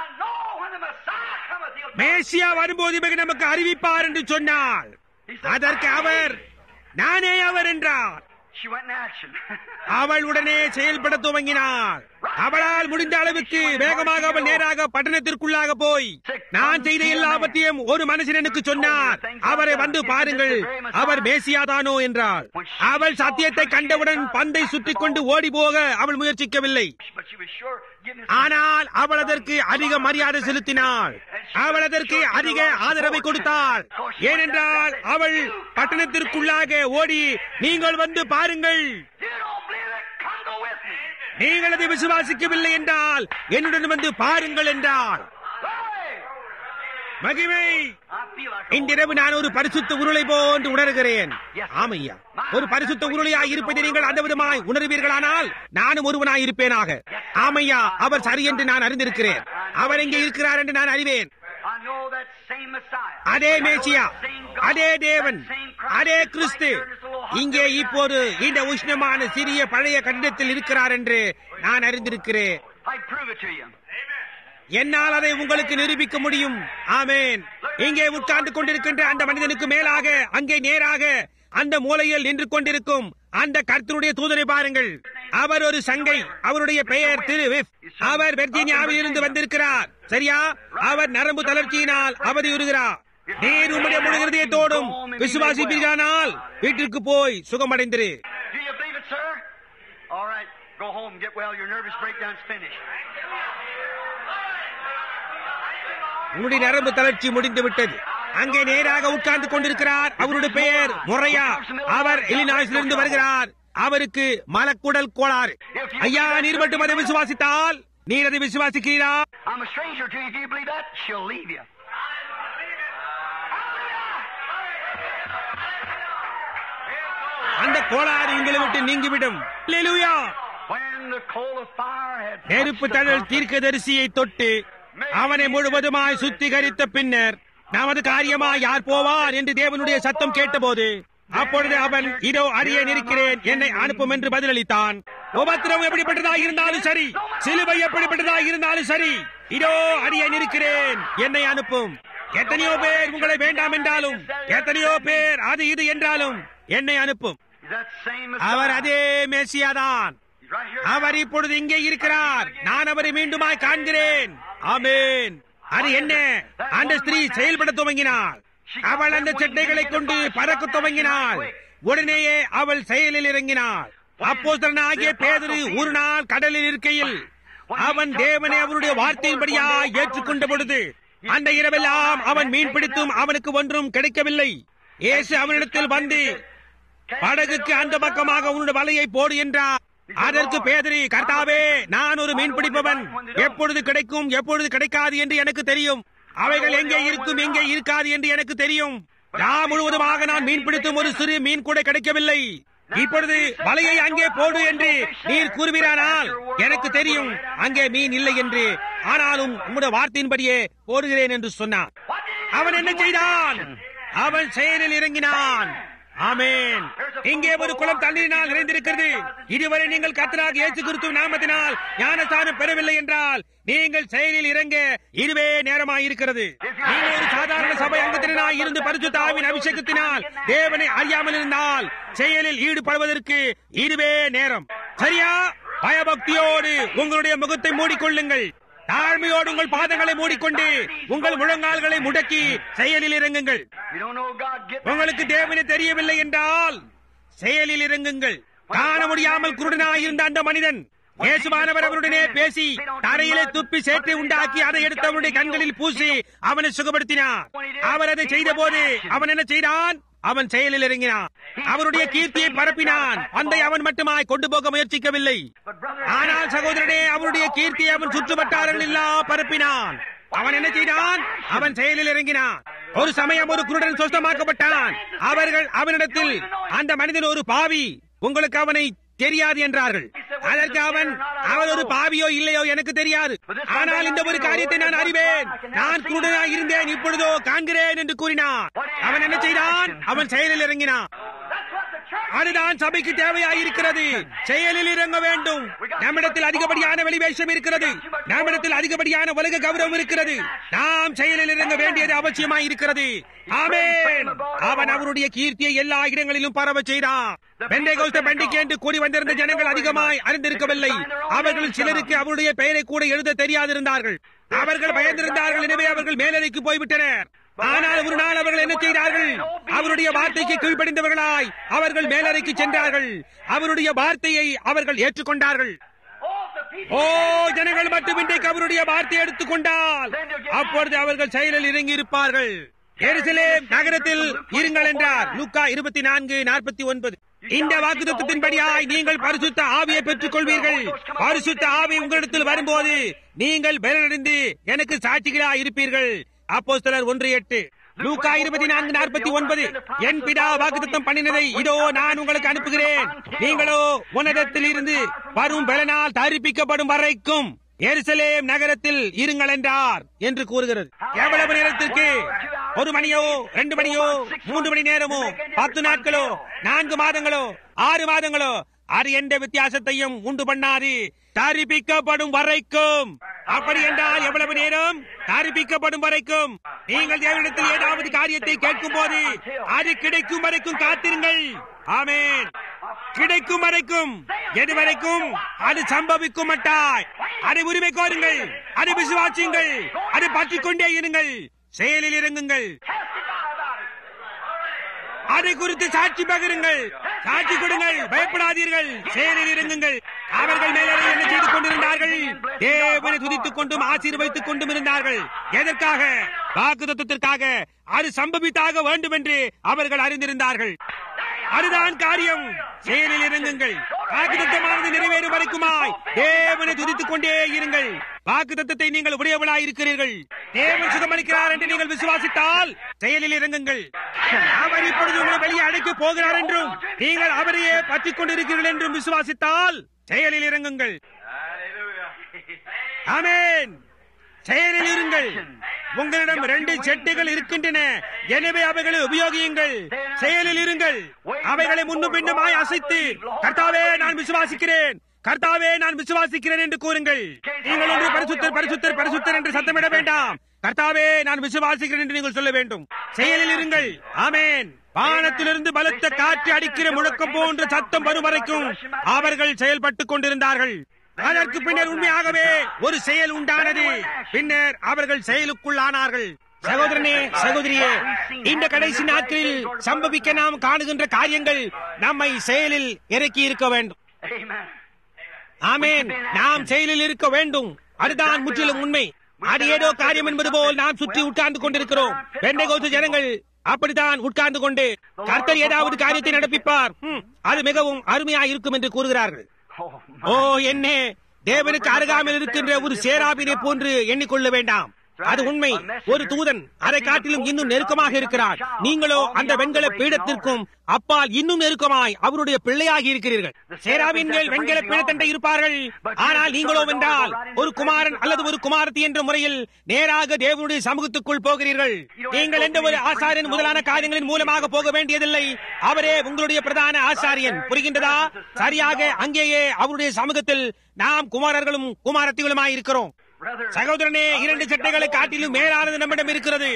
மேசியா வரும்போது இவர்கள் நமக்கு அறிவிப்பார் என்று சொன்னாள் அதற்கு அவர் நானே அவர் என்றார் She went in action. அவள் உடனே செயல்பட துவங்கினாள் அவளால் முடிந்த அளவுக்கு வேகமாக அவள் நேராக பட்டணத்திற்குள்ளாக போய் நான் செய்த எல்லாவற்றையும் ஒரு மனுஷன் எனக்கு சொன்னார் அவரை வந்து பாருங்கள் அவர் மேசியாதானோ என்றாள் அவள் சத்தியத்தை கண்டவுடன் பந்தை சுற்றிக் கொண்டு ஓடி போக அவள் முயற்சிக்கவில்லை but she was sure giving ஆனால் அவள் அதற்கு அதிக மரியாதை செலுத்தினாள் அவள் அதற்கு அதிக ஆதரவை கொடுத்தாள் ஏனென்றால் அவள் பட்டணத்திற்குள்ளாக ஓடி நீங்கள் வந்து பாருங்கள் You don't believe it? Come go with me. நீங்கள் அதை விசுவாசிக்கவில்லை என்றால் என்னுடன் வந்து பாருங்கள் என்றால் Glory! மகிமை I feel like a இன்றிரவு நான் ஒரு பரிசுத்த உருளை போன்று உணர்கிறேன் ஆமையா ஒரு பரிசுத்த உருளையாய் இருப்பதை நீங்கள் அந்த விதமாய் உணர்வீர்களானால் நானும் ஒருவனாய் இருப்பேனாக ஆமையா அவர் சரி என்று நான் அறிந்திருக்கிறேன் அவர் எங்கே இருக்கிறார் என்று நான் அறிவேன் I know that same Messiah. அதே I know Messiah that same God, அதே தேவன் that same Christ அதே is right Kristu here in this little hot இங்கே building இப்போது இந்த உஷ்ணமான சிறிய பழைய கட்டிடத்தில் இருக்கிறார் என்று நான் அறிந்திருக்கிறேன் now. I prove it to you. என்னால் அதை உங்களுக்கு நிரூபிக்க முடியும் ஆமேன் இங்கே உட்கார்ந்து கொண்டிருக்கின்ற அந்த மனிதனுக்கு மேலாக அங்கே நேராக அந்த மூலையில் நின்று கொண்டிருக்கும் அந்த கர்த்தருடைய தூதரை பாருங்கள் அவர் ஒரு சங்கை அவருடைய பெயர் திரு விப் அவர் வெர்ஜீனியாவில் இருந்து வந்திருக்கிறார் சரியா அவர் நரம்பு தளர்ச்சியினால் அவதியுறுகிறார் நீர் உம்முடைய முழு இருதயத்தோடும் விசுவாசிப்பீரானால் வீட்டிற்கு போய் சுகமடைந்திரு Do you believe it, sir? All right, go home and get well. Your nervous breakdown's finished. உன்னுடைய நரம்பு தளர்ச்சி முடிந்து விட்டது அங்கே நேராக உட்கார்ந்து கொண்டிருக்கிறார் அவருடைய பெயர் முறையா அவர் இலினாய்ஸிலிருந்து வருகிறார் அவருக்கு மலக்குடல் கோளாறு ஐயா நீர் மட்டும் அதை விசுவாசித்தால் நீர் அதை விசுவாசிக்கிறீரா I'm a stranger to you. Do you believe that? She'll leave you. அந்த கோளாறு உங்களை விட்டு நீங்கிவிடும் அல்லேலூயா When the coal of fire had நெருப்பு touched the தழல் prophet, தீர்க்கதரிசியை தொட்டு அவனை முழுவதுமாய் சுத்திகரித்த பின்னர் நமது காரியமாய் யார் போவார் என்று தேவனுடைய சத்தம் கேட்டபோது அப்பொழுது அவன் இதோ அரியேன் இருக்கிறேன் என்னை அனுப்பும் என்று பதிலளித்தான் உபத்திரம் எப்படிப்பட்டதாக இருந்தாலும் சரி சிலுவை எப்படிப்பட்டதாக இருந்தாலும் சரி இதோ அரியேன் இருக்கிறேன் என்னை அனுப்பும் எத்தனையோ பேர் உங்களை வேண்டாம் என்றாலும் எத்தனையோ பேர் அது இது என்றாலும் என்னை அனுப்பும் Is that same our Messiah? அதே மேசியாதான் He's right here. அவர் இப்பொழுது இங்கே இருக்கிறார் நான் அவரை மீண்டுமாய் காண்கிறேன் ஆமென் அது என்ன அந்த ஸ்திரீ செயல்பட துவங்கினாள் அவள் அந்த சட்டைகளை கொண்டு பறக்க துவங்கினாள் உடனேயே அவள் செயலில் இறங்கினாள் அப்போஸ்தலனாகிய பேதுரு ஒரு நாள் கடலில் இருக்கையில் அவன் தேவனை அவருடைய வார்த்தையின்படியா ஏற்றுக்கொண்ட பொழுது அந்த இரவெல்லாம் அவன் மீன் பிடித்தும் அவனுக்கு ஒன்றும் கிடைக்கவில்லை இயேசு அவனிடத்தில் வந்து படகுக்கு அந்த பக்கமாக உன்னுடைய வலையை போடு என்றார் அதற்கு பேதரி கர்த்தாவே நான் ஒரு மீன் பிடிப்பவன் எப்பொழுது கிடைக்கும் எப்பொழுது கிடைக்காது என்று எனக்கு தெரியும் அவைகள் எங்கே இருக்கும் எங்கே இருக்காது என்று எனக்கு தெரியும் நான் முழுவதுமாக நான் மீன் பிடித்தும் ஒரு சிறு மீன் கூட கிடைக்கவில்லை இப்பொழுது வலையை அங்கே போடு என்று நீர் கூறுவீரானால் எனக்கு தெரியும் அங்கே மீன் இல்லை என்று ஆனாலும் உம்முடைய வார்த்தையின்படியே போடுகிறேன் என்று சொன்னான் அவன் என்ன செய்தான் அவன் செயலில் இறங்கினான் ஆமென் இங்கே ஒரு குளம் தண்ணீரினால் நிறைந்திருக்கிறது இதுவரை நீங்கள் கத்தராக இயேசு கிறிஸ்து நாமத்தினால் ஞானஸ்தானம் பெறவில்லை என்றால் நீங்கள் செயலில் இறங்க இதுவே நேரமாயிருக்கிறது நீங்கள் ஒரு சாதாரண சபை அங்கத்தினராய் இருந்து பரிசுத்த ஆவின் அபிஷேகத்தினால் தேவனை அறியாமல் இருந்தால் செயலில் ஈடுபடுவதற்கு இதுவே நேரம் சரியா பயபக்தியோடு உங்களுடைய முகத்தை மூடிக்கொள்ளுங்கள் தாழ்மையோடு உங்கள் பாதங்களை மூடிக்கொண்டு உங்கள் முழங்கால்களை முடக்கி செயலில் இறங்குங்கள் You don't know God. Get back. உங்களுக்கு தேவனை தெரியவில்லை என்றால் செயலில் இறங்குங்கள் காண முடியாமல் குருடனாய் இருந்த அந்த மனிதன் இயேசுவானவர் அவருடனே பேசி தரையிலே துப்பி சேற்றை உண்டாக்கி அதை எடுத்து அவனுடைய கண்களில் பூசி அவனை சுகப்படுத்தினார் அவர் அதை செய்த போது அவன் என்ன செய்தான் அவன் செயலில் இறங்கினான் அவருடைய கீர்த்தியை பரப்பினான் அந்த அவன் மட்டுமாய் கொண்டு போக முயற்சிக்கவில்லை But brother, ஆனால் சகோதரனே அவருடைய கீர்த்தியை அவன் சுற்றுவட்டாரங்கள் எல்லாம் பரப்பினான் அவன் என்ன செய்தான் அவன் செயலில் இறங்கினான் ஒரு சமயம் ஒரு குருடன் சொஸ்தமாக்கப்பட்டான் அவர்கள் அவனிடத்தில் அந்த மனிதன் ஒரு பாவி உங்களுக்கு அவனை தெரியாது என்றார்கள் அதற்கு அவன் அவன் ஒரு பாவியோ இல்லையோ எனக்கு தெரியாது ஆனால் இந்த ஒரு காரியத்தை நான் அறிவேன் நான் குருடனாய் இருந்தேன் இப்பொழுதோ காண்கிறேன் என்று கூறினான் அவன் என்ன செய்தான் அவன் செயலில் இறங்கினான் that's what the church. அதுதான் சபைக்கு தேவையாயிருக்கிறது செயலில் இறங்க வேண்டும் நம்மிடத்தில் அதிகப்படியான வெளிவேஷம் இருக்கிறது நம்மிடத்தில் அதிகப்படியான உலக கௌரவம் இருக்கிறது நாம் செயலில் இறங்க வேண்டியது அவசியமாய் இருக்கிறது ஆமென் அவன் அவருடைய கீர்த்தியை எல்லா இடங்களிலும் பரவ செய்தான் பெந்தைகோஸ்த பண்டிகை என்று கூடி வந்திருந்த ஜனங்கள் அதிகமாய் அறிந்திருக்கவில்லை அவர்கள் சிலருக்கு அவருடைய பெயரை கூட எழுத தெரியாதிருந்தார்கள் அவர்கள் பயந்திருந்தார்கள் எனவே அவர்கள் மேலறைக்கு போய்விட்டனர் ஆனால் ஒரு நாள் அவர்கள் என்ன செய்தார்கள் அவருடைய வார்த்தைக்கு கீழ்ப்படிந்தவர்களாய் அவர்கள் மேலறைக்கு சென்றார்கள் அவருடைய வார்த்தையை அவர்கள் ஏற்றுக்கொண்டார்கள் Oh, if the ஓ ஜனங்கள் மட்டும் இன்றைக்கு அவருடைய வார்த்தை எடுத்துக்கொண்டால் அப்பொழுது அவர்கள் செயலில் இறங்கி இருப்பார்கள் எருசலேம் நகரத்தில் இருங்கள் என்றார் லூக்கா இருபத்தி நான்கு நாற்பத்தி ஒன்பது இந்த வாக்குத்தத்தின்படியாய் நீங்கள் பரிசுத்த ஆவியை பெற்றுக் கொள்வீர்கள் பரிசுத்த ஆவி உங்களிடத்தில் வரும்போது நீங்கள் பலனடைந்து எனக்கு சாட்சிகளாய் இருப்பீர்கள் அப்போஸ்தலர் ஒன்று எட்டு லூக்கா இருபத்தி நான்கு நாற்பத்தி ஒன்பது என் பிதா வாக்குத்தம் பண்ணினதை இதோ நான் உங்களுக்கு அனுப்புகிறேன் நீங்களோ உன்னதத்தில் இருந்து வரும் பலனால் தரிப்பிக்கப்படும் வரைக்கும் எருசலேம் நகரத்தில் இருங்கள் என்றார் என்று கூறுகிறது எவ்வளவு நேரத்திற்கு ஒரு மணியோ ரெண்டு மணியோ மூன்று மணி நேரமோ பத்து நாட்களோ நான்கு மாதங்களோ ஆறு மாதங்களோ அது எந்த வித்தியாசத்தையும் உண்டு பண்ணாது தரிப்பிக்கப்படும் வரைக்கும் அப்படி என்றால் எவ்வளவு நேரம் தரிப்பிக்கப்படும் வரைக்கும் நீங்கள் தேவனிடத்தில் ஏதாவது காரியத்தை கேட்கும் போது அது கிடைக்கும் வரைக்கும் காத்திருங்கள் ஆமேன் கிடைக்கும் வரைக்கும் எது வரைக்கும் அது சம்பவிக்கும் மட்டாய் அதை உரிமை கோருங்கள் அதை விசுவாசியுங்கள் அதை பற்றிக் கொண்டே இருங்கள் செயலில் இறங்குங்கள் அதை குறித்து சாட்சி பகிருங்கள் சாட்சி கொடுங்கள் பயப்படாதீர்கள் செயலில் இறங்குங்கள் அவர்கள் மேலே என்ன செய்து கொண்டிருந்தார்கள் தேவனை துதித்துக் கொண்டும் ஆசீர்வதித்துக் கொண்டும் இருந்தார்கள் எதற்காக வாக்குத்தத்திற்காக அது சம்பவித்தாக வேண்டும் என்று அவர்கள் அறிந்திருந்தார்கள் அதுதான் காரியம் செயலில் இறங்குங்கள் வாக்குத்தமானது நிறைவேறும் வரைக்குமாய் தேவனை துதித்துக் கொண்டே இருங்கள் வாக்குத்தத்தை நீங்கள் உடையவளாய் இருக்கிறீர்கள் தேவன் சுகமளிக்கிறார் என்று நீங்கள் விசுவாசித்தால் செயலில் இறங்குங்கள் அவர் இப்பொழுது உங்களை வெளியே அழைக்க போகிறார் என்றும் நீங்கள் அவரையே பற்றிக் கொண்டிருக்கிறீர்கள் என்றும் விசுவாசித்தால் செயலில் இறங்குங்கள் ஆமேன் செயலில் இருங்கள் உங்களிடம் ரெண்டு செட்டுகள் இருக்கின்றன எனவே அவைகளை உபயோகியுங்கள் செயலில் இருங்கள் அவைகளை முன்னும் பின்னுமாய் அசைத்து கர்த்தாவே நான் விசுவாசிக்கிறேன் கர்த்தாவே நான் விசுவாசிக்கிறேன் என்று கூறுங்கள் நீங்கள் ஒன்று பரிசுத்தர் பரிசுத்தர் பரிசுத்தர் என்று சத்தமிட வேண்டாம் கர்த்தாவே நான் விசுவாசிக்கிறேன் என்று நீங்கள் சொல்ல வேண்டும் செயலில் இருங்கள் ஆமேன் வானத்திலிருந்து பலத்த காற்று அடிக்கிற முழக்கம் போன்ற சத்தம் வரும் வரைக்கும் அவர்கள் செயல்பட்டுக் கொண்டிருந்தார்கள் அதற்கு பின்னர் உண்மையாகவே ஒரு செயல் உண்டானது பின்னர் அவர்கள் செயலுக்குள்ளானார்கள் சகோதரனே சகோதரியே இந்த கடைசி நாட்களில் சம்பவிக்க நாம் காணுகின்ற காரியங்கள் நம்மை செயலில் இறக்கி இருக்க வேண்டும் ஆமேன் நாம் செயலில் இருக்க வேண்டும் அதுதான் முற்றிலும் உண்மை அது ஏதோ காரியம் என்பது போல் நாம் சுற்றி உட்கார்ந்து கொண்டிருக்கிறோம் வெண்டை கோத்து ஜனங்கள் அப்படித்தான் உட்கார்ந்து கொண்டு கர்த்தர் ஏதாவது காரியத்தை நடப்பிப்பார் அது மிகவும் அருமையா இருக்கும் என்று கூறுகிறார்கள் ஓ என்ன தேவனுக்கு அருகாமல் இருக்கின்ற ஒரு சேராபினை போன்று எண்ணிக்கொள்ள வேண்டாம் அது உண்மை ஒரு தூதன் அதை காட்டிலும் இன்னும் நெருக்கமாக இருக்கிறார் நீங்களோ அந்த வெண்கல பீடத்திற்கும் அப்பால் இன்னும் நெருக்கமாய் அவருடைய பிள்ளையாகி இருக்கிறீர்கள் சேராவின்கள் வெண்கல பீடத்தண்டை இருப்பார்கள் ஆனால் நீங்களோ வென்றால் ஒரு குமாரன் அல்லது ஒரு குமாரத்தி என்ற முறையில் நேராக தேவனுடைய சமூகத்துக்குள் போகிறீர்கள் நீங்கள் எந்த ஒரு ஆசாரியன் முதலான காரியங்களின் மூலமாக போக வேண்டியதில்லை அவரே உங்களுடைய பிரதான ஆசாரியன் புரிகின்றதா சரியாக அங்கேயே அவருடைய சமூகத்தில் நாம் குமாரர்களும் குமாரத்திகளுமாய் இருக்கிறோம் சகோதரனே இரண்டு சட்டைகளை காட்டிலும் மேலானது நம்மிடம் இருக்கிறது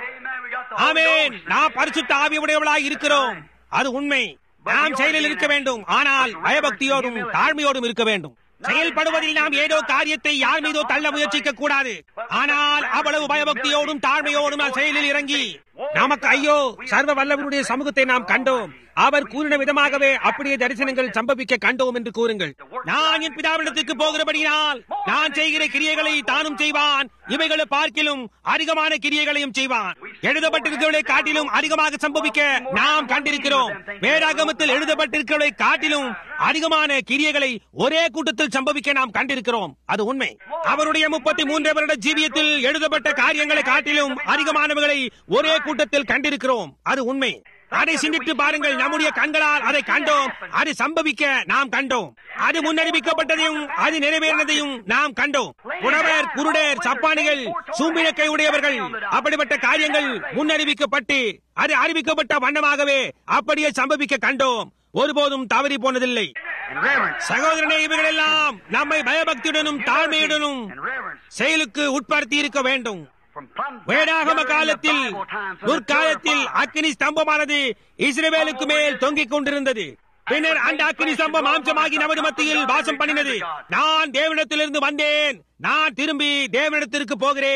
ஆமேன் நாம் பரிசுத்த ஆவியுடையவளாய் இருக்கிறோம் அது உண்மை நாம் செயலில் இருக்க வேண்டும் ஆனால் பயபக்தியோடும் தாழ்மையோடும் இருக்க வேண்டும் செயல்படுவதில் நாம் ஏதோ காரியத்தை யார் மீதோ தள்ள முயற்சிக்க கூடாது ஆனால் அவ்வளவு பயபக்தியோடும் தாழ்மையோடும் நாம் செயலில் இறங்கி நமக்கு ஐயோ சர்வ வல்லவருடைய சமூகத்தை நாம் கண்டோம் அவர் கூறின விதமாகவே அப்படியே தரிசனங்கள் சம்பவிக்க கண்டோம் என்று கூறுங்கள் நான் என் பிதாவிடத்துக்கு போகிறபடியால் நான் செய்கிற கிரியைகளை தானும் செய்வான் இவைகளை பார்க்கிலும் அதிகமான கிரியைகளையும் செய்வான் எழுதப்பட்டிருக்கிறவளை காட்டிலும் அதிகமாக சம்பவிக்க நாம் கண்டிருக்கிறோம் வேதாகமத்தில் எழுதப்பட்டிருக்கிறவளை காட்டிலும் அதிகமான கிரியைகளை ஒரே கூட்டத்தில் சம்பவிக்க நாம் கண்டிருக்கிறோம் அது உண்மை அவருடைய முப்பத்தி மூன்று வருட ஜீவியத்தில் எழுதப்பட்ட காரியங்களை காட்டிலும் அதிகமானவர்களை ஒரே கூட்டத்தில் கண்டிருக்கிறோம் அது உண்மை அதை சிந்தித்து பாருங்கள் நம்முடைய கண்களால் அதை கண்டோம் அது சம்பவிக்க நாம் கண்டோம் அது முன்னறிவிக்கப்பட்டதையும் அது நிறைவேறினதையும் நாம் கண்டோம் உணவர் குருடர் சப்பானிகள் சூம்பினக்கை உடையவர்கள் அப்படிப்பட்ட காரியங்கள் முன்னறிவிக்கப்பட்டு அது அறிவிக்கப்பட்ட வண்ணமாகவே அப்படியே சம்பவிக்க கண்டோம் ஒருபோதும் தவறி போனதில்லை சகோதரனே இவைகள் எல்லாம் நம்மை பயபக்தியுடனும் தாழ்மையுடனும் செயலுக்கு உட்படுத்தி இருக்க வேண்டும் வேடாகம காலத்தில் முற்காலத்தில் அக்கினி ஸ்தம்பமானது இஸ்ரேவேலுக்கு மேல் தொங்கிக் கொண்டிருந்தது பின்னர் அந்த அக்கினி ஸ்தம்பம் மாம்சமாகி நமது மத்தியில் வாசம் பண்ணினது நான் தேவனிடத்திலிருந்து வந்தேன் நான் திரும்பி தேவனிடத்திற்கு போகிறேன்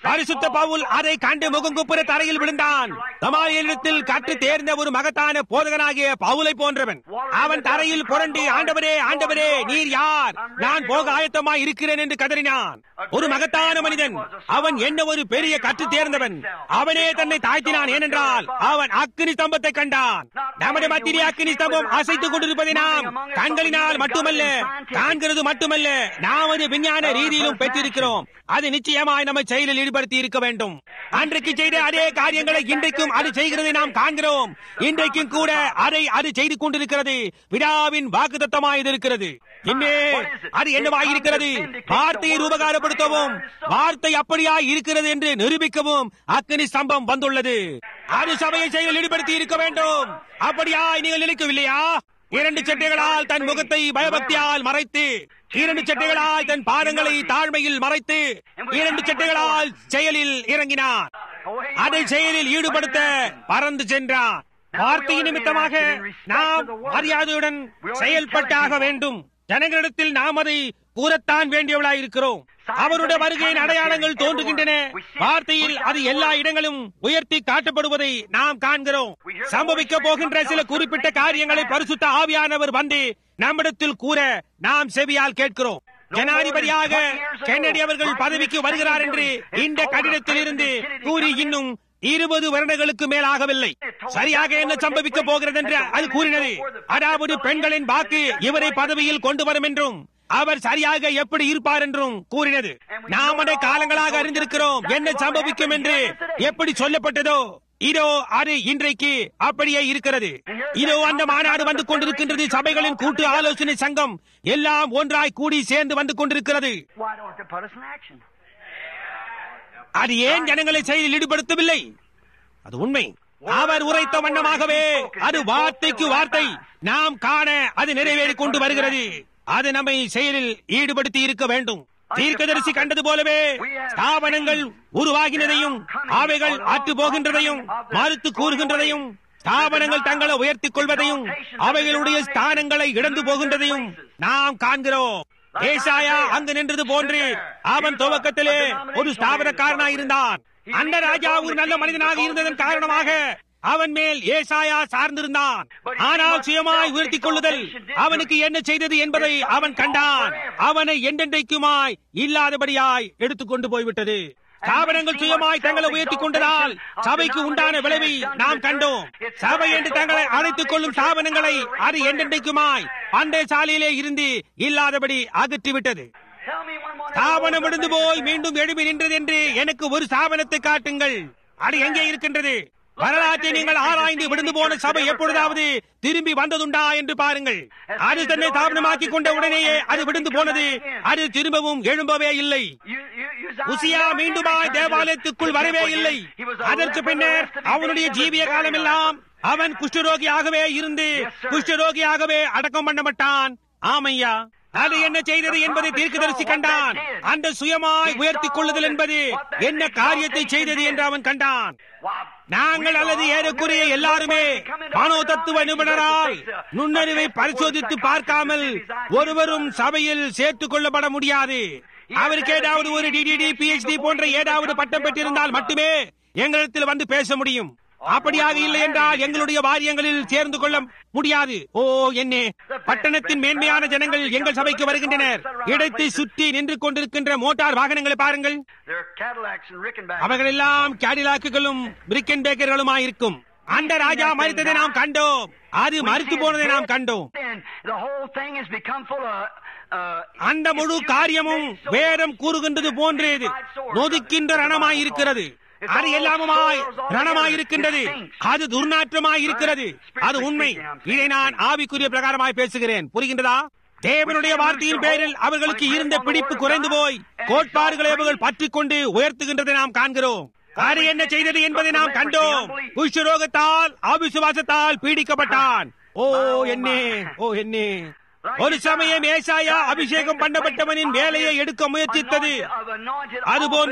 பரிசுத்த பவுல் அதை கண்டு முகங்குப்புற தரையில் விழுந்தான் தமாலியத்தில் கற்று தேர்ந்த ஒரு மகத்தான போதகனாகிய பவுலை போன்றவன் அவன் தரையில் புரண்டு ஆண்டவரே ஆண்டவரே நீர் யார் நான் போக ஆயத்தமாய் இருக்கிறேன் என்று கதறினான் ஒரு மகத்தான மனிதன் அவன் என்ன ஒரு பெரிய கற்று தேர்ந்தவன் அவனே தன்னை தாழ்த்தினான் ஏனென்றால் அவன் அக்கினி ஸ்தம்பத்தை கண்டான் நமது மத்தியிலே அக்கினி ஸ்தம்பம் அசைத்துக் கொண்டிருப்பதை நாம் கண்களினால் மட்டுமல்ல காண்கிறது மட்டுமல்ல நாம் அது விஞ்ஞான ரீதியிலும் பெற்றிருக்கிறோம் அது நிச்சயமாய் நம்மை செயலில் ஈடுபடுத்தி இருக்க வேண்டும் அன்றைக்கு செய்த அதே காரியங்களை இன்றைக்கும் அது செய்கிறதை நாம் காண்கிறோம் இன்றைக்கும் கூட அதை அது செய்து கொண்டிருக்கிறது விடாவின் வாக்குத்தத்தமாய் இருக்கிறது இன்னே அது என்னவாய் இருக்கிறது வார்த்தையை உபகாரப்படுத்தவும் வார்த்தை அப்படியாய் இருக்கிறது என்று நிரூபிக்கவும் அக்னி ஸ்தம்பம் வந்துள்ளது அது சபையை செயலில் ஈடுபடுத்தி இருக்க வேண்டும் அப்படியாய் நீங்கள் நினைக்கவில்லையா இரண்டு சட்டைகளால் தன் முகத்தை பயபக்தியால் மறைத்து இரண்டு சட்டைகளால் தன் பாதங்களை தாழ்மையில் மறைத்து இரண்டு சட்டைகளால் செயலில் இறங்கினான் அதை செயலில் ஈடுபடுத்த பறந்து சென்றான் வார்த்தையின் நிமித்தமாக நாம் மரியாதையுடன் செயல்பட்டாக வேண்டும் ஜனங்களிடத்தில் நாம் அதை கூறத்தான் வேண்டியவளாய் இருக்கிறோம் அவருடைய வருகையின் அடையாளங்கள் தோன்றுகின்றன வார்த்தையில் அது எல்லா இடங்களும் உயர்த்தி காட்டப்படுவதை நாம் காண்கிறோம் சம்பவிக்க போகின்ற சில குறிப்பிட்ட காரியங்களை பரிசுத்த ஆவியானவர் வந்து நம்மிடத்தில் கூற நாம் செவியால் கேட்கிறோம் ஜனாதிபதியாக கென்னடி அவர்கள் பதவிக்கு வருகிறார் என்று இந்த கடிதத்தில் இருந்து கூறி இன்னும் இருபது வருடங்களுக்கு மேலாகவில்லை சரியாக என்ன சம்பவிக்க போகிறது என்று அது கூறினது அதாவது பெண்களின் வாக்கு இவரை பதவியில் கொண்டு வரும் என்றும் அவர் சரியாக எப்படி இருப்பார் என்றும் கூறினது நாம் அதை காலங்களாக அறிந்திருக்கிறோம் என்ன சம்பவிக்கும் என்று எப்படி சொல்லப்பட்டதோ இதோ அது இன்றைக்கு அப்படியே இருக்கிறது இதோ அந்த மாநாடு வந்து கொண்டிருக்கின்றது சபைகளின் கூட்டு ஆலோசனை சங்கம் எல்லாம் ஒன்றாய் கூடி சேர்ந்து வந்து கொண்டிருக்கிறது Why don't they put us in action? அது ஏன் ஜனங்களை செயலில் ஈடுபடுத்தவில்லை அது உண்மை அவர் உரைத்த வண்ணமாகவே அது வார்த்தைக்கு வார்த்தை நாம் காண அது நிறைவேறிக் கொண்டு வருகிறது அது நம்மை செயலில் ஈடுபடுத்தி இருக்க வேண்டும் தீர்க்கதரிசி கண்டது போலவே ஸ்தாபனங்கள் உருவாகினதையும் அவைகள் அற்று போகின்றதையும் மறுத்து கூறுகின்றதையும் ஸ்தாபனங்கள் தங்களை உயர்த்திக் கொள்வதையும் அவைகளுடைய ஸ்தானங்களை இழந்து போகின்றதையும் நாம் காண்கிறோம் ஏசாயா அங்கு நின்றது போன்று அவன் துவக்கத்திலே ஒரு ஸ்தாபனக்காரனாய் இருந்தான் அந்த ராஜா ஒரு நல்ல மனிதனாக இருந்ததன் காரணமாக அவன் மேல் ஏசாயா சார்ந்திருந்தான் ஆனால் சுயமாய் உயர்த்திக் கொள்ளுதல் அவனுக்கு என்ன செய்தது என்பதை அவன் கண்டான் அவனை என்றென்றைக்குமாய் இல்லாதபடியாய் எடுத்துக்கொண்டு போய்விட்டது ஸ்தாபனங்கள் சுயமாய் தங்களை உயர்த்திக் கொண்டதால் சபைக்கு உண்டான விளைவை நாம் கண்டோம் சபை என்று தங்களை அழைத்துக் கொள்ளும் ஸ்தாபனங்களை அது என்றென்றைக்குமாய் அந்த சாலையிலே இருந்து இல்லாதபடி அகற்றிவிட்டது Tell me one more. ஸ்தாபனம் விழுந்து போய் மீண்டும் எழுப்பி நின்றது என்று எனக்கு ஒரு ஸ்தாபனத்தை காட்டுங்கள் அது எங்கே இருக்கின்றது வரலாற்றை நீங்கள் ஆராய்ந்து விழுந்து போன சபை எப்பொழுதாவது திரும்பி வந்ததுண்டா என்று பாருங்கள் அது தன்னை தாபனமாக்கி கொண்ட உடனேயே அது விழுந்து போனது அது திரும்பவும் எழும்பவே இல்லை You, you, you உசியா மீண்டுமாய் தேவாலயத்துக்குள் வரவே இல்லை அதற்கு பின்னர் அவனுடைய ஜீவிய காலமெல்லாம் அவன் குஷ்டரோகியாகவே இருந்து குஷ்டரோகியாகவே அடக்கம் பண்ணப்பட்டான் ஆமையா அது என்ன செய்தது என்பதை தீர்க்கதரிசி கண்டான் அந்த சுயமாய் உயர்த்திக் கொள்ளுதல் என்பது என்ன காரியத்தை செய்தது என்று அவன் கண்டான் நாங்கள் அல்லது ஏறக்குறைய எல்லாருமே மனோ தத்துவ நிபுணரால் நுண்ணறிவை பரிசோதித்து பார்க்காமல் ஒருவரும் சபையில் சேர்த்துக் கொள்ளப்பட முடியாது அவருக்கு ஏதாவது ஒரு டிடிடி பிஹெச்டி போன்ற ஏதாவது பட்டம் பெற்றிருந்தால் மட்டுமே எங்களிடத்தில் வந்து பேச முடியும் அப்படியாக இல்லை என்றால் எங்களுடைய வாரியங்களில் சேர்ந்து கொள்ள முடியாது ஓ என்னே பட்டணத்தின் மேன்மையான ஜனங்கள் எங்கள் சபைக்கு வருகின்றனர் இடத்தை சுற்றி நின்று கொண்டிருக்கின்ற மோட்டார் வாகனங்களை பாருங்கள் There are Cadillacs and Rickenbacks. அவர்கள் எல்லாம் கேடிலாக்குகளும் பிரிக்கன் பேக்கர்களுமாயிருக்கும் அந்த ராஜா மறித்ததை நாம் கண்டோம் அது மறித்து போனதை நாம் கண்டோம் And the whole thing has become full of. Uh, அந்த முழு காரியமும் வேதம் கூறுகின்றது போன்றது நொதுக்கின்ற ரணமாய் இருக்கிறது அது எல்லாமுமாய் ரணமாய் இருக்கின்றது அது துர்நாற்றமாய் இருக்கிறது அது உண்மை இதை நான் ஆவிக்குரிய பிரகாரமாய் பேசுகிறேன் புரிகின்றதா தேவனுடைய வார்த்தையின் பேரில் அவர்களுக்கு இருந்த பிடிப்பு குறைந்து போய் கோட்பாடுகளை அவர்கள் பற்றிக் கொண்டு உயர்த்துகின்றதை நாம் காண்கிறோம் அது என்ன செய்தது என்பதை நாம் கண்டோம் குஷ்டரோகத்தால் அவிசுவாசத்தால் பீடிக்கப்பட்டான் ஓ என்னே ஓ என்னே ஒரு சமயம் ஏசாயா அபிஷேகம் பண்ணப்பட்டவனின் வேலையை எடுக்க முயற்சித்தது அதுபோன்று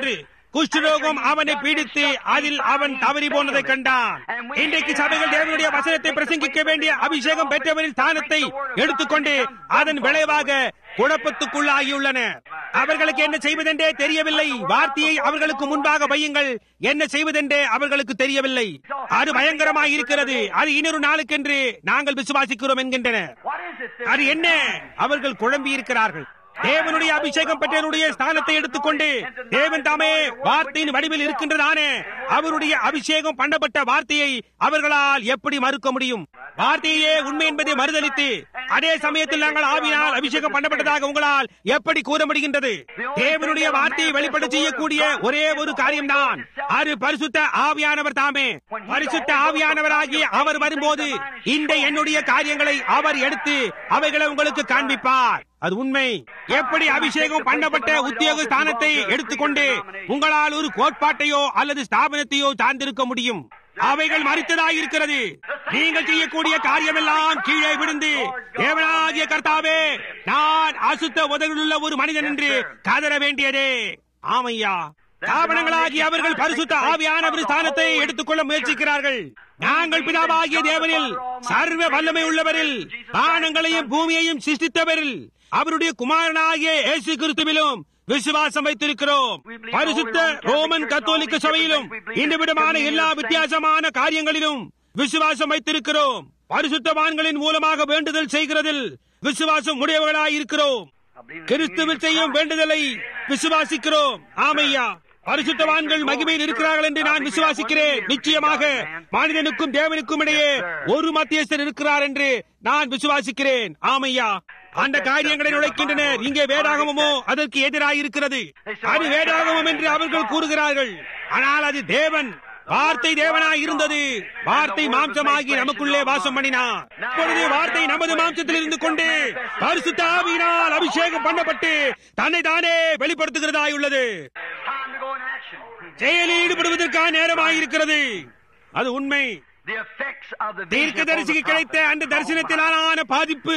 குஷ்டரோகம் அவனை பீடித்து அதில் அவன் தவறி போனதை கண்டான் இன்றைக்கு சபைகள் தேவனுடைய வசனத்தை பிரசங்கிக்க வேண்டிய அபிஷேகம் பெற்றவரின் ஸ்தானத்தை எடுத்துக்கொண்டு அதன் விளைவாக குழப்பத்துக்குள்ளாகியுள்ளன அவர்களுக்கு என்ன செய்வதென்றே தெரியவில்லை வார்த்தையை அவர்களுக்கு முன்பாக வையுங்கள் என்ன செய்வதென்றே அவர்களுக்கு தெரியவில்லை அது பயங்கரமாய் இருக்கிறது அது இன்னொரு நாளுக்கென்று நாங்கள் விசுவாசிக்கிறோம் என்கின்றனர் What is it? அது என்ன அவர்கள் குழம்பி இருக்கிறார்கள் தேவனுடைய அபிஷேகம் பெற்றவனுடைய ஸ்தானத்தை எடுத்துக்கொண்டு தேவன் தாமே வார்த்தையின் வடிவில் இருக்கின்றதானே அவருடைய அபிஷேகம் பண்ணப்பட்ட வார்த்தையை அவர்களால் எப்படி மறுக்க முடியும் வார்த்தையே உண்மை என்பதை மறுதளித்து அதே சமயத்தில் நாங்கள் ஆவியால் அபிஷேகம் பண்ணப்பட்டதாக உங்களால் எப்படி கூற முடிகின்றது தேவனுடைய வார்த்தையை வெளிப்பட செய்யக்கூடிய ஒரே ஒரு காரியம்தான் அது பரிசுத்த ஆவியானவர் தாமே பரிசுத்த ஆவியானவராகி அவர் வரும்போது இந்த என்னுடைய காரியங்களை அவர் எடுத்து அவைகளை உங்களுக்கு காண்பிப்பார் அது உண்மை எப்படி அபிஷேகம் பண்ணப்பட்ட உத்தியோக ஸ்தானத்தை எடுத்துக்கொண்டு உங்களால் ஒரு கோட்பாட்டையோ அல்லது ஸ்தாபனத்தையோ சார்ந்திருக்க முடியும் அவைகள் மறித்ததாய் இருக்கிறது நீங்கள் செய்யக்கூடிய காரியமெல்லாம் கீழே விழுந்து தேவனாகிய கர்த்தாவே நான் அசுத்த உதவியுள்ள ஒரு மனிதன் என்று கதற வேண்டியதே ஆமையா ஸ்தாபனங்களாகி அவர்கள் பரிசுத்த ஆவியானவர் ஸ்தானத்தை எடுத்துக்கொள்ள முயற்சிக்கிறார்கள் நாங்கள் பிதாவாகிய தேவனில் சர்வ வல்லமை உள்ளவரில் வானங்களையும் பூமியையும் சிருஷ்டித்தவரில் அவருடைய குமாரனாகிய இயேசு கிறிஸ்துவிலும் விசுவாசம் வைத்திருக்கிறோம் பரிசுத்த ரோமன் கத்தோலிக்க சபையிலும் இந்த விதமான எல்லா வித்தியாசமான காரியங்களிலும் விசுவாசம் வைத்திருக்கிறோம் பரிசுத்தவான்களின் மூலமாக வேண்டுதல் செய்கிறதில் விசுவாசம் உடையவர்களாய் இருக்கிறோம் கிறிஸ்துவில் செய்யும் வேண்டுதலை விசுவாசிக்கிறோம் ஆமையா பரிசுத்தவான்கள் மகிமையில் இருக்கிறார்கள் என்று நான் விசுவாசிக்கிறேன் நிச்சயமாக மனிதனுக்கும் தேவனுக்கும் இடையே ஒரு மத்தியஸ்தர் இருக்கிறார் என்று நான் விசுவாசிக்கிறேன் ஆமையா அந்த காரியங்களை நுழைக்கின்றனர் இங்கே வேதாகமமோ அதற்கு எதிராக இருக்கிறது அது வேதாகமம் என்று அவர்கள் கூறுகிறார்கள் ஆனால் அது தேவன் வார்த்தை தேவனாய் இருந்தது வார்த்தை மாம்சமாகி நமக்குள்ளே வாசம் பண்ணினார் இப்பொழுது வார்த்தை நமது மாம்சத்தில் இருந்து கொண்டு பரிசுத்த ஆவியினால் அபிஷேகம் பண்ணப்பட்டு தன்னை தானே வெளிப்படுத்துகிறதாய் உள்ளது Time to go in action. செயலில் ஈடுபடுவதற்கான நேரமாய் இருக்கிறது அது உண்மை The effects of the vision தீர்க்கதரிசிக்கு கிடைத்த அந்த தரிசனத்தினாலான பாதிப்பு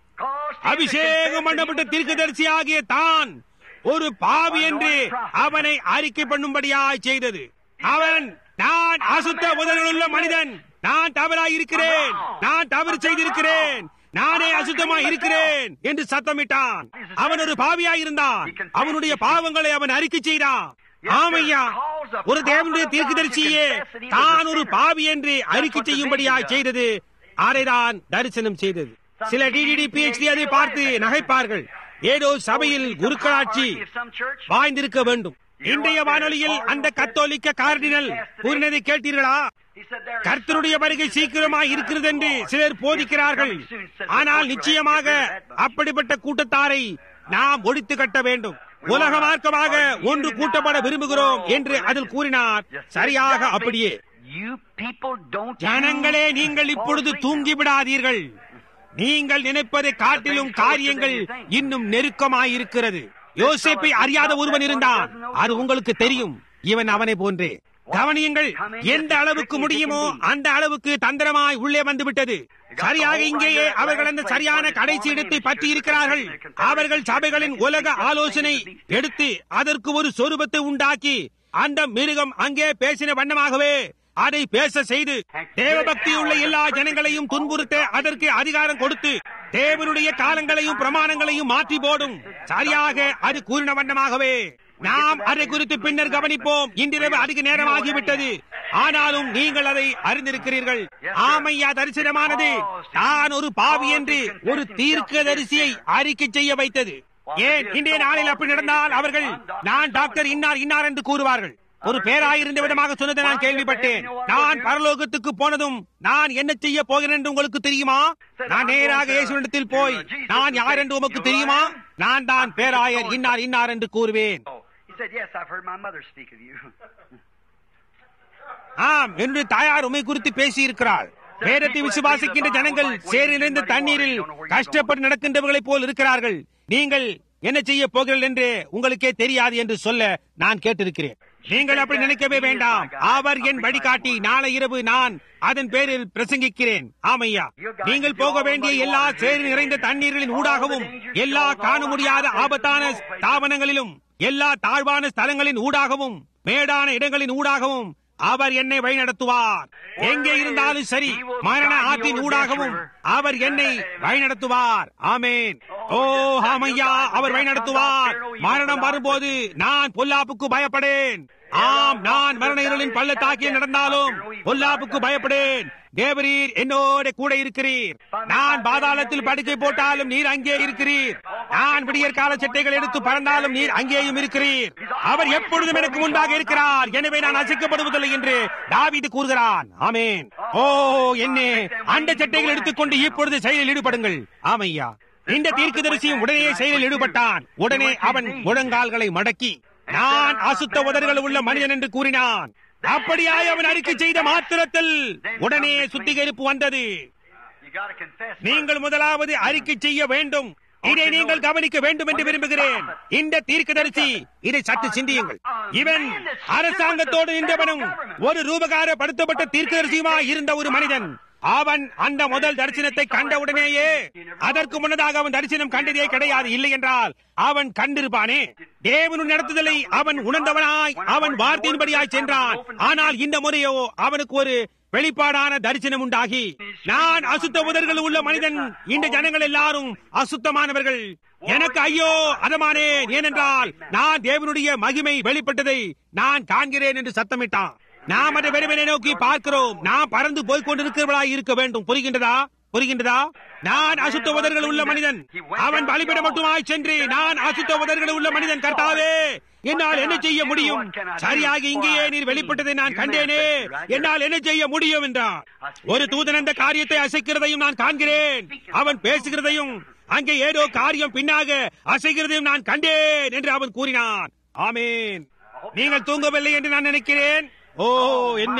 அபிஷேகம் பண்ணப்பட்ட தீர்க்கதரிசி ஆகிய தான் ஒரு பாவி என்று அவனை அறிக்கை பண்ணும்படியாய் செய்தது அவன் நான் அசுத்த உதவியுள்ள மனிதன் நான் தவறாய் இருக்கிறேன் நான் தவறு செய்திருக்கிறேன் நானே அசுத்தமாய் இருக்கிறேன் என்று சத்தமிட்டான் அவன் ஒரு பாவியாய் இருந்தான் அவனுடைய பாவங்களை அவன் அறிக்கை செய்தான் ஆமையா ஒரு தேவனுடைய தீர்க்கதரிசியே தான் ஒரு பாவி என்று அறிக்கை செய்யும்படியாய் செய்தது அதைதான் தரிசனம் செய்தது சில டிடிடி பிஹெச்டி அதை பார்த்து நகைப்பார்கள் ஏதோ சபையில் குருக்களாட்சி வாய்ந்திருக்க வேண்டும் இன்றைய வானொலியில் அந்த கத்தோலிக்க கார்டினல் கூறினதை கேட்டீர்களா கர்த்தருடைய வருகை சீக்கிரமாய் இருக்கிறது என்று சிலர் போதிக்கிறார்கள் ஆனால் நிச்சயமாக அப்படிப்பட்ட கூட்டத்தாரை நாம் ஒழித்து கட்ட வேண்டும் உலக மார்க்கமாக ஒன்று கூட்டப்பட விரும்புகிறோம் என்று அதில் கூறினார் சரியாக அப்படியே You people don't ஜனங்களே நீங்கள் இப்பொழுது தூங்கி விடாதீர்கள் நீங்கள் நினைப்பதை காட்டிலும் காரியங்கள் இன்னும் நெருக்கமாயிருக்கிறது யோசேப்பை அறியாத ஒருவன் இருந்தான் அது உங்களுக்கு தெரியும் இவன் அவனை போன்றே கவனியுங்கள் எந்த அளவுக்கு முடியுமோ அந்த அளவுக்கு தந்திரமாய் உள்ளே வந்துவிட்டது சரியாக இங்கேயே அவர்கள் அந்த சரியான கடைசி இடத்தை பற்றி இருக்கிறார்கள் அவர்கள் சபைகளின் உலக ஆலோசனை எடுத்து அதற்கு ஒரு சொரூபத்தை உண்டாக்கி அந்த மிருகம் அங்கே பேசின வண்ணமாகவே அதை பேச செய்து தேவபக்தி உள்ள எல்லா ஜனங்களையும் துன்புறுத்த அதற்கு அதிகாரம் கொடுத்து தேவனுடைய காலங்களையும் பிரமாணங்களையும் மாற்றி போடும் சரியாக அது கூறின வண்ணமாகவே நாம் அதை குறித்து பின்னர் கவனிப்போம் இன்றிரவு அதிக நேரம் ஆகிவிட்டது ஆனாலும் நீங்கள் அதை அறிந்திருக்கிறீர்கள் ஆமையா தரிசனமானது நான் ஒரு பாவி என்று ஒரு தீர்க்க தரிசியை அறிக்கை செய்ய வைத்தது ஏன் இன்றைய நாளில் அப்படி நடந்தால் அவர்கள் நான் டாக்டர் இன்னார் இன்னார் என்று கூறுவார்கள் ஒரு பேராயிருந்த விதமாக சொன்னதை நான் கேள்விப்பட்டேன் நான் பரலோகத்துக்கு போனதும் நான் என்ன செய்ய போகிறேன் என்று உங்களுக்கு தெரியுமா நான் நேராக இயேசுவிடத்தில் போய் நான் யார் என்று உமக்கு தெரியுமா நான் தான் பேராயர் இன்னார் இன்னார் என்று கூறுவேன் He said, Yes, I've heard my mother speak of you. ஆம் என்னுடைய தாயார் உமை குறித்து பேசி இருக்கிறாள் வேதத்தை விசுவாசிக்கின்ற ஜனங்கள் சேர் நிறைந்த தண்ணீரில் கஷ்டப்பட்டு நடக்கின்றவர்களைப் போல் இருக்கிறார்கள் நீங்கள் என்ன செய்ய போகிறீர்கள் என்று உங்களுக்கே தெரியாது என்று சொல்ல நான் கேட்டிருக்கிறேன் நீங்கள் அப்படி நினைக்கவே வேண்டாம் அவர் என் வழிகாட்டி நாளை இரவு நான் அதன் பேரில் பிரசங்கிக்கிறேன் ஆமையா நீங்கள் போக வேண்டிய எல்லா சேறு நிறைந்த தண்ணீர்களின் ஊடாகவும் எல்லா காண முடியாத ஆபத்தான ஸ்தாபனங்களிலும் எல்லா தாழ்வான ஸ்தலங்களின் ஊடாகவும் மேடான இடங்களின் ஊடாகவும் அவர் என்னை வழிநடத்துவார் எங்கே இருந்தாலும் சரி மரண ஆற்றின் ஊடாகவும் அவர் என்னை வழிநடத்துவார் ஆமேன் ஓ ஆமையா அவர் வழிநடத்துவார் மரணம் வரும்போது நான் பொல்லாப்புக்கு பயப்படேன் ஆம் நான் மரண இருளின் பள்ளத்தாக்கில் நடந்தாலும் பொல்லாப்புக்கு பயப்படேன் தேவரீர் என்னோட கூட இருக்கிறீர் நான் பாதாளத்தில் படுக்கை போட்டாலும் நீர் அங்கே இருக்கிறீர் நான் விடியற் கால சட்டைகள் எடுத்து பறந்தாலும் நீர் அங்கேயும் இருக்கிறீர் அவர் எப்பொழுதும் எனக்கு முன்பாக இருக்கிறார் எனவே நான் அசைக்கப்படுவதில்லை என்று தாவீது கூறுகிறான் ஆமேன் ஓ என்ன அந்த சட்டைகள் எடுத்துக்கொண்டு இப்பொழுது செயலில் ஈடுபடுங்கள் ஆமையா இந்த தீர்க்கதரிசியும் உடனே செயலில் ஈடுபட்டான் உடனே அவன் முழங்கால்களை மடக்கி நான் அசுத்த உதடுகள் உள்ள மனிதன் என்று கூறினான் அப்படியாய் அவன் அறிக்கை செய்த மாத்திரத்தில் உடனே சுத்திகரிப்பு வந்தது You got to confess. நீங்கள் முதலாவது அறிக்கை செய்ய வேண்டும் இதை நீங்கள் கவனிக்க வேண்டும் என்று விரும்புகிறேன் இந்த தீர்க்கதரிசி இதை சற்று சிந்தியுங்கள் இவன் அரசாங்கத்தோடு நின்றவனும் ஒரு ரூபகாரப்படுத்தப்பட்ட தீர்க்கதரிசியுமா இருந்த ஒரு மனிதன் அவன் அந்த முதல் தரிசனத்தை கண்டவுடனேயே அதற்கு முன்னதாக அவன் தரிசனம் கண்டதே கிடையாது இல்லை என்றால் அவன் கண்டிருப்பானே தேவனுடைய நடத்துதலை அவன் உணர்ந்தவனாய் அவன் வார்த்தையின்படியாய் சென்றான் ஆனால் இந்த முறையோ அவனுக்கு ஒரு வெளிப்பாடான தரிசனம் உண்டாகி நான் அசுத்த உதர்கள் உள்ள மனிதன் இந்த ஜனங்கள் எல்லாரும் அசுத்தமானவர்கள் எனக்கு ஐயோ அதமானே ஏனென்றால் நான் தேவனுடைய மகிமை வெளிப்பட்டதை நான் காண்கிறேன் என்று சத்தமிட்டான் நாம் அதை வெறுமனை நோக்கி பார்க்கிறோம் நாம் பறந்து போய் கொண்டிருக்கிறவளாய் இருக்க வேண்டும் புரிகின்றதா புரிகின்றதா நான் அசுத்த உதர்கள் உள்ள மனிதன் அவன் பலிபிட மட்டுமாய் சென்று நான் அசுத்த உதர்கள் உள்ள மனிதன் கர்த்தாவே என்னால் என்ன செய்ய முடியும் சரியாக இங்கேயே நீர் வெளிப்பட்டதை நான் கண்டேனே என்னால் என்ன செய்ய முடியும் என்றான் ஒரு தூதன் அந்த காரியத்தை அசைக்கிறதையும் நான் காண்கிறேன் அவன் பேசுகிறதையும் அங்கே ஏதோ காரியம் பின்னாக அசைகிறதையும் நான் கண்டேன் என்று அவன் கூறினான் ஆமேன் நீங்கள் தூங்கவில்லை என்று நான் நினைக்கிறேன் ஓ என்ன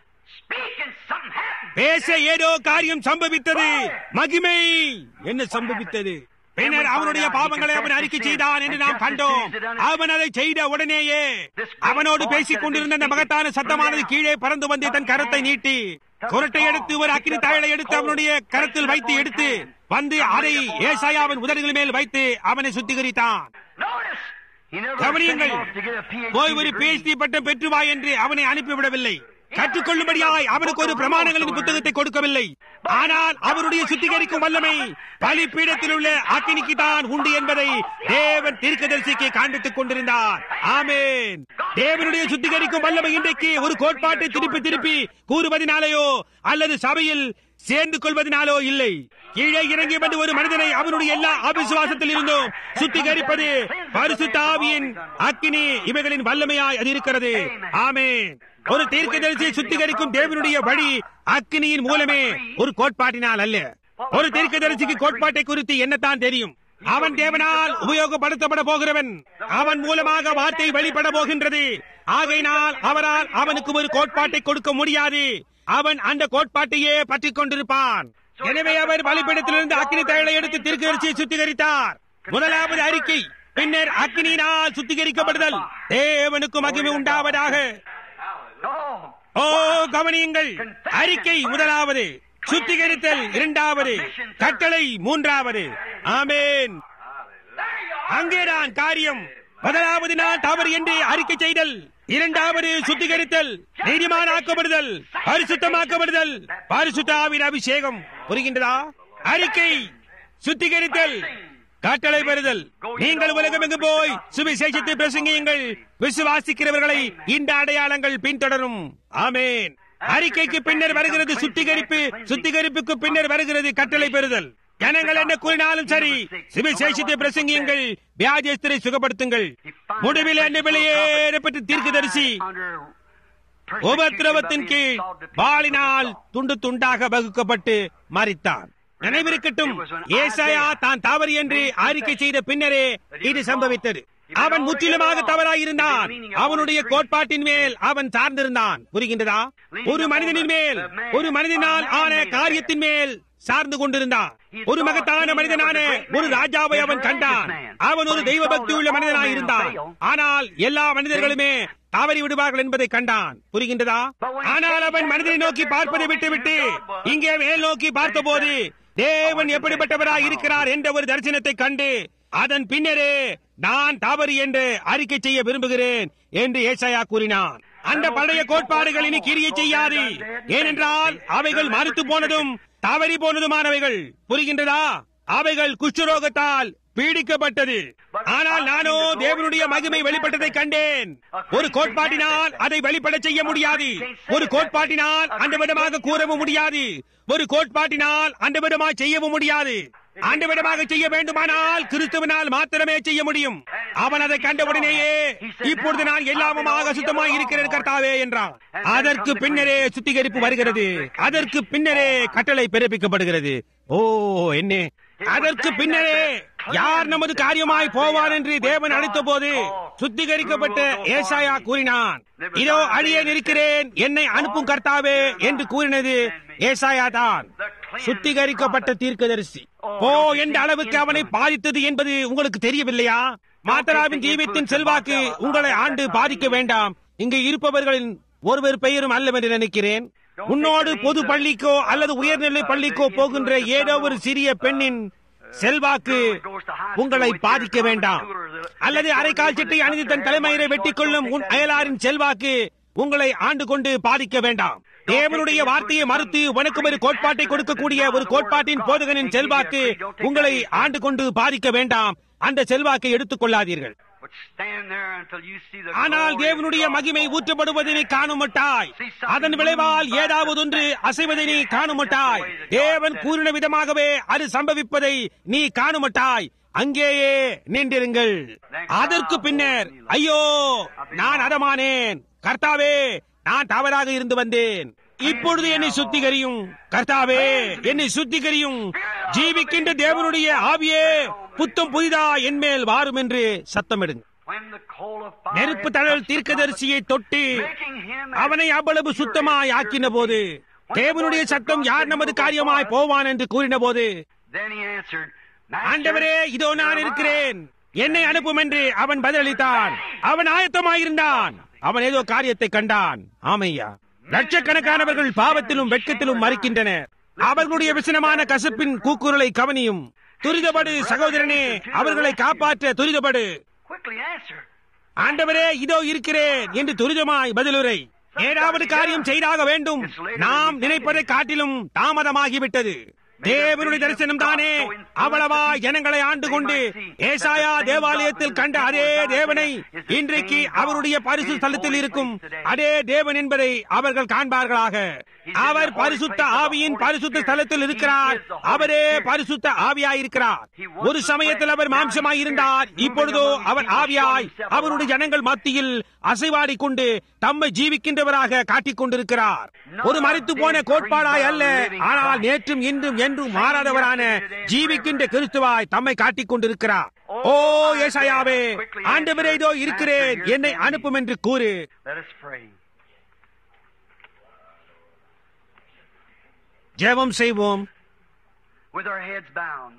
Speak and something happened. பேச ஏதோ காரியம் சம்பவித்தது மகிமை என்ன சம்பவித்தது பின்னர் அவனுடைய பாவங்களை அவன் அறிக்கை செய்தான் என்று நாம் கண்டோம் அவன் அதை செய்த உடனேயே அவனோடு பேசிக் கொண்டிருந்த அந்த மகத்தான சத்தமானது கீழே பறந்து வந்து தன் கரத்தை நீட்டி குரட்டை எடுத்து ஒரு அக்கினி தாழை எடுத்து அவனுடைய கரத்தில் வைத்து எடுத்து வந்து அதை ஏசாயாவின் உதடுகள் மேல் வைத்து அவனை சுத்திகரித்தான் Notice. He never கவனியுங்கள் sent him off to get a PhD போய் ஒரு degree. பேசி பட்டம் பெற்று வா என்று அவனை அனுப்பிவிடவில்லை கற்றுக்கொள்ளும்படியாய் அவனுக்கு ஒரு பிரமாணங்களின் புத்தகத்தை கொடுக்கவில்லை ஆனால் அவருடைய சுத்திகரிக்கும் வல்லமை பலிப்பீடத்தில் உள்ள அக்கினிக்கு தான் உண்டு என்பதை தேவன் தீர்க்கதரிசிக்கு காண்பித்துக் கொண்டிருந்தார் ஆமேன் தேவனுடைய சுத்திகரிக்கும் வல்லமை இன்றைக்கு ஒரு கோட்பாட்டை திருப்பி திருப்பி கூறுவதனாலேயோ அல்லது சபையில் சேர்ந்து கொள்வதனாலோ இல்லை கீழே இறங்கி வந்து ஒரு மனிதனை அவனுடைய எல்லா அவிசுவாசத்தில் இருந்தும் சுத்திகரிப்பது பரிசுத்த ஆவியின் அக்கினி இவைகளின் வல்லமையாய் அது இருக்கிறது ஆமென் ஒரு தீர்க்கதரிசியை சுத்திகரிக்கும் தேவனுடைய வழி அக்கினியின் மூலமே ஒரு கோட்பாட்டினால் அல்ல ஒரு தீர்க்கதரிசிக்கு கோட்பாட்டை குறித்து என்னத்தான் தெரியும் அவன் தேவனால் உபயோகப்படுத்தப்பட போகிறவன் அவன் மூலமாக வார்த்தை வெளிப்பட போகின்றது ஆகையினால் அவரால் அவனுக்கு ஒரு கோட்பாட்டை கொடுக்க முடியாது அவன் அந்த கோட்பாட்டையே பற்றிக் கொண்டிருப்பான் எனவே அவர் பலிபீடத்திலிருந்து அக்கினி தழலை எடுத்து தீர்க்கதரிசியை சுத்திகரித்தார் முதலாவது அறிக்கை பின்னர் அக்கினியினால் சுத்திகரிக்கப்படுதல் தேவனுக்கு மகிமை உண்டாவதாக Oh. ஓ கவனியுங்கள் அறிக்கை முதலாவது சுத்திகரித்தல் இரண்டாவது கட்டளை மூன்றாவது ஆமேன் அங்கேதான் காரியம் முதலாவது நான் தவறு என்று அறிக்கை செய்தல் இரண்டாவது சுத்திகரித்தல் நீதிமானாக்கப்படுதல் பரிசுத்தமாக்கப்படுதல் பரிசுத்தாவின் அபிஷேகம் புரிகின்றதா அறிக்கை சுத்திகரித்தல் கட்டளை பெறுதல் நீங்கள் உலகமெங்கு போய் சுவிசேஷத்தை பிரசங்கியுங்கள் விசுவாசிக்கிறவர்களை இந்த அடையாளங்கள் பின்தொடரும் ஆமேன் அறிக்கைக்கு பின்னர் வருகிறது சுத்திகரிப்பு சுத்திகரிப்புக்கு பின்னர் வருகிறது கட்டளை பெறுதல் ஜனங்கள் என்ன கூறினாலும் சரி சுவிசேஷத்தை பிரசங்கியுங்கள் வியாஜஸ்தரை சுகப்படுத்துங்கள் முடிவில் என்ன வெளியேறப்பட்டு தீர்க்கதரிசி உபத்திரவத்தின் கீழ் வாளினால் துண்டு துண்டாக வகுக்கப்பட்டு மறித்தான் நினைவிருக்கட்டும் ஏசாயா தான் தவறு என்று அறிக்கை செய்த பின்னரே இது சம்பவித்தது அவன் முற்றிலுமாக தவறாயிருந்தான் அவனுடைய கோட்பாட்டின் மேல் அவன் சார்ந்திருந்தான் புரிகின்றதா ஒரு மனிதனின் மேல் ஒரு மனிதனால் ஆன காரியத்தின் மேல் சார்ந்து கொண்டிருந்தான் ஒரு மகத்தான மனிதனான ஒரு ராஜாவை அவன் கண்டான் அவன் ஒரு தெய்வ பக்தி உள்ள மனிதனாய் இருந்தான் ஆனால் எல்லா மனிதர்களுமே தவறி விடுவார்கள் என்பதை கண்டான் புரிகின்றதா ஆனால் அவன் மனிதனை நோக்கி பார்ப்பதை விட்டுவிட்டு இங்கே மேல் நோக்கி பார்த்தபோது தேவன் எப்படிப்பட்டவராய் இருக்கிறார் என்ற ஒரு தரிசனத்தை கண்டு அதன் பின்னரே நான் தவறு என்று அறிக்கை செய்ய விரும்புகிறேன் என்று ஏசாயா கூறினான் அந்த பழைய கோட்பாடுகள் இனி கிரியை செய்யாது ஏனென்றால் அவைகள் மறுத்து போனதும் தவறி போனதுமானவைகள் புரிகின்றதா அவைகள் குஷ்டரோகத்தால் பீடிக்கப்பட்டது ஆனால் நானோ தேவனுடைய மகிமை வெளிப்பட்டதை கண்டேன் ஒரு கோட்பாட்டினால் அதை வெளிப்பட செய்ய முடியாது ஒரு கோட்பாட்டினால் அந்த விதமாக கூறவும் முடியாது ஒரு கோட்பாட்டினால் அந்த விதமாக செய்யவும் முடியாது அந்த விதமாக செய்ய வேண்டுமானால் கிறிஸ்துவனால் மாத்திரமே செய்ய முடியும் அவன் அதை கண்டவுடனேயே இப்பொழுது நான் எல்லாமுமாக சுத்தமாய் இருக்கிறேன் கர்த்தாவே என்றான் அதற்கு பின்னரே சுத்திகரிப்பு வருகிறது அதற்கு பின்னரே கட்டளை பிறப்பிக்கப்படுகிறது ஓ என்ன அதற்கு பின்னரே யார் நமது காரியமாய் போவார் என்று தேவன் அழைத்த போது சுத்திகரிக்கப்பட்ட ஏசாயா கூறினான் இதோ அழிய இருக்கிறேன் என்னை அனுப்பும் கர்த்தாவே என்று கூறினது ஏசாயா தான் சுத்திகரிக்கப்பட்ட தீர்க்கதரிசி ஓ எந்த அளவுக்கு அவனை பாதித்தது என்பது உங்களுக்கு தெரியவில்லையா மாத்தராவின் ஜீவித்தின் செல்வாக்கு உங்களை ஆண்டு பாதிக்க வேண்டாம் இங்கு இருப்பவர்களின் ஒருவர் பெயரும் அல்லவென்று நினைக்கிறேன் உன்னோடு பொது பள்ளிக்கோ அல்லது உயர்நிலை பள்ளிக்கோ போகின்ற ஏதோ ஒரு சிறிய பெண்ணின் செல்வாக்கு உங்களை பாதிக்க வேண்டாம் அல்லது அரைக்கால் சட்டை அணிந்து தன் தலைமயிரை வெட்டிக் கொள்ளும் உன் அயலாரின் செல்வாக்கு உங்களை ஆண்டு கொண்டு பாதிக்க வேண்டாம் தேவனுடைய வார்த்தையை மறுத்து உனக்கு ஒரு கோட்பாட்டை கொடுக்கக்கூடிய ஒரு கோட்பாட்டின் போதகனின் செல்வாக்கு உங்களை ஆண்டு கொண்டு பாதிக்க வேண்டாம் அந்த செல்வாக்கை எடுத்துக் கொள்ளாதீர்கள் ஆனால் தேவனுடைய மகிமை ஊற்றப்படுவதை நீ காணுமட்டாய் அதன் விளைவால் ஏதாவது ஒன்று அசைவதை நீ காணுமட்டாய் தேவன் கூறின விதமாகவே அது சம்பவிப்பதை நீ காணுமட்டாய் அங்கேயே நின்றிருங்கள் அதற்கு பின்னர் ஐயோ நான் அதமானேன் கர்த்தாவே நான் தவறாக இருந்து வந்தேன் இப்பொழுது என்னை சுத்திகரியும் கர்த்தாவே என்னை சுத்திகரியும் ஜீவிக்கின்ற தேவனுடைய ஆவியே புத்தம் புதிதா என்மேல் வாரும் என்று சத்தமிடுங்க நெருப்பு தழல் தீர்க்கதரிசியை தொட்டு அவனை அவ்வளவு சுத்தமாய் ஆக்கின போது தேவனுடைய சத்தம் யார் நமது காரியமாய் போவான் என்று கூறின போது ஆண்டவரே இதோ நான் இருக்கிறேன் என்னை அனுப்பும் என்று அவன் பதிலளித்தான் அவன் ஆயத்தமாயிருந்தான் அவன் ஏதோ காரியத்தை கண்டான் ஆமையா லட்சக்கணக்கானவர்கள் பாவத்திலும் வெட்கத்திலும் மறிக்கின்றனர் அவர்களுடைய விசனமான கசப்பின் கூக்குரலை கவனியும் துரிதப்படு சகோதரனே அவர்களை காப்பாற்ற துரிதப்படு ஆண்டவரே இதோ இருக்கிறேன் என்று துரிதமாய் பதிலுரை ஏதாவது காரியம் செய்தாக வேண்டும் நாம் நினைப்பதை காட்டிலும் தாமதமாகிவிட்டது தேவனுடைய தரிசனம் தானே அவ்வளவா ஜனங்களை ஆண்டு கொண்டு ஏசாயா தேவாலயத்தில் கண்ட அதே தேவனை இன்றைக்கு அவருடைய பரிசு ஸ்தலத்தில் இருக்கும் அதே தேவன் என்பதை அவர்கள் காண்பார்களாக அவர் பரிசுத்த ஆவியின் பரிசுத்த ஸ்தலத்தில் இருக்கிறார் அவரே பரிசுத்த ஆவியாயிருக்கிறார் ஒரு சமயத்தில் அவர் மாம்சமாய் இருந்தார் இப்பொழுதோ அவர் ஆவியாய் அவருடைய ஜனங்கள் மத்தியில் அசைவாடி கொண்டு தம்மை ஜீவிக்கின்றவராக காட்டிக் கொண்டிருக்கிறார் ஒரு மறைத்து போன கோட்பாடாய் அல்ல ஆனால் நேற்றும் இன்றும் என்றும் மாறாதவரான ஜீவிக்கின்ற கிறிஸ்துவாய் தம்மை காட்டிக் கொண்டிருக்கிறார் ஓ ஏசாயாவே ஆண்டவரே இதோ இருக்கிறேன் என்னை அனுப்பும் என்று கூறு ஜெபம் செய்வோம் with our heads bound.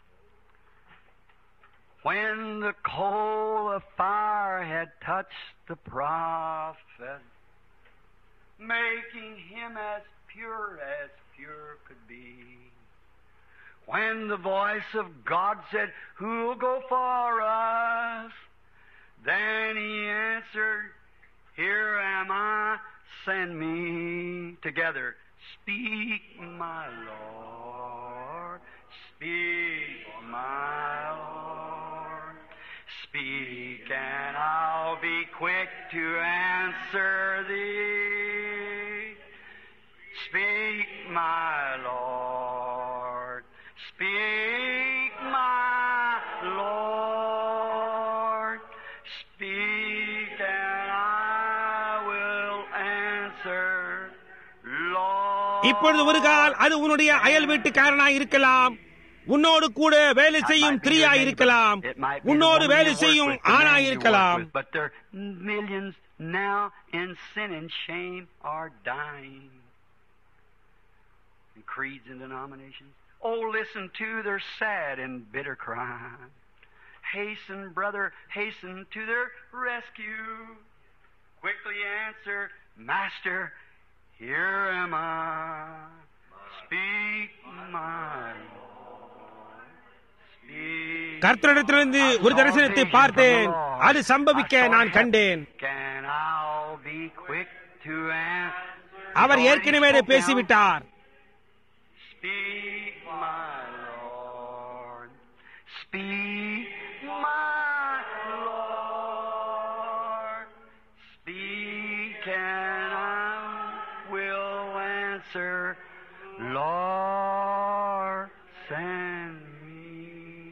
When the coal of fire had touched the prophet, making him as pure as pure could be. When the voice of God said, Who'll go for us? Then he answered, Here am I, send me. Together, speak, my Lord, speak, my Lord. Speak, and I'll be quick to answer thee. Speak, my Lord. Speak, my Lord. Speak, and I will answer. Lord. இப்பொழுது ஒரு கால் அது உன்னுடைய அயல் வீட்டுக்காரனாய் இருக்கலாம் உன்னோடு கூட வேலை செய்யும் திரியாய் இருக்கலாம் உன்னோடு வேலை செய்யும் ஆணாய் இருக்கலாம் But there millions now in sin and shame are dying. and creeds and denominations. Oh, listen to their sad and bitter cry. Hasten, brother, hasten to their rescue. Quickly answer, Master, here am I. Speak, my Lord. Speak. கர்த்தரிடத்திலிருந்து ஒரு தரிசனத்தை பார்த்தேன் அது சம்பவிக்க நான் கண்டேன் Can I be quick to answer? அவர் ஏற்கனவே அதை பேசிவிட்டார் Speak, my Lord. Speak, my Lord. Speak, and I will answer. Lord, send me.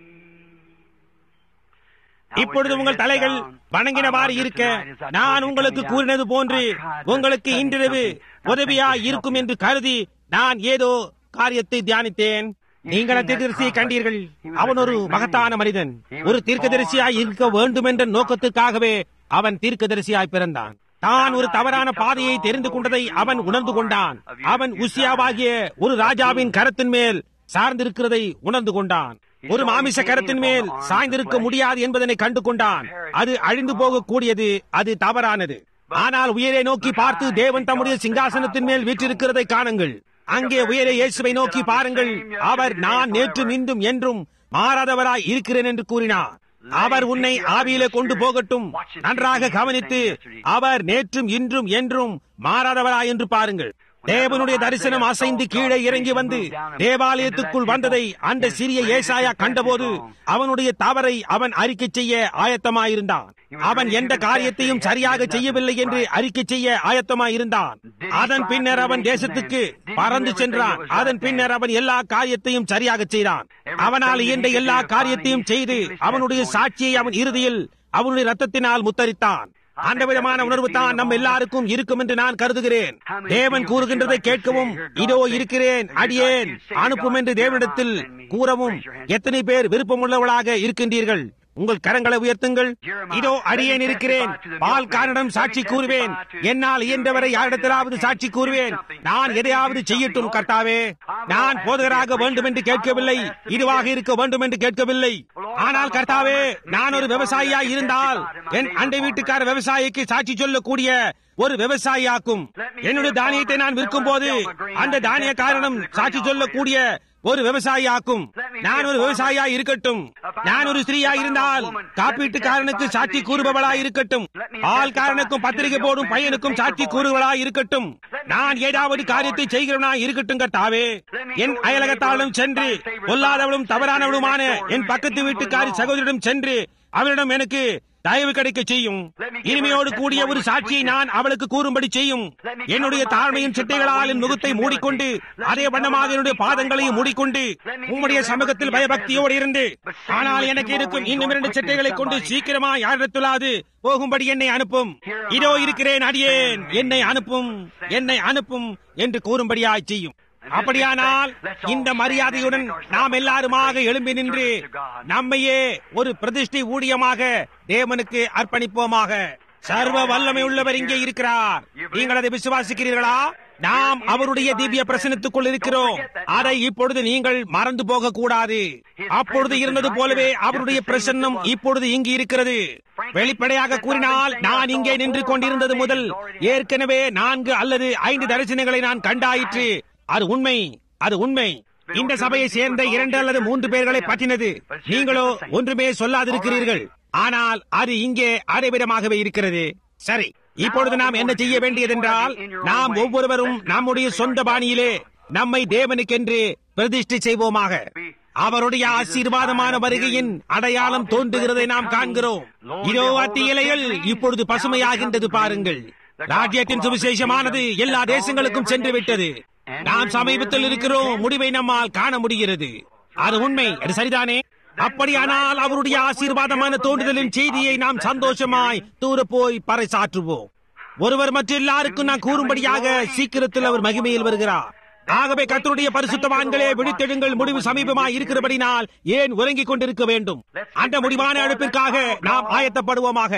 இப்பொழுது உங்கள் தலைகள் வணங்கினவாறு இருக்க நான் உங்களுக்கு கூறினது போன்று உங்களுக்கு இன்றிரவு உதவியாய் இருக்கும் என்று கருதி நான் ஏதோ காரியத்தை தியானித்தேன் நீங்கள் தீர்க்கதரிசியை கண்டீர்கள் அவன் ஒரு மகத்தான மனிதன் ஒரு தீர்க்கதரிசியாய் இருக்க வேண்டும் என்ற நோக்கத்துக்காகவே அவன் தீர்க்கதரிசியாய் பிறந்தான் தான் ஒரு தவறான பாதையை தெரிந்து கொண்டதை அவன் உணர்ந்து கொண்டான் அவன் உசியாவாகிய ஒரு ராஜாவின் கரத்தின் மேல் சார்ந்திருக்கிறதை உணர்ந்து கொண்டான் ஒரு மாமிச கரத்தின் மேல் சாய்ந்திருக்க முடியாது என்பதனை கண்டு கொண்டான் அது அழிந்து போகக்கூடியது அது தவறானது ஆனால் உயரே நோக்கி பார்த்து தேவன் தம்முடைய சிங்காசனத்தின் மேல் வீற்றிருக்கிறதை காணுங்கள் அங்கே உயரே இயேசுவை நோக்கி பாருங்கள் அவர் நான் நேற்று மீண்டும் என்றும் மாறாதவராய் இருக்கிறேன் என்று கூறினார் அவர் உன்னை ஆவியிலே கொண்டு போகட்டும் நன்றாக கவனித்து அவர் நேற்றும் இன்றும் என்றும் மாறாதவராய் என்று பாருங்கள் தேவனுடைய தரிசனம் அசைந்து கீழே இறங்கி வந்து தேவாலயத்துக்குள் வந்ததை அந்த சிறிய ஏசாயா கண்டபோது அவனுடைய தவறை அவன் அறிக்கை செய்ய ஆயத்தமாயிருந்தான் அவன் எந்த காரியத்தையும் சரியாக செய்யவில்லை என்று அறிக்கை செய்ய ஆயத்தமாயிருந்தான் அதன் பின்னர் அவன் தேசத்துக்கு பறந்து சென்றான் அதன் பின்னர் அவன் எல்லா காரியத்தையும் சரியாக செய்தான் அவனால் இயன்ற எல்லா காரியத்தையும் செய்து அவனுடைய சாட்சியை அவன் இறுதியில் அவனுடைய ரத்தத்தினால் முத்தரித்தான் அந்த விதமான உணர்வு தான் நம் எல்லாருக்கும் இருக்கும் என்று நான் கருதுகிறேன் தேவன் கூறுகின்றதை கேட்கவும் இதோ இருக்கிறேன் அடியேன் அனுப்பும் என்று தேவனிடத்தில் கூறவும் எத்தனை பேர் விருப்பமுள்ளவளாக இருக்கின்றீர்கள் உங்கள் கரங்களை உயர்த்துங்கள் இதோ அடியேன் இருக்கிறேன் பால்காரனிடம் சாட்சி கூறுவேன் என்னால் இயன்றவரை யாரிடத்திலாவது சாட்சி கூறுவேன் நான் எதையாவது செய்யட்டும் கர்த்தாவே நான் போதகராக வேண்டும் என்று கேட்கவில்லை இதுவாக இருக்க வேண்டும் என்று கேட்கவில்லை ஆனால் கர்த்தாவே நான் ஒரு விவசாயியா இருந்தால் என் அண்டை வீட்டுக்கார விவசாயிக்கு சாட்சி சொல்லக்கூடிய ஒரு விவசாயியாக்கும் என்னுடைய தானியத்தை நான் விற்கும் போது அந்த தானிய காரணம் சாட்சி சொல்லக்கூடிய ஒரு விவசாயியாக்கும் நான் ஒரு விவசாயியா இருக்கட்டும் நான் ஒரு ஸ்திரீயா இருந்தால் காப்பீட்டுக்காரனுக்கு சாட்சி கூறுபவளா இருக்கட்டும் ஆள்காரனுக்கும் பத்திரிகை போடும் பையனுக்கும் சாட்சி கூறுவளா இருக்கட்டும் நான் ஏதாவது காரியத்தை செய்கிறவனா இருக்கட்டும் கர்த்தாவே என் அயலகத்தாலும் சென்று பொல்லாதவளும் தவறானவளுமான என் பக்கத்து வீட்டுக்காரி சகோதரிடம் சென்று அவளிடம் எனக்கு தயவு கிடைக்க செய்யும் இனிமையோடு கூடிய ஒரு சாட்சியை நான் அவளுக்கு கூறும்படி செய்யும் என்னுடைய தாழ்மையின் சிட்டைகளால் என் முகத்தை மூடிக்கொண்டு அதே வண்ணமாக என்னுடைய பாதங்களையும் மூடிக்கொண்டு உம்முடைய சமூகத்தில் பயபக்தியோடு இருந்து ஆனால் எனக்கு இருக்கும் இன்னும் இரண்டு சிட்டைகளை கொண்டு சீக்கிரமா யாரிடத்துலாது போகும்படி என்னை அனுப்பும் இதோ இருக்கிறேன் அடியேன் என்னை அனுப்பும் என்னை அனுப்பும் என்று கூறும்படியாய் செய்யும் அப்படியானால் இந்த மரியாதையுடன் நாம் எல்லாருமாக எழும்பி நின்று நம்மையே ஒரு பிரதிஷ்டை ஊழியமாக தேவனுக்கு அர்ப்பணிப்போமாக சர்வ வல்லமை உள்ளவர் இங்கே இருக்கிறார் நீங்கள் அதை விசுவாசிக்கிறீர்களா நாம் அவருடைய திவ்ய பிரசனத்துக்குள் இருக்கிறோம் அதை இப்பொழுது நீங்கள் மறந்து போக கூடாது அப்பொழுது இருந்தது போலவே அவருடைய பிரசன்னம் இப்பொழுது இங்கு இருக்கிறது வெளிப்படையாக கூறினால் நான் இங்கே நின்று கொண்டிருந்தது முதல் ஏற்கனவே நான்கு அல்லது ஐந்து தரிசனங்களை நான் கண்டாயிற்று அது உண்மை அது உண்மை இந்த சபையை சேர்ந்த இரண்டு அல்லது மூன்று பேர்களை பற்றினது நீங்களோ ஒன்றுமே சொல்லாதிருக்கிறீர்கள் ஆனால் அது இங்கே அரைவிடமாகவே இருக்கிறது சரி இப்பொழுது நாம் என்ன செய்ய வேண்டியதென்றால் நாம் ஒவ்வொருவரும் நம்முடைய சொந்த பாணியிலே நம்மை தேவனுக்கென்று பிரதிஷ்டை செய்வோமாக அவருடைய ஆசீர்வாதமான வருகையின் அடையாளம் தோன்றுகிறதை நாம் காண்கிறோம் இதோ அத்தி இலைகள் இப்பொழுது பசுமையாகின்றது பாருங்கள் ராஜ்யத்தின் சுவிசேஷமானது எல்லா தேசங்களுக்கும் சென்று விட்டது நாம் சமீபத்தில் இருக்கிறோம் முடிவை நம்மால் காண முடிகிறது அது உண்மை அது சரிதானே அப்படியானால் அவருடைய ஆசீர்வாதமான தோன்றுதலின் செய்தியை நாம் சந்தோஷமாய் தூர போய் பறைசாற்றுவோம் ஒருவர் மற்ற எல்லாருக்கும் நான் கூறும்படியாக சீக்கிரத்தில் அவர் மகிமையில் வருகிறார் ஆகவே கத்தருடைய பரிசுத்தவான்களே விழித்தெழுங்கள் முடிவு சமீபமாய் இருக்கிறபடினால் ஏன் உறங்கிக் கொண்டிருக்க வேண்டும் அந்த முடிவான அழைப்பிற்காக நாம் ஆயத்தப்படுவோமாக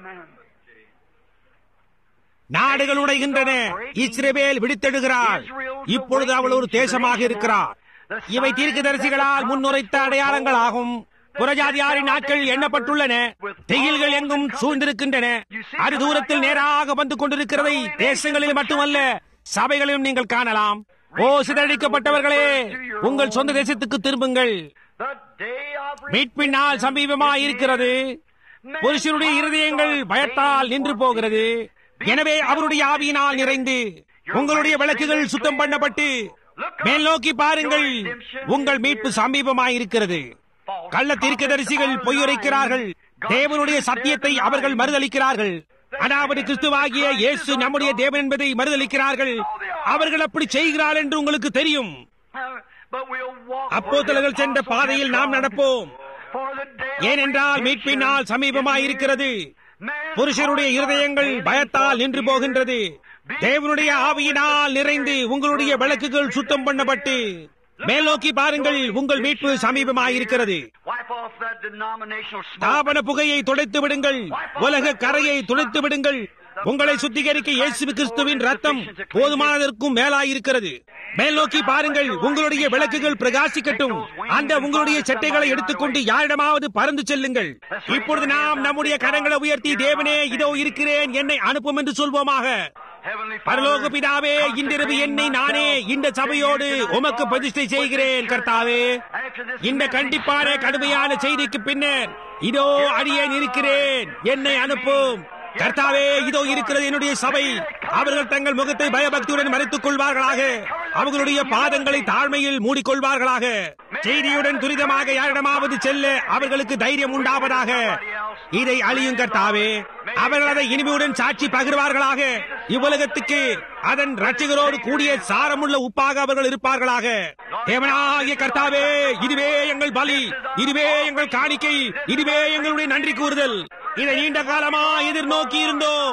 நாடுகள் உடைகின்றன இஸ்ரேவேல் விடுத்தெடுகிறாள் இப்பொழுது அவள் ஒரு தேசமாக இருக்கிறார் இவை தீர்க்கதரிசிகளால் முன்னுரைத்த அடையாளங்கள் ஆகும் புறஜாதியாரின் நாட்கள் எண்ணப்பட்டுள்ளன திகில்கள் எங்கும் சூழ்ந்திருக்கின்றன அது தூரத்தில் நேராக வந்து கொண்டிருக்கிறதை தேசங்களில் மட்டுமல்ல சபைகளிலும் நீங்கள் காணலாம் ஓ சிதறடிக்கப்பட்டவர்களே உங்கள் சொந்த தேசத்துக்கு திரும்புங்கள் The day of மீட்பின் நாள் சமீபமாய் இருக்கிறது புருஷனுடைய இருதயங்கள் பயத்தால் நின்று போகிறது எனவே அவருடைய ஆவியினால் நிறைந்து உங்களுடைய விளக்குகள் சுத்தம் பண்ணப்பட்டு மேல் நோக்கி பாருங்கள் உங்கள் மீட்பு சமீபமாய் இருக்கிறது கள்ள தீர்க்கதரிசிகள் பொய்யுரைக்கிறார்கள் தேவனுடைய சத்தியத்தை அவர்கள் மறுதளிக்கிறார்கள் அதாவது கிறிஸ்துவாகிய இயேசு நம்முடைய தேவன் என்பதை மறுதளிக்கிறார்கள் அவர்கள் அப்படி செய்கிறார்கள் என்று உங்களுக்கு தெரியும் But we'll walk அப்போஸ்தலர்கள் சென்ற பாதையில் நாம் நடப்போம் for the day of ஏனென்றால் மீட்பின் நாள் சமீபமாய் இருக்கிறது புருஷருடைய இருதயங்கள் பயத்தால் நின்று போகின்றது தேவனுடைய ஆவியினால் நிறைந்து உங்களுடைய விளக்குகள் சுத்தம் பண்ணப்பட்டு மேல் நோக்கி பாருங்கள் உங்கள் மீட்பு சமீபமாய் இருக்கிறது Wipe off that denominational smoke. தாபன புகையை துடைத்து விடுங்கள் உலக கரையை துடைத்து விடுங்கள் உங்களை சுத்திகரிக்க இயேசு கிறிஸ்துவின் ரத்தம் போதுமானதற்கும் மேலாயிருக்கிறது மேல் நோக்கி பாருங்கள் உங்களுடைய விளக்குகள் பிரகாசிக்கட்டும் அந்த உங்களுடைய சட்டைகளை எடுத்துக்கொண்டு யாரிடமாவது பறந்து செல்லுங்கள் இப்பொழுது நாம் நம்முடைய கரங்களை உயர்த்தி தேவனே இதோ இருக்கிறேன் என்னை அனுப்பும் என்று சொல்வோமாக Heavenly பரலோக Father, பிதாவே இன்றிரவு என்னை நானே இந்த சபையோடு உமக்கு பிரதிஷ்டை செய்கிறேன் கர்த்தாவே இந்த கண்டிப்பான கடுமையான செய்திக்கு பின்னர் இதோ அடியேன் இருக்கிறேன் என்னை அனுப்பும் கர்த்தாவே இதோ இருக்கிறது என்னுடைய சபை அவர்கள் தங்கள் முகத்தை பயபக்தியுடன் மறைத்துக் கொள்வார்களாக அவர்களுடைய பாதங்களை தாழ்மையில் மூடிக்கொள்வார்களாக செய்தியுடன் துரிதமாக யாரிடமாவது செல்ல அவர்களுக்கு தைரியம் உண்டாவதாக இதை அழியும் கர்த்தாவே அவர்கள் அதை இனிமையுடன் சாட்சி பகிர்வார்களாக இவ்வுலகத்துக்கு அதன் ரட்சிகரோடு கூடிய சாரமுள்ள உப்பாக அவர்கள் இருப்பார்களாக தேவனாகிய கர்த்தாவே இதுவே எங்கள் பலி இதுவே எங்கள் காணிக்கை இதுவே எங்களுடைய நன்றி கூறுதல் இதை நீண்ட காலமா எதிர்நோக்கி இருந்தோம்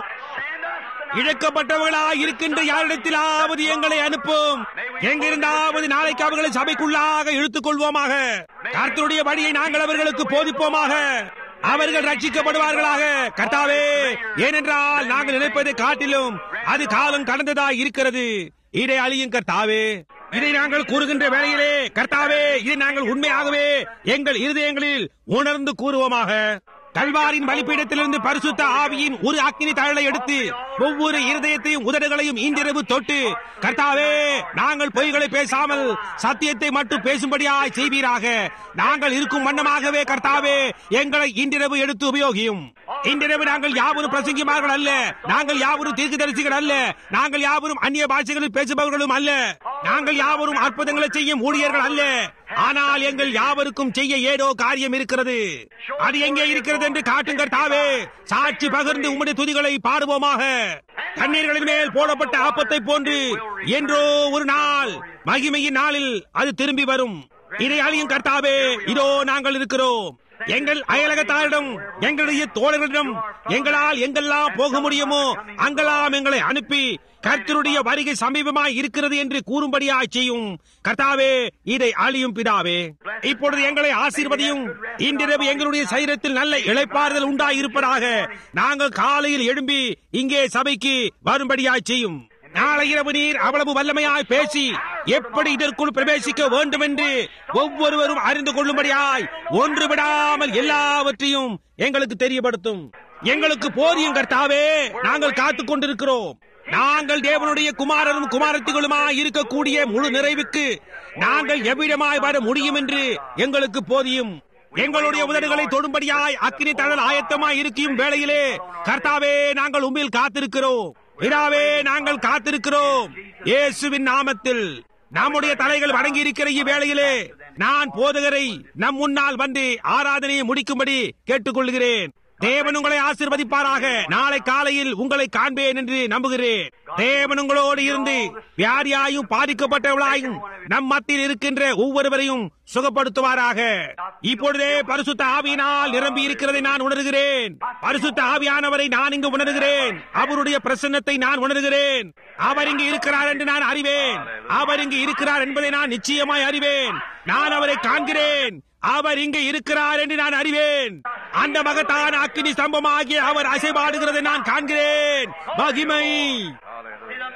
இழக்கப்பட்டவர்களா இருக்கின்ற யாரிடத்திலாவது எங்களை அனுப்பும் எங்கிருந்தாவது நாளைக்கு அவர்களை சபைக்குள்ளாக இழுத்துக் கொள்வோமாக கர்த்தருடைய வழியை நாங்கள் அவர்களுக்கு போதிப்போமாக அவர்கள் ரட்சிக்கப்படுவார்களாக கர்த்தாவே ஏனென்றால் நாங்கள் நினைப்பதை காட்டிலும் அது காலம் கடந்ததா இருக்கிறது இதை அழியும் கர்த்தாவே இதை நாங்கள் கூறுகின்ற வேளையிலே கர்த்தாவே இதை நாங்கள் உண்மையாகவே எங்கள் இருதயங்களில் உணர்ந்து கூறுவோமாக கல்வாரின் பலிப்பீடத்திலிருந்து பரிசுத்த ஆவியின் ஒரு அக்கினி தழலை எடுத்து ஒவ்வொரு இருதயத்தையும் உதடுகளையும் இன்றிரவு தொட்டு கர்த்தாவே நாங்கள் பொய்களை பேசாமல் சத்தியத்தை மட்டும் பேசும்படியாய் செய்வீராக நாங்கள் இருக்கும் வண்ணமாகவே கர்த்தாவே எங்களை இன்றிரவு எடுத்து உபயோகியும் இன்றிரவு நாங்கள் யாவரும் பிரசங்கிமார்கள் அல்ல நாங்கள் யாவரும் தீர்க்கதரிசிகள் அல்ல நாங்கள் யாவரும் அந்நிய பாஷைகளில் பேசுபவர்களும் அல்ல நாங்கள் யாவரும் அற்புதங்களை செய்யும் ஊழியர்கள் அல்ல ஆனால் எங்கள் யாவருக்கும் செய்ய ஏதோ காரியம் இருக்கிறது அது எங்கே இருக்கிறது என்று காட்டுங்க தாவே சாட்சி பகிர்ந்து உம்முடைய துதிகளை பாடுவோமாக கண்ணீர்களின் மேல் போடப்பட்ட ஆப்பத்தை போன்று என்றோ ஒரு நாள் மகிமையின் நாளில் அது திரும்பி வரும் இதை அழியும் கர்த்தாவே இதோ நாங்கள் இருக்கிறோம் எங்கள் அயலகத்தாரிடம் எங்களுடைய தோழர்களிடம் எங்களால் எங்கெல்லாம் போக முடியுமோ அங்கெல்லாம் எங்களை அனுப்பி கர்த்தருடைய வருகை சமீபமாய் இருக்கிறது என்று கூறும்படியாய் செய்யும் கர்த்தாவே இதை அழியும் பிதாவே இப்பொழுது எங்களை ஆசீர்வதியும் இன்றிரவு எங்களுடைய சரீரத்தில் நல்ல இளைப்பாறுதல் உண்டாயிருப்பதாக நாங்கள் காலையில் எழும்பி இங்கே சபைக்கு வரும்படியாய் செய்யும் நாளை இரவு நீர் அவ்வளவு வல்லமையாய் பேசி எப்படி இதற்குள் பிரவேசிக்க வேண்டும் என்று ஒவ்வொருவரும் அறிந்து கொள்ளும்படியாய் ஒன்று விடாமல் எல்லாவற்றையும் எங்களுக்கு தெரியப்படுத்தும் எங்களுக்கு போதியும் கர்த்தாவே நாங்கள் காத்துக் கொண்டிருக்கிறோம் நாங்கள் தேவனுடைய குமாரரும் குமாரத்திகளுமாய் இருக்கக்கூடிய முழு நிறைவுக்கு நாங்கள் எவ்விடமாய் வர முடியும் என்று எங்களுக்கு போதியும் எங்களுடைய உதடுகளை தொடும்படியாய் அக்கினி தழல் ஆயத்தமாய் இருக்கும் வேளையிலே கர்த்தாவே நாங்கள் உண்மையில் காத்திருக்கிறோம் விடாவே நாங்கள் காத்திருக்கிறோம் இயேசுவின் நாமத்தில் நம்முடைய தலைகள் வணங்கி இருக்கிற இவ்வேளையிலே நான் போதகரை நம் முன்னால் வந்து ஆராதனையை முடிக்கும்படி கேட்டுக்கொள்கிறேன் தேவன் உங்களை ஆசிர்வதிப்பாராக நாளை காலையில் உங்களை காண்பேன் என்று நம்புகிறேன் தேவன் உங்களோடு இருந்து வியாதியாயும் பாதிக்கப்பட்டவர்களாயும் நம் மத்தியில் இருக்கின்ற ஒவ்வொருவரையும் சுகப்படுத்துவாராக இப்பொழுதே பரிசுத்த ஆவியினால் நிரம்பி இருக்கிறதை நான் உணர்கிறேன் பரிசுத்த ஆவியானவரை நான் இங்கு உணர்கிறேன் அவருடைய பிரசன்னத்தை நான் உணர்கிறேன் அவர் இங்கு இருக்கிறார் என்று நான் அறிவேன் அவர் இங்கு இருக்கிறார் என்பதை நான் நிச்சயமாய் அறிவேன் நான் அவரை காண்கிறேன் அவர் இங்கு இருக்கிறார் என்று நான் அறிவேன் அந்த மகத்தான அக்கினி ஸ்தம்பமாகிய அவர் அசைபாடுகிறதை நான் காண்கிறேன் மகிமை See the manifestation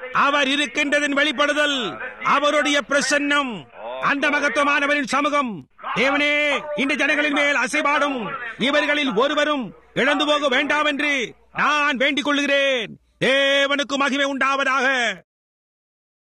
அவர் இருக்கின்றதன் வெளிப்படுதல் அவருடைய பிரசன்னம் அந்த மகத்துவமானவரின் சமூகம் தேவனே இந்த ஜனங்களின் மேல் அசைபாடும் இவர்களில் ஒருவரும் இழந்து போக வேண்டாம் என்று நான் வேண்டிக் கொள்கிறேன் தேவனுக்கு மகிமை உண்டாவதாக